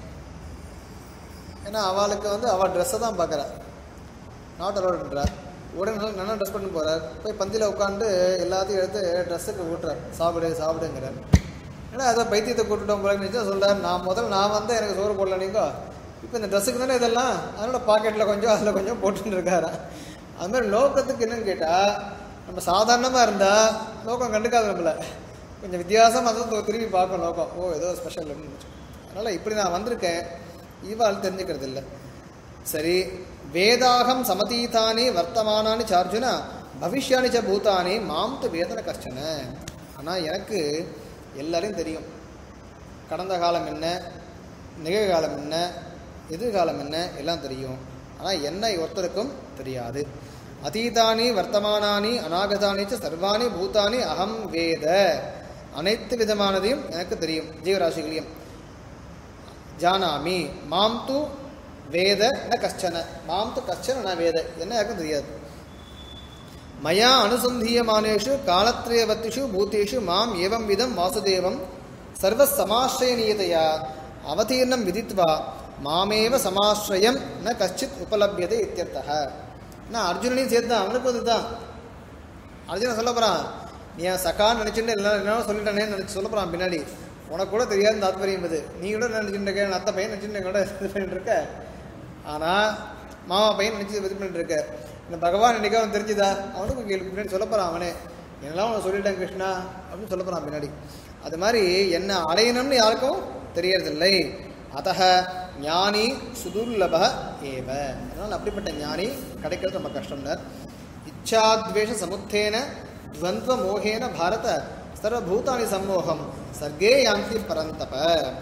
ஏன்னா அவளுக்கு வந்து அவள் ட்ரெஸ்ஸை தான் பார்க்குறா நாட் அலோவ்ன்றார் உடனே நல்லா நல்லா ட்ரெஸ் பண்ணி போகிறார் போய் பந்தியில் உட்காந்து எல்லாத்தையும் எடுத்து ட்ரெஸ்ஸுக்கு ஊட்டுறார் சாப்பிடு சாப்பிடுங்கிறார் ஏன்னா அதை பைத்தியத்தை கூட்டுட்டோம் போல நிச்சயம் சொல்கிறார் நான் முதல்ல நான் வந்து எனக்கு சோறு போடல நீங்கள் இப்போ இந்த ட்ரெஸ்ஸுக்கு தானே இதெல்லாம் அதனால பாக்கெட்டில் கொஞ்சம் அதில் கொஞ்சம் போட்டுன்னு இருக்காரா அது மாதிரி லோகத்துக்கு என்னன்னு கேட்டால் நம்ம சாதாரணமாக இருந்தால் லோகம் கண்டுக்காது நம்மள கொஞ்சம் வித்தியாசமாக அதை திரும்பி பார்க்கும் லோகம் ஓ ஏதோ ஸ்பெஷல் அப்படின்னு அதனால் இப்படி நான் வந்திருக்கேன் இவாள் தெரிஞ்சுக்கிறது இல்லை சரி வேதாகம் சமதீதானி வர்த்தமானானி சார்ஜுனா பவிஷ்யானி ச பூதானி மாம் து வேதன கஷ்டன ஆனால் எனக்கு எல்லாரையும் தெரியும் கடந்த காலம் என்ன நிகழ்காலம் என்ன எதிர்காலம் என்ன எல்லாம் தெரியும் ஆனால் என்னை ஒருத்தருக்கும் தெரியாது அதீதானி வர்த்தமானானி அநாகதானி ச சர்வாணி பூதானி அகம் வேத அனைத்து விதமானதையும் எனக்கு தெரியும் ஜீவராசிகளையும் ஜானாமி மாம் து வேத ந கஷ்டன மாம் து கஷ்டன ந வேத என்ன யாருக்கும் தெரியாது மயா அனுசந்தீயமானேஷு காலத்ரயவத்திஷு பூத்தேஷு மாம் ஏவம் விதம் வாசுதேவம் சர்வ சமாஸ்ரயநீயதையா அவதீர்ணம் விதித்வா மாமேவ சமாஸ்ரயம் ந கஷ்டித் உபலபியதை இத்தியர்த்தக நான் அர்ஜுனனையும் சேர்த்து தான் அவனுக்கு வந்து தான் அர்ஜுனன் சொல்ல போகிறான் நீ என் சக்கான்னு நினச்சிட்டு எல்லாம் என்ன சொல்லிட்டானேன்னு நினச்சி சொல்ல போகிறான் பின்னாடி உனக்கு கூட தெரியாத தாத்பரியம் இது நீ கூட நினச்சிட்டு இருக்க என் அத்தை பையன் நினச்சிட்டு கூட இது பண்ணிட்டு இருக்க ஆனால் மாமா பையன் நினச்சி இது பண்ணிட்டு இருக்க இந்த பகவான் இன்னைக்கு அவன் தெரிஞ்சுதா அவனுக்கும் கேள்வி பின்னாடி சொல்ல போகிறான் அவனே என்னெல்லாம் அவனை சொல்லிட்டேன் கிருஷ்ணா அப்படின்னு சொல்ல போகிறான் பின்னாடி அது மாதிரி என்ன அடையணும்னு யாருக்கும் தெரியறதில்லை அத்தக ஞானி சுதுர்லப ஏவ அதனால் அப்படிப்பட்ட ஞானி கிடைக்கிறது ரொம்ப கஷ்டம்னர் இச்சாத்வேஷ சமுத்தேன துவந்த்வ மோகேன பாரத சர்வபூதானி சம்மோகம் சர்க்கே யாந்தி பரந்தப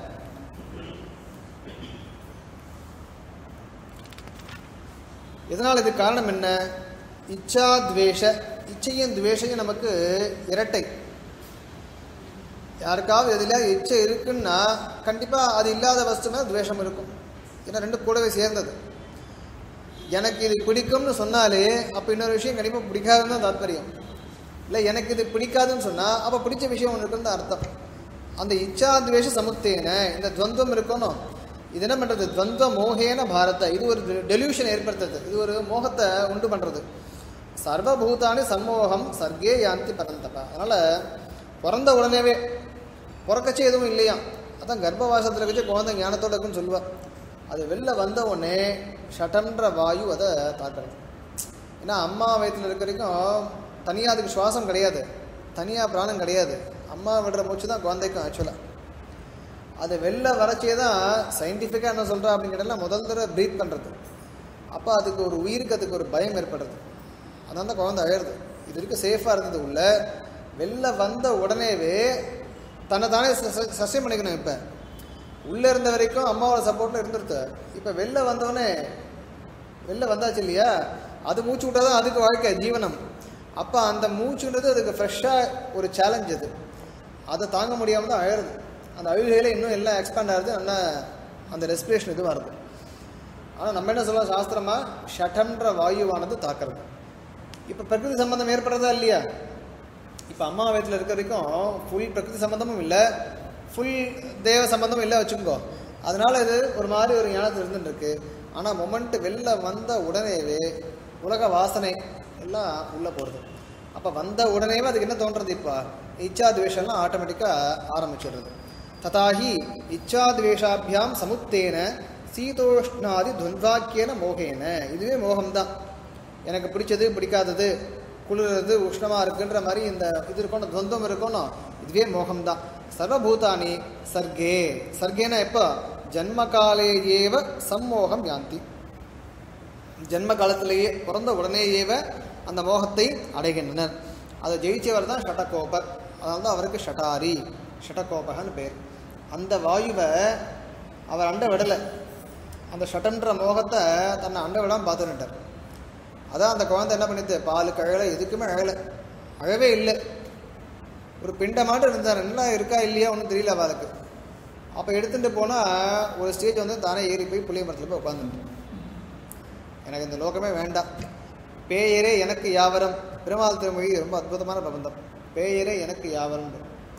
இதனால் இது காரணம் என்ன இச்சா துவேஷ இச்சையும் துவேஷையும் நமக்கு இரட்டை யாருக்காவது எதில் இச்சை இருக்குன்னா கண்டிப்பாக அது இல்லாத வஸ்து மேலே துவேஷம் இருக்கும் ஏன்னா ரெண்டு கூடவே சேர்ந்தது எனக்கு இது பிடிக்கும்னு சொன்னாலே அப்போ இன்னொரு விஷயம் கண்டிப்பாக பிடிக்காதுன்னு தான் தாத்பரியம் இல்லை எனக்கு இது பிடிக்காதுன்னு சொன்னால் அப்போ பிடிச்ச விஷயம் ஒன்று இருக்குன்னு தான் அர்த்தம் அந்த இச்சாத்வேஷ சமுத்தேன இந்த துவந்தம் இருக்கணும் இது என்ன பண்ணுறது துவந்த மோகேன பாரத இது ஒரு டெலியூஷன் ஏற்படுத்துறது இது ஒரு மோகத்தை உண்டு பண்ணுறது சர்வபூதானி சம்மோகம் சர்க்கே யாந்தி பரந்தப அதனால் பிறந்த உடனேவே பிறக்கச்சே எதுவும் இல்லையா அதான் கர்ப்பவாசத்தில் வச்சு குழந்தை ஞானத்தோட இருக்குன்னு சொல்லுவா அது வெளில வந்த உடனே ஷட்டன்ற வாயு அதை தாக்குறது ஏன்னா அம்மா வயிற்றில் இருக்க வரைக்கும் தனியாக அதுக்கு சுவாசம் கிடையாது தனியாக பிராணம் கிடையாது அம்மா விடுற மூச்சு தான் குழந்தைக்கும் ஆக்சுவலாக அது வெளில வரச்சே தான் சயின்டிஃபிக்காக என்ன சொல்கிறா அப்படின்னு கேட்டால் முதல் தடவை ப்ரீத் பண்ணுறது அப்போ அதுக்கு ஒரு உயிருக்கு அதுக்கு ஒரு பயம் ஏற்படுறது அதனால தான் குழந்தை அழகுது இது வரைக்கும் சேஃபாக இருந்தது உள்ள வெளில வந்த உடனேவே தன்னை தானே ச- சஸ்யம் பண்ணிக்கணும் இப்போ உள்ளே இருந்த வரைக்கும் அம்மாவோட சப்போர்ட்டில் இருந்துருது இப்போ வெளில வந்தோடனே வெளில வந்தாச்சு இல்லையா அது மூச்சு விட்டால் தான் அதுக்கு வாழ்க்கை ஜீவனம் அப்போ அந்த மூச்சுன்றது அதுக்கு ஃப்ரெஷ்ஷாக ஒரு சேலஞ்ச் அது அதை தாங்க முடியாமல் தான் அழகுது அந்த அழுகையில் இன்னும் எல்லாம் எக்ஸ்பேண்ட் ஆகுது நல்லா அந்த ரெஸ்பிரேஷன் இதுவாக இருக்கும் ஆனால் நம்ம என்ன சொல்லலாம் சாஸ்திரமாக ஷட்டன்ற வாயுவானது தாக்குறது இப்போ பிரகிருதி சம்பந்தம் ஏற்படுறதா இல்லையா இப்போ அம்மா வயிற்றில் இருக்க வரைக்கும் ஃபுல் பிரகிருதி சம்பந்தமும் இல்லை ஃபுல் தேவ சம்பந்தமும் இல்லை வச்சுக்கோ அதனால இது ஒரு மாதிரி ஒரு ஞானத்தில் இருந்துட்டு இருக்கு ஆனால் மொமெண்ட் வெளில வந்த உடனேவே உலக வாசனை எல்லாம் உள்ளே போகிறது அப்போ வந்த உடனேவே அதுக்கு என்ன தோன்றது இப்போ இச்சா துவேஷம்லாம் ஆட்டோமேட்டிக்காக ஆரம்பிச்சிடுறது ததாஹி இச்சா துவேஷாபியாம் சமுத்தேன சீதோஷ்ணாதி துவந்தாக்கியன மோகேன இதுவே மோகம்தான் எனக்கு பிடிச்சது பிடிக்காதது குளிர்றது உஷ்ணமாக இருக்குன்ற மாதிரி இந்த இது இருக்கணும் துவந்தம் இருக்கணும் இதுவே மோகம்தான் சர்வபூதானி சர்க்கே சர்க்கேனா எப்போ ஜன்ம காலேயேவ சம்மோகம் யாந்தி ஜென்ம காலத்திலேயே பிறந்த உடனேயேவ அந்த மோகத்தை அடைகின்றனர் அதை ஜெயிச்சவர் தான் ஷட்டகோபர் அதனால தான் அவருக்கு ஷட்டாரி ஷட்டகோபகன்னு பேர் அந்த வாயுவை அவர் அண்ட விடலை அந்த ஷட்டன்ற மோகத்தை தன்னை அண்ட விடாமல் பார்த்துட்டார் அதான் அந்த குழந்தை என்ன பண்ணிது பாலுக்கு அழலை எதுக்குமே அழலை அழவே இல்லை ஒரு பிண்டமாட்டம் இருந்தார் நல்லா இருக்கா இல்லையா ஒன்றும் தெரியல அவளுக்கு அப்போ எடுத்துகிட்டு போனால் ஒரு ஸ்டேஜ் வந்து தானே ஏறி போய் புளிய மரத்தில் போய் உட்காந்துட்டு எனக்கு இந்த லோகமே வேண்டாம் பேயரே எனக்கு யாவரம் பெருமாள் திருமொழி ரொம்ப அற்புதமான பிரபந்தம் பேயரே எனக்கு யாவரம்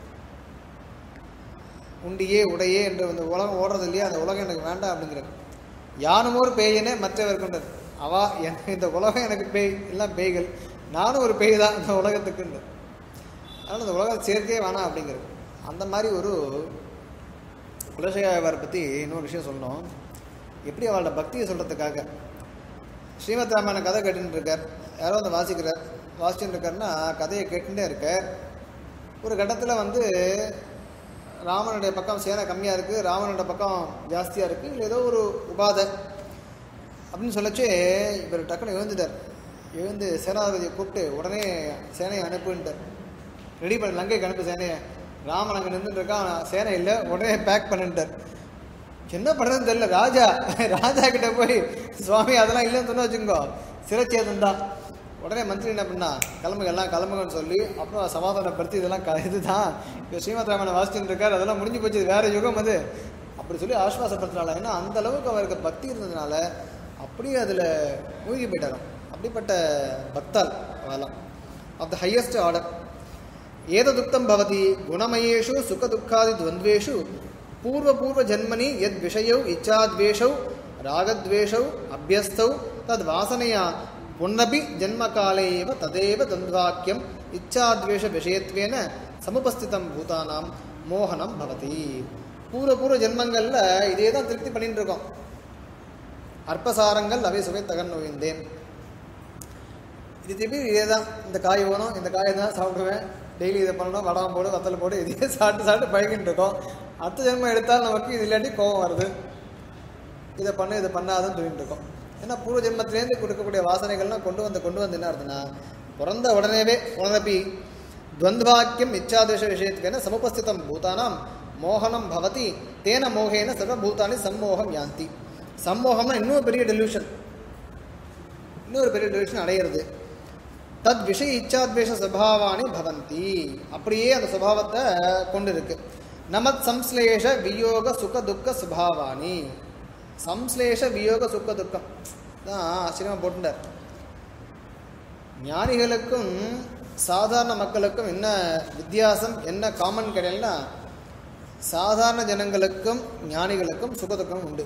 உண்டியே உடையே என்று இந்த உலகம் ஓடுறது இல்லையா அந்த உலகம் எனக்கு வேண்டாம் அப்படிங்கிறது யானுமோர் பேயனே மற்றவர் கொண்டது அவா எனக்கு இந்த உலகம் எனக்கு பேய் எல்லாம் பேய்கள் நானும் ஒரு பேய் தான் இந்த உலகத்துக்குன்னு அதனால் இந்த உலகம் சேர்க்கையே வேணாம் அப்படிங்கிறது அந்த மாதிரி ஒரு குலசேகரை பற்றி இன்னொரு விஷயம் சொல்லணும் எப்படி அவளோட பக்தியை சொல்கிறதுக்காக ஸ்ரீமத் ராமாயண கதை கேட்டுட்டு இருக்கார் யாரோ வந்து வாசிக்கிறார் வாசிச்சுட்டு இருக்காருன்னா கதையை கேட்டுட்டே இருக்கார் ஒரு கட்டத்தில் வந்து ராமனுடைய பக்கம் சேனை கம்மியாக இருக்குது ராவனுடைய பக்கம் ஜாஸ்தியாக இருக்குது இல்லை ஏதோ ஒரு உபாதை அப்படின்னு சொல்லச்சு இவர் டக்குன்னு எழுந்துட்டார் எழுந்து சேனாதிபதியை கூப்பிட்டு உடனே சேனையை அனுப்புன்ட்டார் ரெடி பண்ண லங்கைக்கு அனுப்பு சேனையை ராமன் அங்கே நின்றுட்டு இருக்கான் சேனை இல்லை உடனே பேக் பண்ணிட்டார் என்ன பண்ணுறதுன்னு தெரியல ராஜா ராஜா கிட்ட போய் சுவாமி அதெல்லாம் இல்லைன்னு சொன்ன வச்சுக்கோ சிரச்சேதம் தான் உடனே மந்திரி என்ன பண்ணா கிளம்புங்க எல்லாம் கிளம்புங்கன்னு சொல்லி அப்புறம் சமாதானப்படுத்தி இதெல்லாம் க இதுதான் இப்போ ஸ்ரீமத் ராமனை வாசிச்சுட்டு இருக்காரு அதெல்லாம் முடிஞ்சு போச்சு இது வேற யுகம் அது அப்படி சொல்லி ஆஸ்வாசப்படுத்தினால ஏன்னா அந்த அளவுக்கு அவருக்கு பக்தி இருந்ததுனால அப்படியே அதில் மூழ்கி போயிட்டாராம் அப்படிப்பட்ட பக்தால் அவெல்லாம் ஆஃப் த ஹையஸ்ட் ஆர்டர் ஏததுக்தம் பவதி குணமயேஷு சுகதுக்காதி துவந்த்வேஷு பூர்வபூர்வ ஜன்மனி யத் விஷயௌ இச்சாத்வேஷௌ ராகத்வேஷௌ அபியஸ்தௌ தத் வாசனையா புன்னபி ஜன்மகாலே ஏவ ததேவ தந்த்வாக்கியம் இச்சாத்வேஷ விஷயத்வேன சமுபஸ்திதம் பூதானாம் மோகனம் பவதி பூர்வபூர்வ ஜென்மங்களில் இதே தான் திருப்தி பண்ணிட்டு இருக்கோம் அற்பசாரங்கள் அவை சுவை தகன் நோய்ந்தேன் இது திருப்பி இதே தான் இந்த காய் வேணும் இந்த காயை தான் சாப்பிடுவேன் டெய்லி இதை பண்ணணும் வடம் போடு வத்தல் போடு இதே சாப்பிட்டு சாப்பிட்டு பழகிட்டு இருக்கோம் அடுத்த ஜென்மம் எடுத்தால் நமக்கு இது இல்லாட்டி கோபம் வருது இதை பண்ணு இதை பண்ணாதுன்னு சொல்லிட்டு இருக்கோம் ஏன்னா பூர்வ ஜென்மத்திலேருந்து கொடுக்கக்கூடிய வாசனைகள்லாம் கொண்டு வந்து கொண்டு வந்து என்ன ஆகுதுன்னா பிறந்த உடனேவே உணரப்பி துவந்த்வாக்கியம் இச்சாதேஷ விஷயத்துக்கு சமுபஸ்திதம் பூதானாம் மோகனம் பவதி தேன மோகேன சர்வபூதானி சம்மோகம் யாந்தி சம்மோகம்னா இன்னும் பெரிய டெலியூஷன் இன்னொரு பெரிய டெலியூஷன் அடையிறது தத் விஷய இச்சாத்வேஷ சுபாவானி பவந்தி அப்படியே அந்த சுபாவத்தை கொண்டு இருக்கு நமத் சம்ஸ்லேஷ வியோக சுக துக்க சுபாவானி சம்ஸ்லேஷ வியோக சுக்க துக்கம் தான் ஆச்சரியமாக போட்டுட்டார் ஞானிகளுக்கும் சாதாரண மக்களுக்கும் என்ன வித்தியாசம் என்ன காமன் கிடையாதுன்னா சாதாரண ஜனங்களுக்கும் ஞானிகளுக்கும் சுகதுக்கம் உண்டு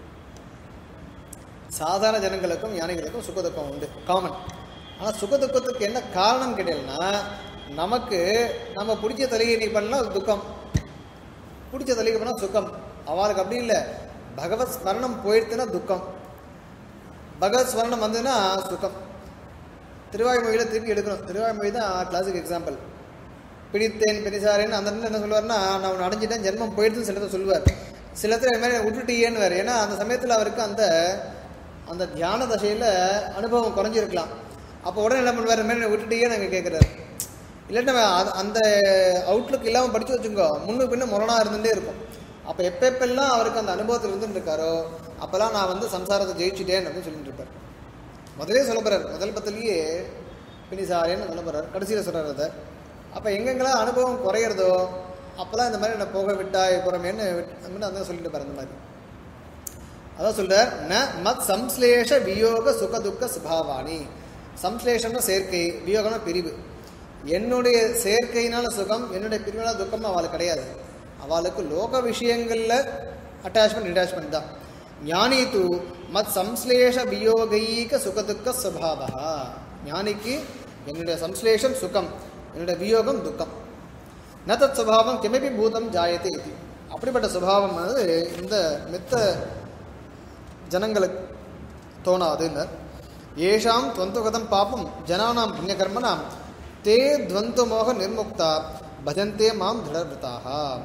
சாதாரண ஜனங்களுக்கும் ஞானிகளுக்கும் சுகதுக்கம் உண்டு காமன் ஆனால் சுகதுக்கத்துக்கு என்ன காரணம் கிடையாதுன்னா நமக்கு நம்ம பிடிச்ச தலையை நீ பண்ணால் அது துக்கம் பிடிச்ச தலைக்கு பண்ணால் சுகம் அவளுக்கு அப்படி இல்லை பகவத் ஸ்மரணம் போயிடுத்துன்னா துக்கம் பகவத் ஸ்மரணம் வந்ததுன்னா சுகம் திருவாய்மொழியில் திருப்பி எடுக்கணும் திருவாய்மொழி தான் கிளாசிக் எக்ஸாம்பிள் பிடித்தேன் பிடிசாரேன்னு அந்த இடத்துல என்ன சொல்லுவார்னா நான் உன்னை அடைஞ்சிட்டேன் ஜென்மம் போயிடுதுன்னு சில இடத்துல சொல்லுவார் சில இடத்துல இது மாதிரி விட்டுட்டியேன்னு வேறு ஏன்னா அந்த சமயத்தில் அவருக்கு அந்த அந்த தியான தசையில் அனுபவம் குறைஞ்சிருக்கலாம் அப்போ உடனே என்ன பண்ணுவார் மாதிரி விட்டுட்டியே நாங்கள் கேட்குறாரு இல்லாட்டி அவன் அது- அந்த அவுட்லுக் இல்லாமல் படித்து வச்சுக்கோ முன்னுக்கு பின்ன முரணாக இருந்துகிட்டே இருக்கும் அப்போ எப்பப்பெல்லாம் அவருக்கு அந்த அனுபவத்தில் இருந்துட்டு இருக்காரோ அப்போல்லாம் நான் வந்து சம்சாரத்தை ஜெயிச்சிட்டேன் அப்படின்னு சொல்லிட்டு இருப்பார் முதலே சொல்ல போறார் முதல் பத்திலேயே பிணிசாரேன்னு சொல்ல போறார் கடைசியில் சொல்றார் அதை அப்போ எங்கெங்கெல்லாம் அனுபவம் குறையிறதோ அப்போல்லாம் இந்த மாதிரி நான் போக விட்டாய் புறமேன்னு விட்- அப்படின்னு அதான் சொல்லிட்டு பாரு அந்த மாதிரி அதான் சொல்றார் ந மத் சம்ஸ்லேஷ வியோக சுக துக்க சுபாவானி சம்ஸ்லேஷம்னா சேர்க்கை வியோகம்னா பிரிவு என்னுடைய சேர்க்கையினால சுகம் என்னுடைய பிரிவினால துக்கம் அவளுக்கு கிடையாது அவளுக்கு லோக விஷயங்களில் அட்டாச்மெண்ட் டிட்டாச்மெண்ட் தான் ஞானி தூ மத் சம்ஸ்லேஷ வியோகைக சுகதுக்க சுபாவா ஞானிக்கு என்னுடைய சம்ஸ்லேஷம் சுகம் என்னுடைய வியோகம் துக்கம் ந தத் சுபாவம் கிமபி பூதம் ஜாயத்தை இது அப்படிப்பட்ட சுபாவம் வந்து இந்த மித்த ஜனங்களுக்கு தோணாதுன்னு ஏஷாம் துவந்துகதம் பாப்பம் ஜனானாம் புண்ணியகர்மனாம் தே துவந்து மோக நிர்முக்தா பஜந்தே மாம் திடர்விதாக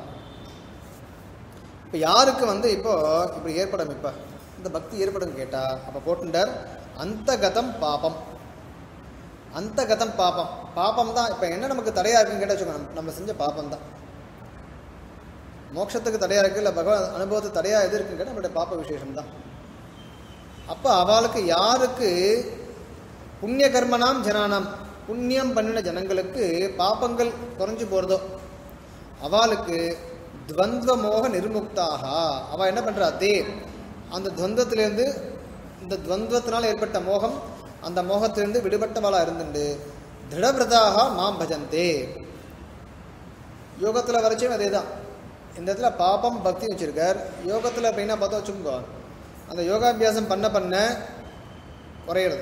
இப்போ யாருக்கு வந்து இப்போ இப்படி ஏற்படும் இப்போ இந்த பக்தி ஏற்படும் கேட்டா அப்போ போட்டுண்டார் அந்தகதம் பாபம் அந்தகதம் பாபம் பாபம் தான் இப்போ என்ன நமக்கு தடையா இருக்குன்னு கேட்டால் வச்சுக்கோங்க நம்ம- நம்ம செஞ்ச பாபம் தான் மோட்சத்துக்கு தடையாக இருக்குது இல்லை பகவான் அனுபவத்துக்கு தடையாக எது இருக்குன்னு நம்மளுடைய பாப்ப விசேஷம் தான் அப்போ அவளுக்கு யாருக்கு புண்ணிய கர்மனாம் ஜனானாம் புண்ணியம் பண்ணின ஜனங்களுக்கு பாப்பங்கள் குறைஞ்சு போகிறதோ அவளுக்கு துவந்த்வ மோக நிர்முக்தாக அவள் என்ன பண்ணுறா தே அந்த துவந்தத்திலேருந்து இந்த துவந்தத்தினால் ஏற்பட்ட மோகம் அந்த மோகத்திலிருந்து விடுபட்டவளாக இருந்துண்டு திருடபிரதாக மாம் பஜந்தே யோகத்தில் வரைச்சும் அதே தான் இந்த இடத்துல பாபம் பக்தி வச்சிருக்கார் யோகத்தில் மெயினாக பார்த்தா வச்சுக்கோங்க அந்த யோகாபியாசம் பண்ண பண்ண குறையிறது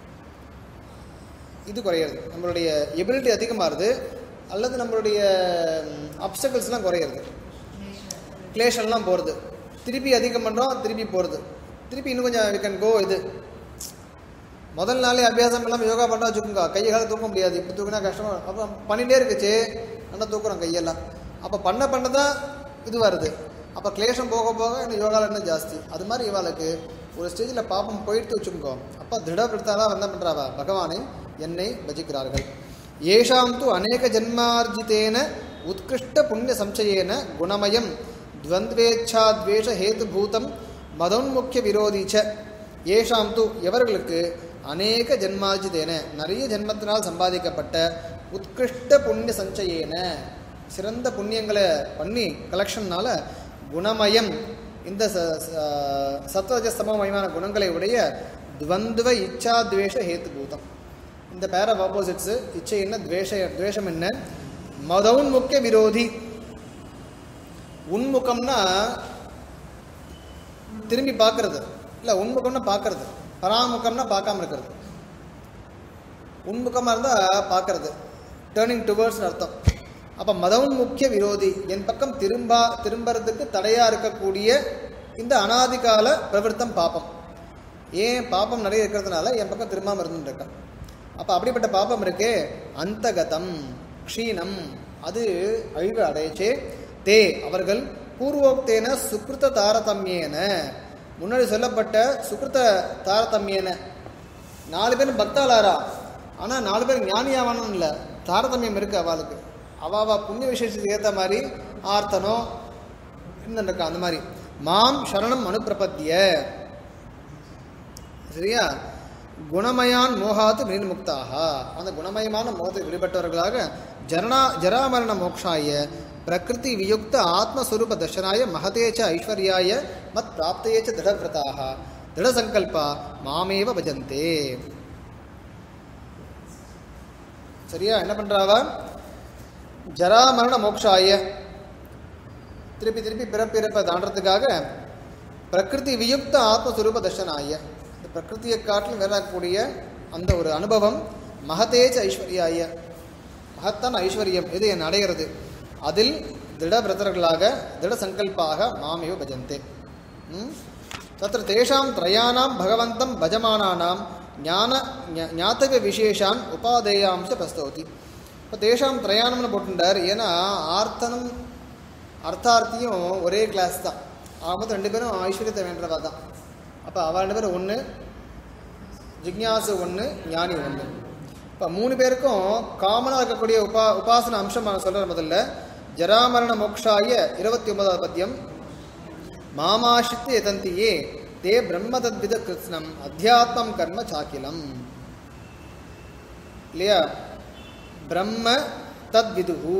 இது குறையிறது நம்மளுடைய எபிலிட்டி அதிகமாகுது அல்லது நம்மளுடைய அப்சக்கல்ஸ்லாம் குறையிறது கிளேஷன்லாம் போகிறது திருப்பி அதிகம் பண்ணுறோம் திருப்பி போகிறது திருப்பி இன்னும் கொஞ்சம் வி கேன் கோ இது முதல் நாளே அபியாசம் இல்லாமல் யோகா பண்ணா வச்சுக்கோங்க கையை கால தூக்க முடியாது இப்போ தூக்கினா கஷ்டமா அப்போ பண்ணிகிட்டே இருக்குச்சு நல்லா தூக்குறோம் கையெல்லாம் அப்போ பண்ண பண்ண தான் இது வருது அப்போ கிளேஷம் போக போக இன்னும் யோகாவில் இன்னும் ஜாஸ்தி அது மாதிரி இவாளுக்கு ஒரு ஸ்டேஜில் பாப்பம் போயிட்டு வச்சுக்கோ அப்போ திருடப்படுத்தாதான் என்ன பண்ணுறாவா பகவானை என்னை பஜிக்கிறார்கள் ஏஷாம் து அநேக ஜன்மார்ஜித்தேன உத்கிருஷ்ட புண்ணிய சம்சயேன குணமயம் துவந்த்வேச்சாத்வேஷ ஹேதுபூதம் மதோன்முக்கிய விரோதிச்ச ஏஷாம் து எவர்களுக்கு அநேக ஜென்மார்ஜிதேன நிறைய ஜென்மத்தினால் சம்பாதிக்கப்பட்ட உத்கிருஷ்ட புண்ணிய சஞ்சயேன சிறந்த புண்ணியங்களை பண்ணி கலெக்ஷன்னால குணமயம் இந்த ச- ச- சத்வஜஸ்தமயமான குணங்களை உடைய துவந்துவ இச்சாத்வேஷ ஹேத்துபூதம் இந்த பேர் ஆஃப் ஆப்போசிட்ஸு இச்சை என்ன துவேஷ துவேஷம் என்ன மதவுன்முக்கிய விரோதி உன்முகம்னா திரும்பி பார்க்கறது இல்லை உன்முகம்னா பார்க்கறது பராமுகம்னா பார்க்காம இருக்கிறது உன்முகமாக இருந்தால் பார்க்கறது டேர்னிங் டுவர்ட்ஸ்னு அர்த்தம் அப்போ மதவுன் முக்கிய விரோதி என் பக்கம் திரும்பா திரும்புறதுக்கு தடையாக இருக்கக்கூடிய இந்த அனாதிகால பிரவருத்தம் பாப்பம் ஏன் பாப்பம் நிறைய இருக்கிறதுனால என் பக்கம் திரும்பாமல் இருந்துட்டு இருக்கேன் அப்போ அப்படிப்பட்ட பாப்பம் இருக்கே அந்தகதம் க்ஷீணம் அது அழிவு அடையச்சே தே அவர்கள் பூர்வோக்தேன சுக்ருத தாரதமியேன முன்னாடி சொல்லப்பட்ட சுக்ருத தாரதமியேன நாலு பேரும் பக்தாளாரா ஆனால் நாலு பேர் ஞானியாவானும் இல்லை தாரதமியம் இருக்கு அவளுக்கு அவ அவ புண்ணிய விசேஷத்துக்கு ஏற்ற மாதிரி ஆர்த்தனோ இருந்துருக்கா அந்த மாதிரி மாம் சரணம் அனுப்பிரபத்திய சரியா குணமயான் மோகாத்து மீன்முக்தாக அந்த குணமயமான மோகத்தை விடுபட்டவர்களாக ஜரணா ஜராமரண மோக்ஷாய பிரகிருதி வியுக்த ஆத்மஸ்வரூப தர்ஷனாய மகதேச்ச ஐஸ்வர்யாய மத் பிராப்தேச்ச திருடவிரதாக திருடசங்கல்பா மாமேவ பஜந்தே சரியா என்ன பண்றாவா ஜராமரண மோக்ஷாய திருப்பி திருப்பி பிறப்பிறப்பை தாண்டறதுக்காக பிரகிருதி வியுக்த ஆத்மஸ்வரூப தர்ஷனாய இந்த பிரகிருதியை காட்டிலும் வேறக்கூடிய அந்த ஒரு அனுபவம் மகதேஜ ஐஸ்வர்யாய மகத்தான ஐஸ்வர்யம் இது என் அடைகிறது அதில் திடபிரதர்களாக திட சங்கல்பாக மாமேவ பஜந்தே ம்? தत्र தேஷாம் த்ரயாணாம் பகவந்தம் பஜமானானாம் ஞான ஞா- ஞாத்தக விசேஷான் உபாதேயாம்ச பிரஸ்தோதி இப்போ தேஷாம் த்ரயாணம்னு போட்டுட்டார் ஏன்னா ஆர்த்தனும் அர்த்தார்த்தியும் ஒரே கிளாஸ் தான் அவங்க ரெண்டு பேரும் ஐஸ்வர்யத்தை வேண்டவா தான் அப்போ அவள் ரெண்டு பேரும் ஒன்று ஜிக்ஞாசு ஒன்று ஞானி ஒன்று இப்போ மூணு பேருக்கும் காமனாக இருக்கக்கூடிய உபா உபாசன அம்சம் நான் சொல்கிற முதல்ல ஜராமரண மோக்ஷாய இருபத்தி ஒன்பதாவது பத்தியம் மாமாஷித்து எதந்தியே தே பிரம்ம தத்வித கிருஷ்ணம் அத்தியாத்மம் கர்ம சாக்கிலம் இல்லையா பிரம்ம தத்விதுகு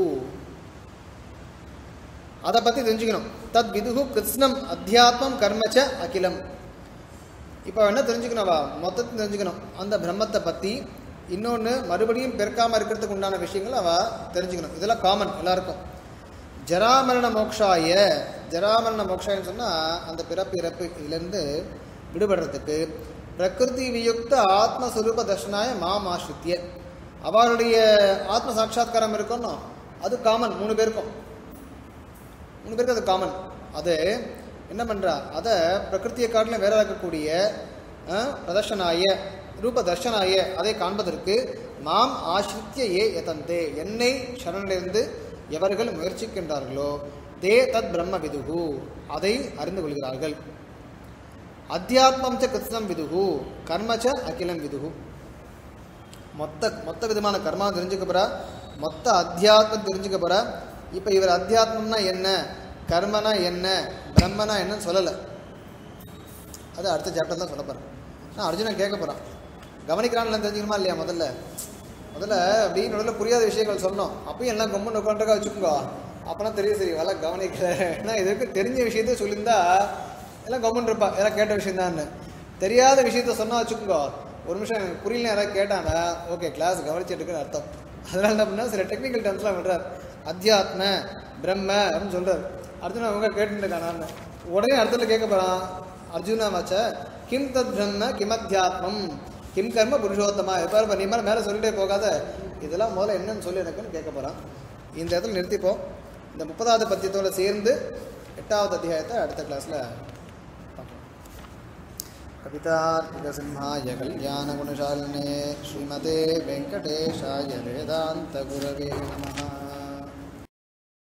அதை பற்றி தெரிஞ்சுக்கணும் தத் விதுகு கிருஷ்ணம் அத்தியாத்மம் கர்மச்ச அகிலம் இப்போ என்ன தெரிஞ்சுக்கணும்வா மொத்தத்தை தெரிஞ்சுக்கணும் அந்த பிரம்மத்தை பற்றி இன்னொன்று மறுபடியும் பிறக்காமல் இருக்கிறதுக்கு உண்டான விஷயங்கள் அவ தெரிஞ்சுக்கணும் இதெல்லாம் காமன் எல்லாருக்கும் ஜராமரண மோக்ஷாய ஜராமரண மோக்ஷாயன்னு சொன்னால் அந்த பிறப்பு இறப்பு இதுலேருந்து விடுபடுறதுக்கு பிரகிருதி வியுக்த ஆத்மஸ்வரூப தர்ஷனாய மாம் ஆசிரித்திய அவருடைய ஆத்ம சாட்சா்காரம் இருக்கணும் அது காமன் மூணு பேருக்கும் மூணு பேருக்கு அது காமன் அது என்ன பண்ணுறா அதை பிரகிருத்தியை காட்டிலும் வேற இருக்கக்கூடிய அஹ், பிரதர்ஷனாய ரூப தர்ஷனாய அதை காண்பதற்கு மாம் ஆசிரித்திய ஏ யதந்தே என்னை சரணிலிருந்து எவர்கள் முயற்சிக்கின்றார்களோ தே தத் பிரம்ம விதுகு அதை அறிந்து கொள்கிறார்கள் அத்தியாத்மம் ச கிருஷ்ணம் விதுகு கர்மச்ச அகிலம் விதுகு மொத்த மொத்த விதமான கர்மா தெரிஞ்சுக்க போறா மொத்த அத்தியாத்மம் தெரிஞ்சுக்க போறா இப்போ இவர் அத்தியாத்மம்னா என்ன கர்மனா என்ன பிரம்மனா என்னன்னு சொல்லலை அது அடுத்த சாப்டர் தான் சொல்ல போகிறேன் நான் அர்ஜுனன் கேட்க போகிறான் கவனிக்கிறான்னு தெரிஞ்சுக்கணுமா இல்லையா முதல்ல முதல்ல அப்படின்னு நடுவில் புரியாத விஷயங்கள் சொன்னோம் அப்பயும் எல்லாம் கம்முன்னு உட்காந்துருக்கா வச்சுக்கோங்க அப்போனா தெரியும் சரி வர கவனிக்கல ஏன்னா இதுக்கு தெரிஞ்ச விஷயத்த சொல்லியிருந்தா எல்லாம் கம்முன்னு இருப்பா எல்லாம் கேட்ட விஷயம் தான் தெரியாத விஷயத்த சொன்னா வச்சுக்கோங்க ஒரு நிமிஷம் எனக்கு புரியல யாராவது கேட்டாங்கன்னா ஓகே கிளாஸ் கவனிச்சுட்டு இருக்குன்னு அர்த்தம் அதனால என்ன பண்ணா சில டெக்னிக்கல் டேர்ம்ஸ்லாம் விடுறார் அத்தியாத்ம பிரம்ம அப்படின்னு சொல்றாரு அர்ஜுனா அவங்க கேட்டுட்டு இருக்கானான்னு உடனே அர்த்தத்தில் கேட்க போறான் அர்ஜுனா வாச்ச கிம் தத் பிரம்ம கிமத்தியாத்மம் கிம் கர்ம புருஷோத்தமா எப்போ நீ மேலே மேலே சொல்லிட்டே போகாத இதெல்லாம் முதல்ல என்னன்னு சொல்லி எனக்குன்னு கேட்க போகிறான் இந்த இடத்துல நிறுத்திப்போம் இந்த முப்பதாவது பத்தியத்தோட சேர்ந்து எட்டாவது அத்தியாயத்தை அடுத்த கிளாஸில் பார்க்கலாம் कवितार्किकसिंहाय कल्याणगुणशालिने श्रीमते वेङ्कटेशाय वेदान्तगुरवे नमः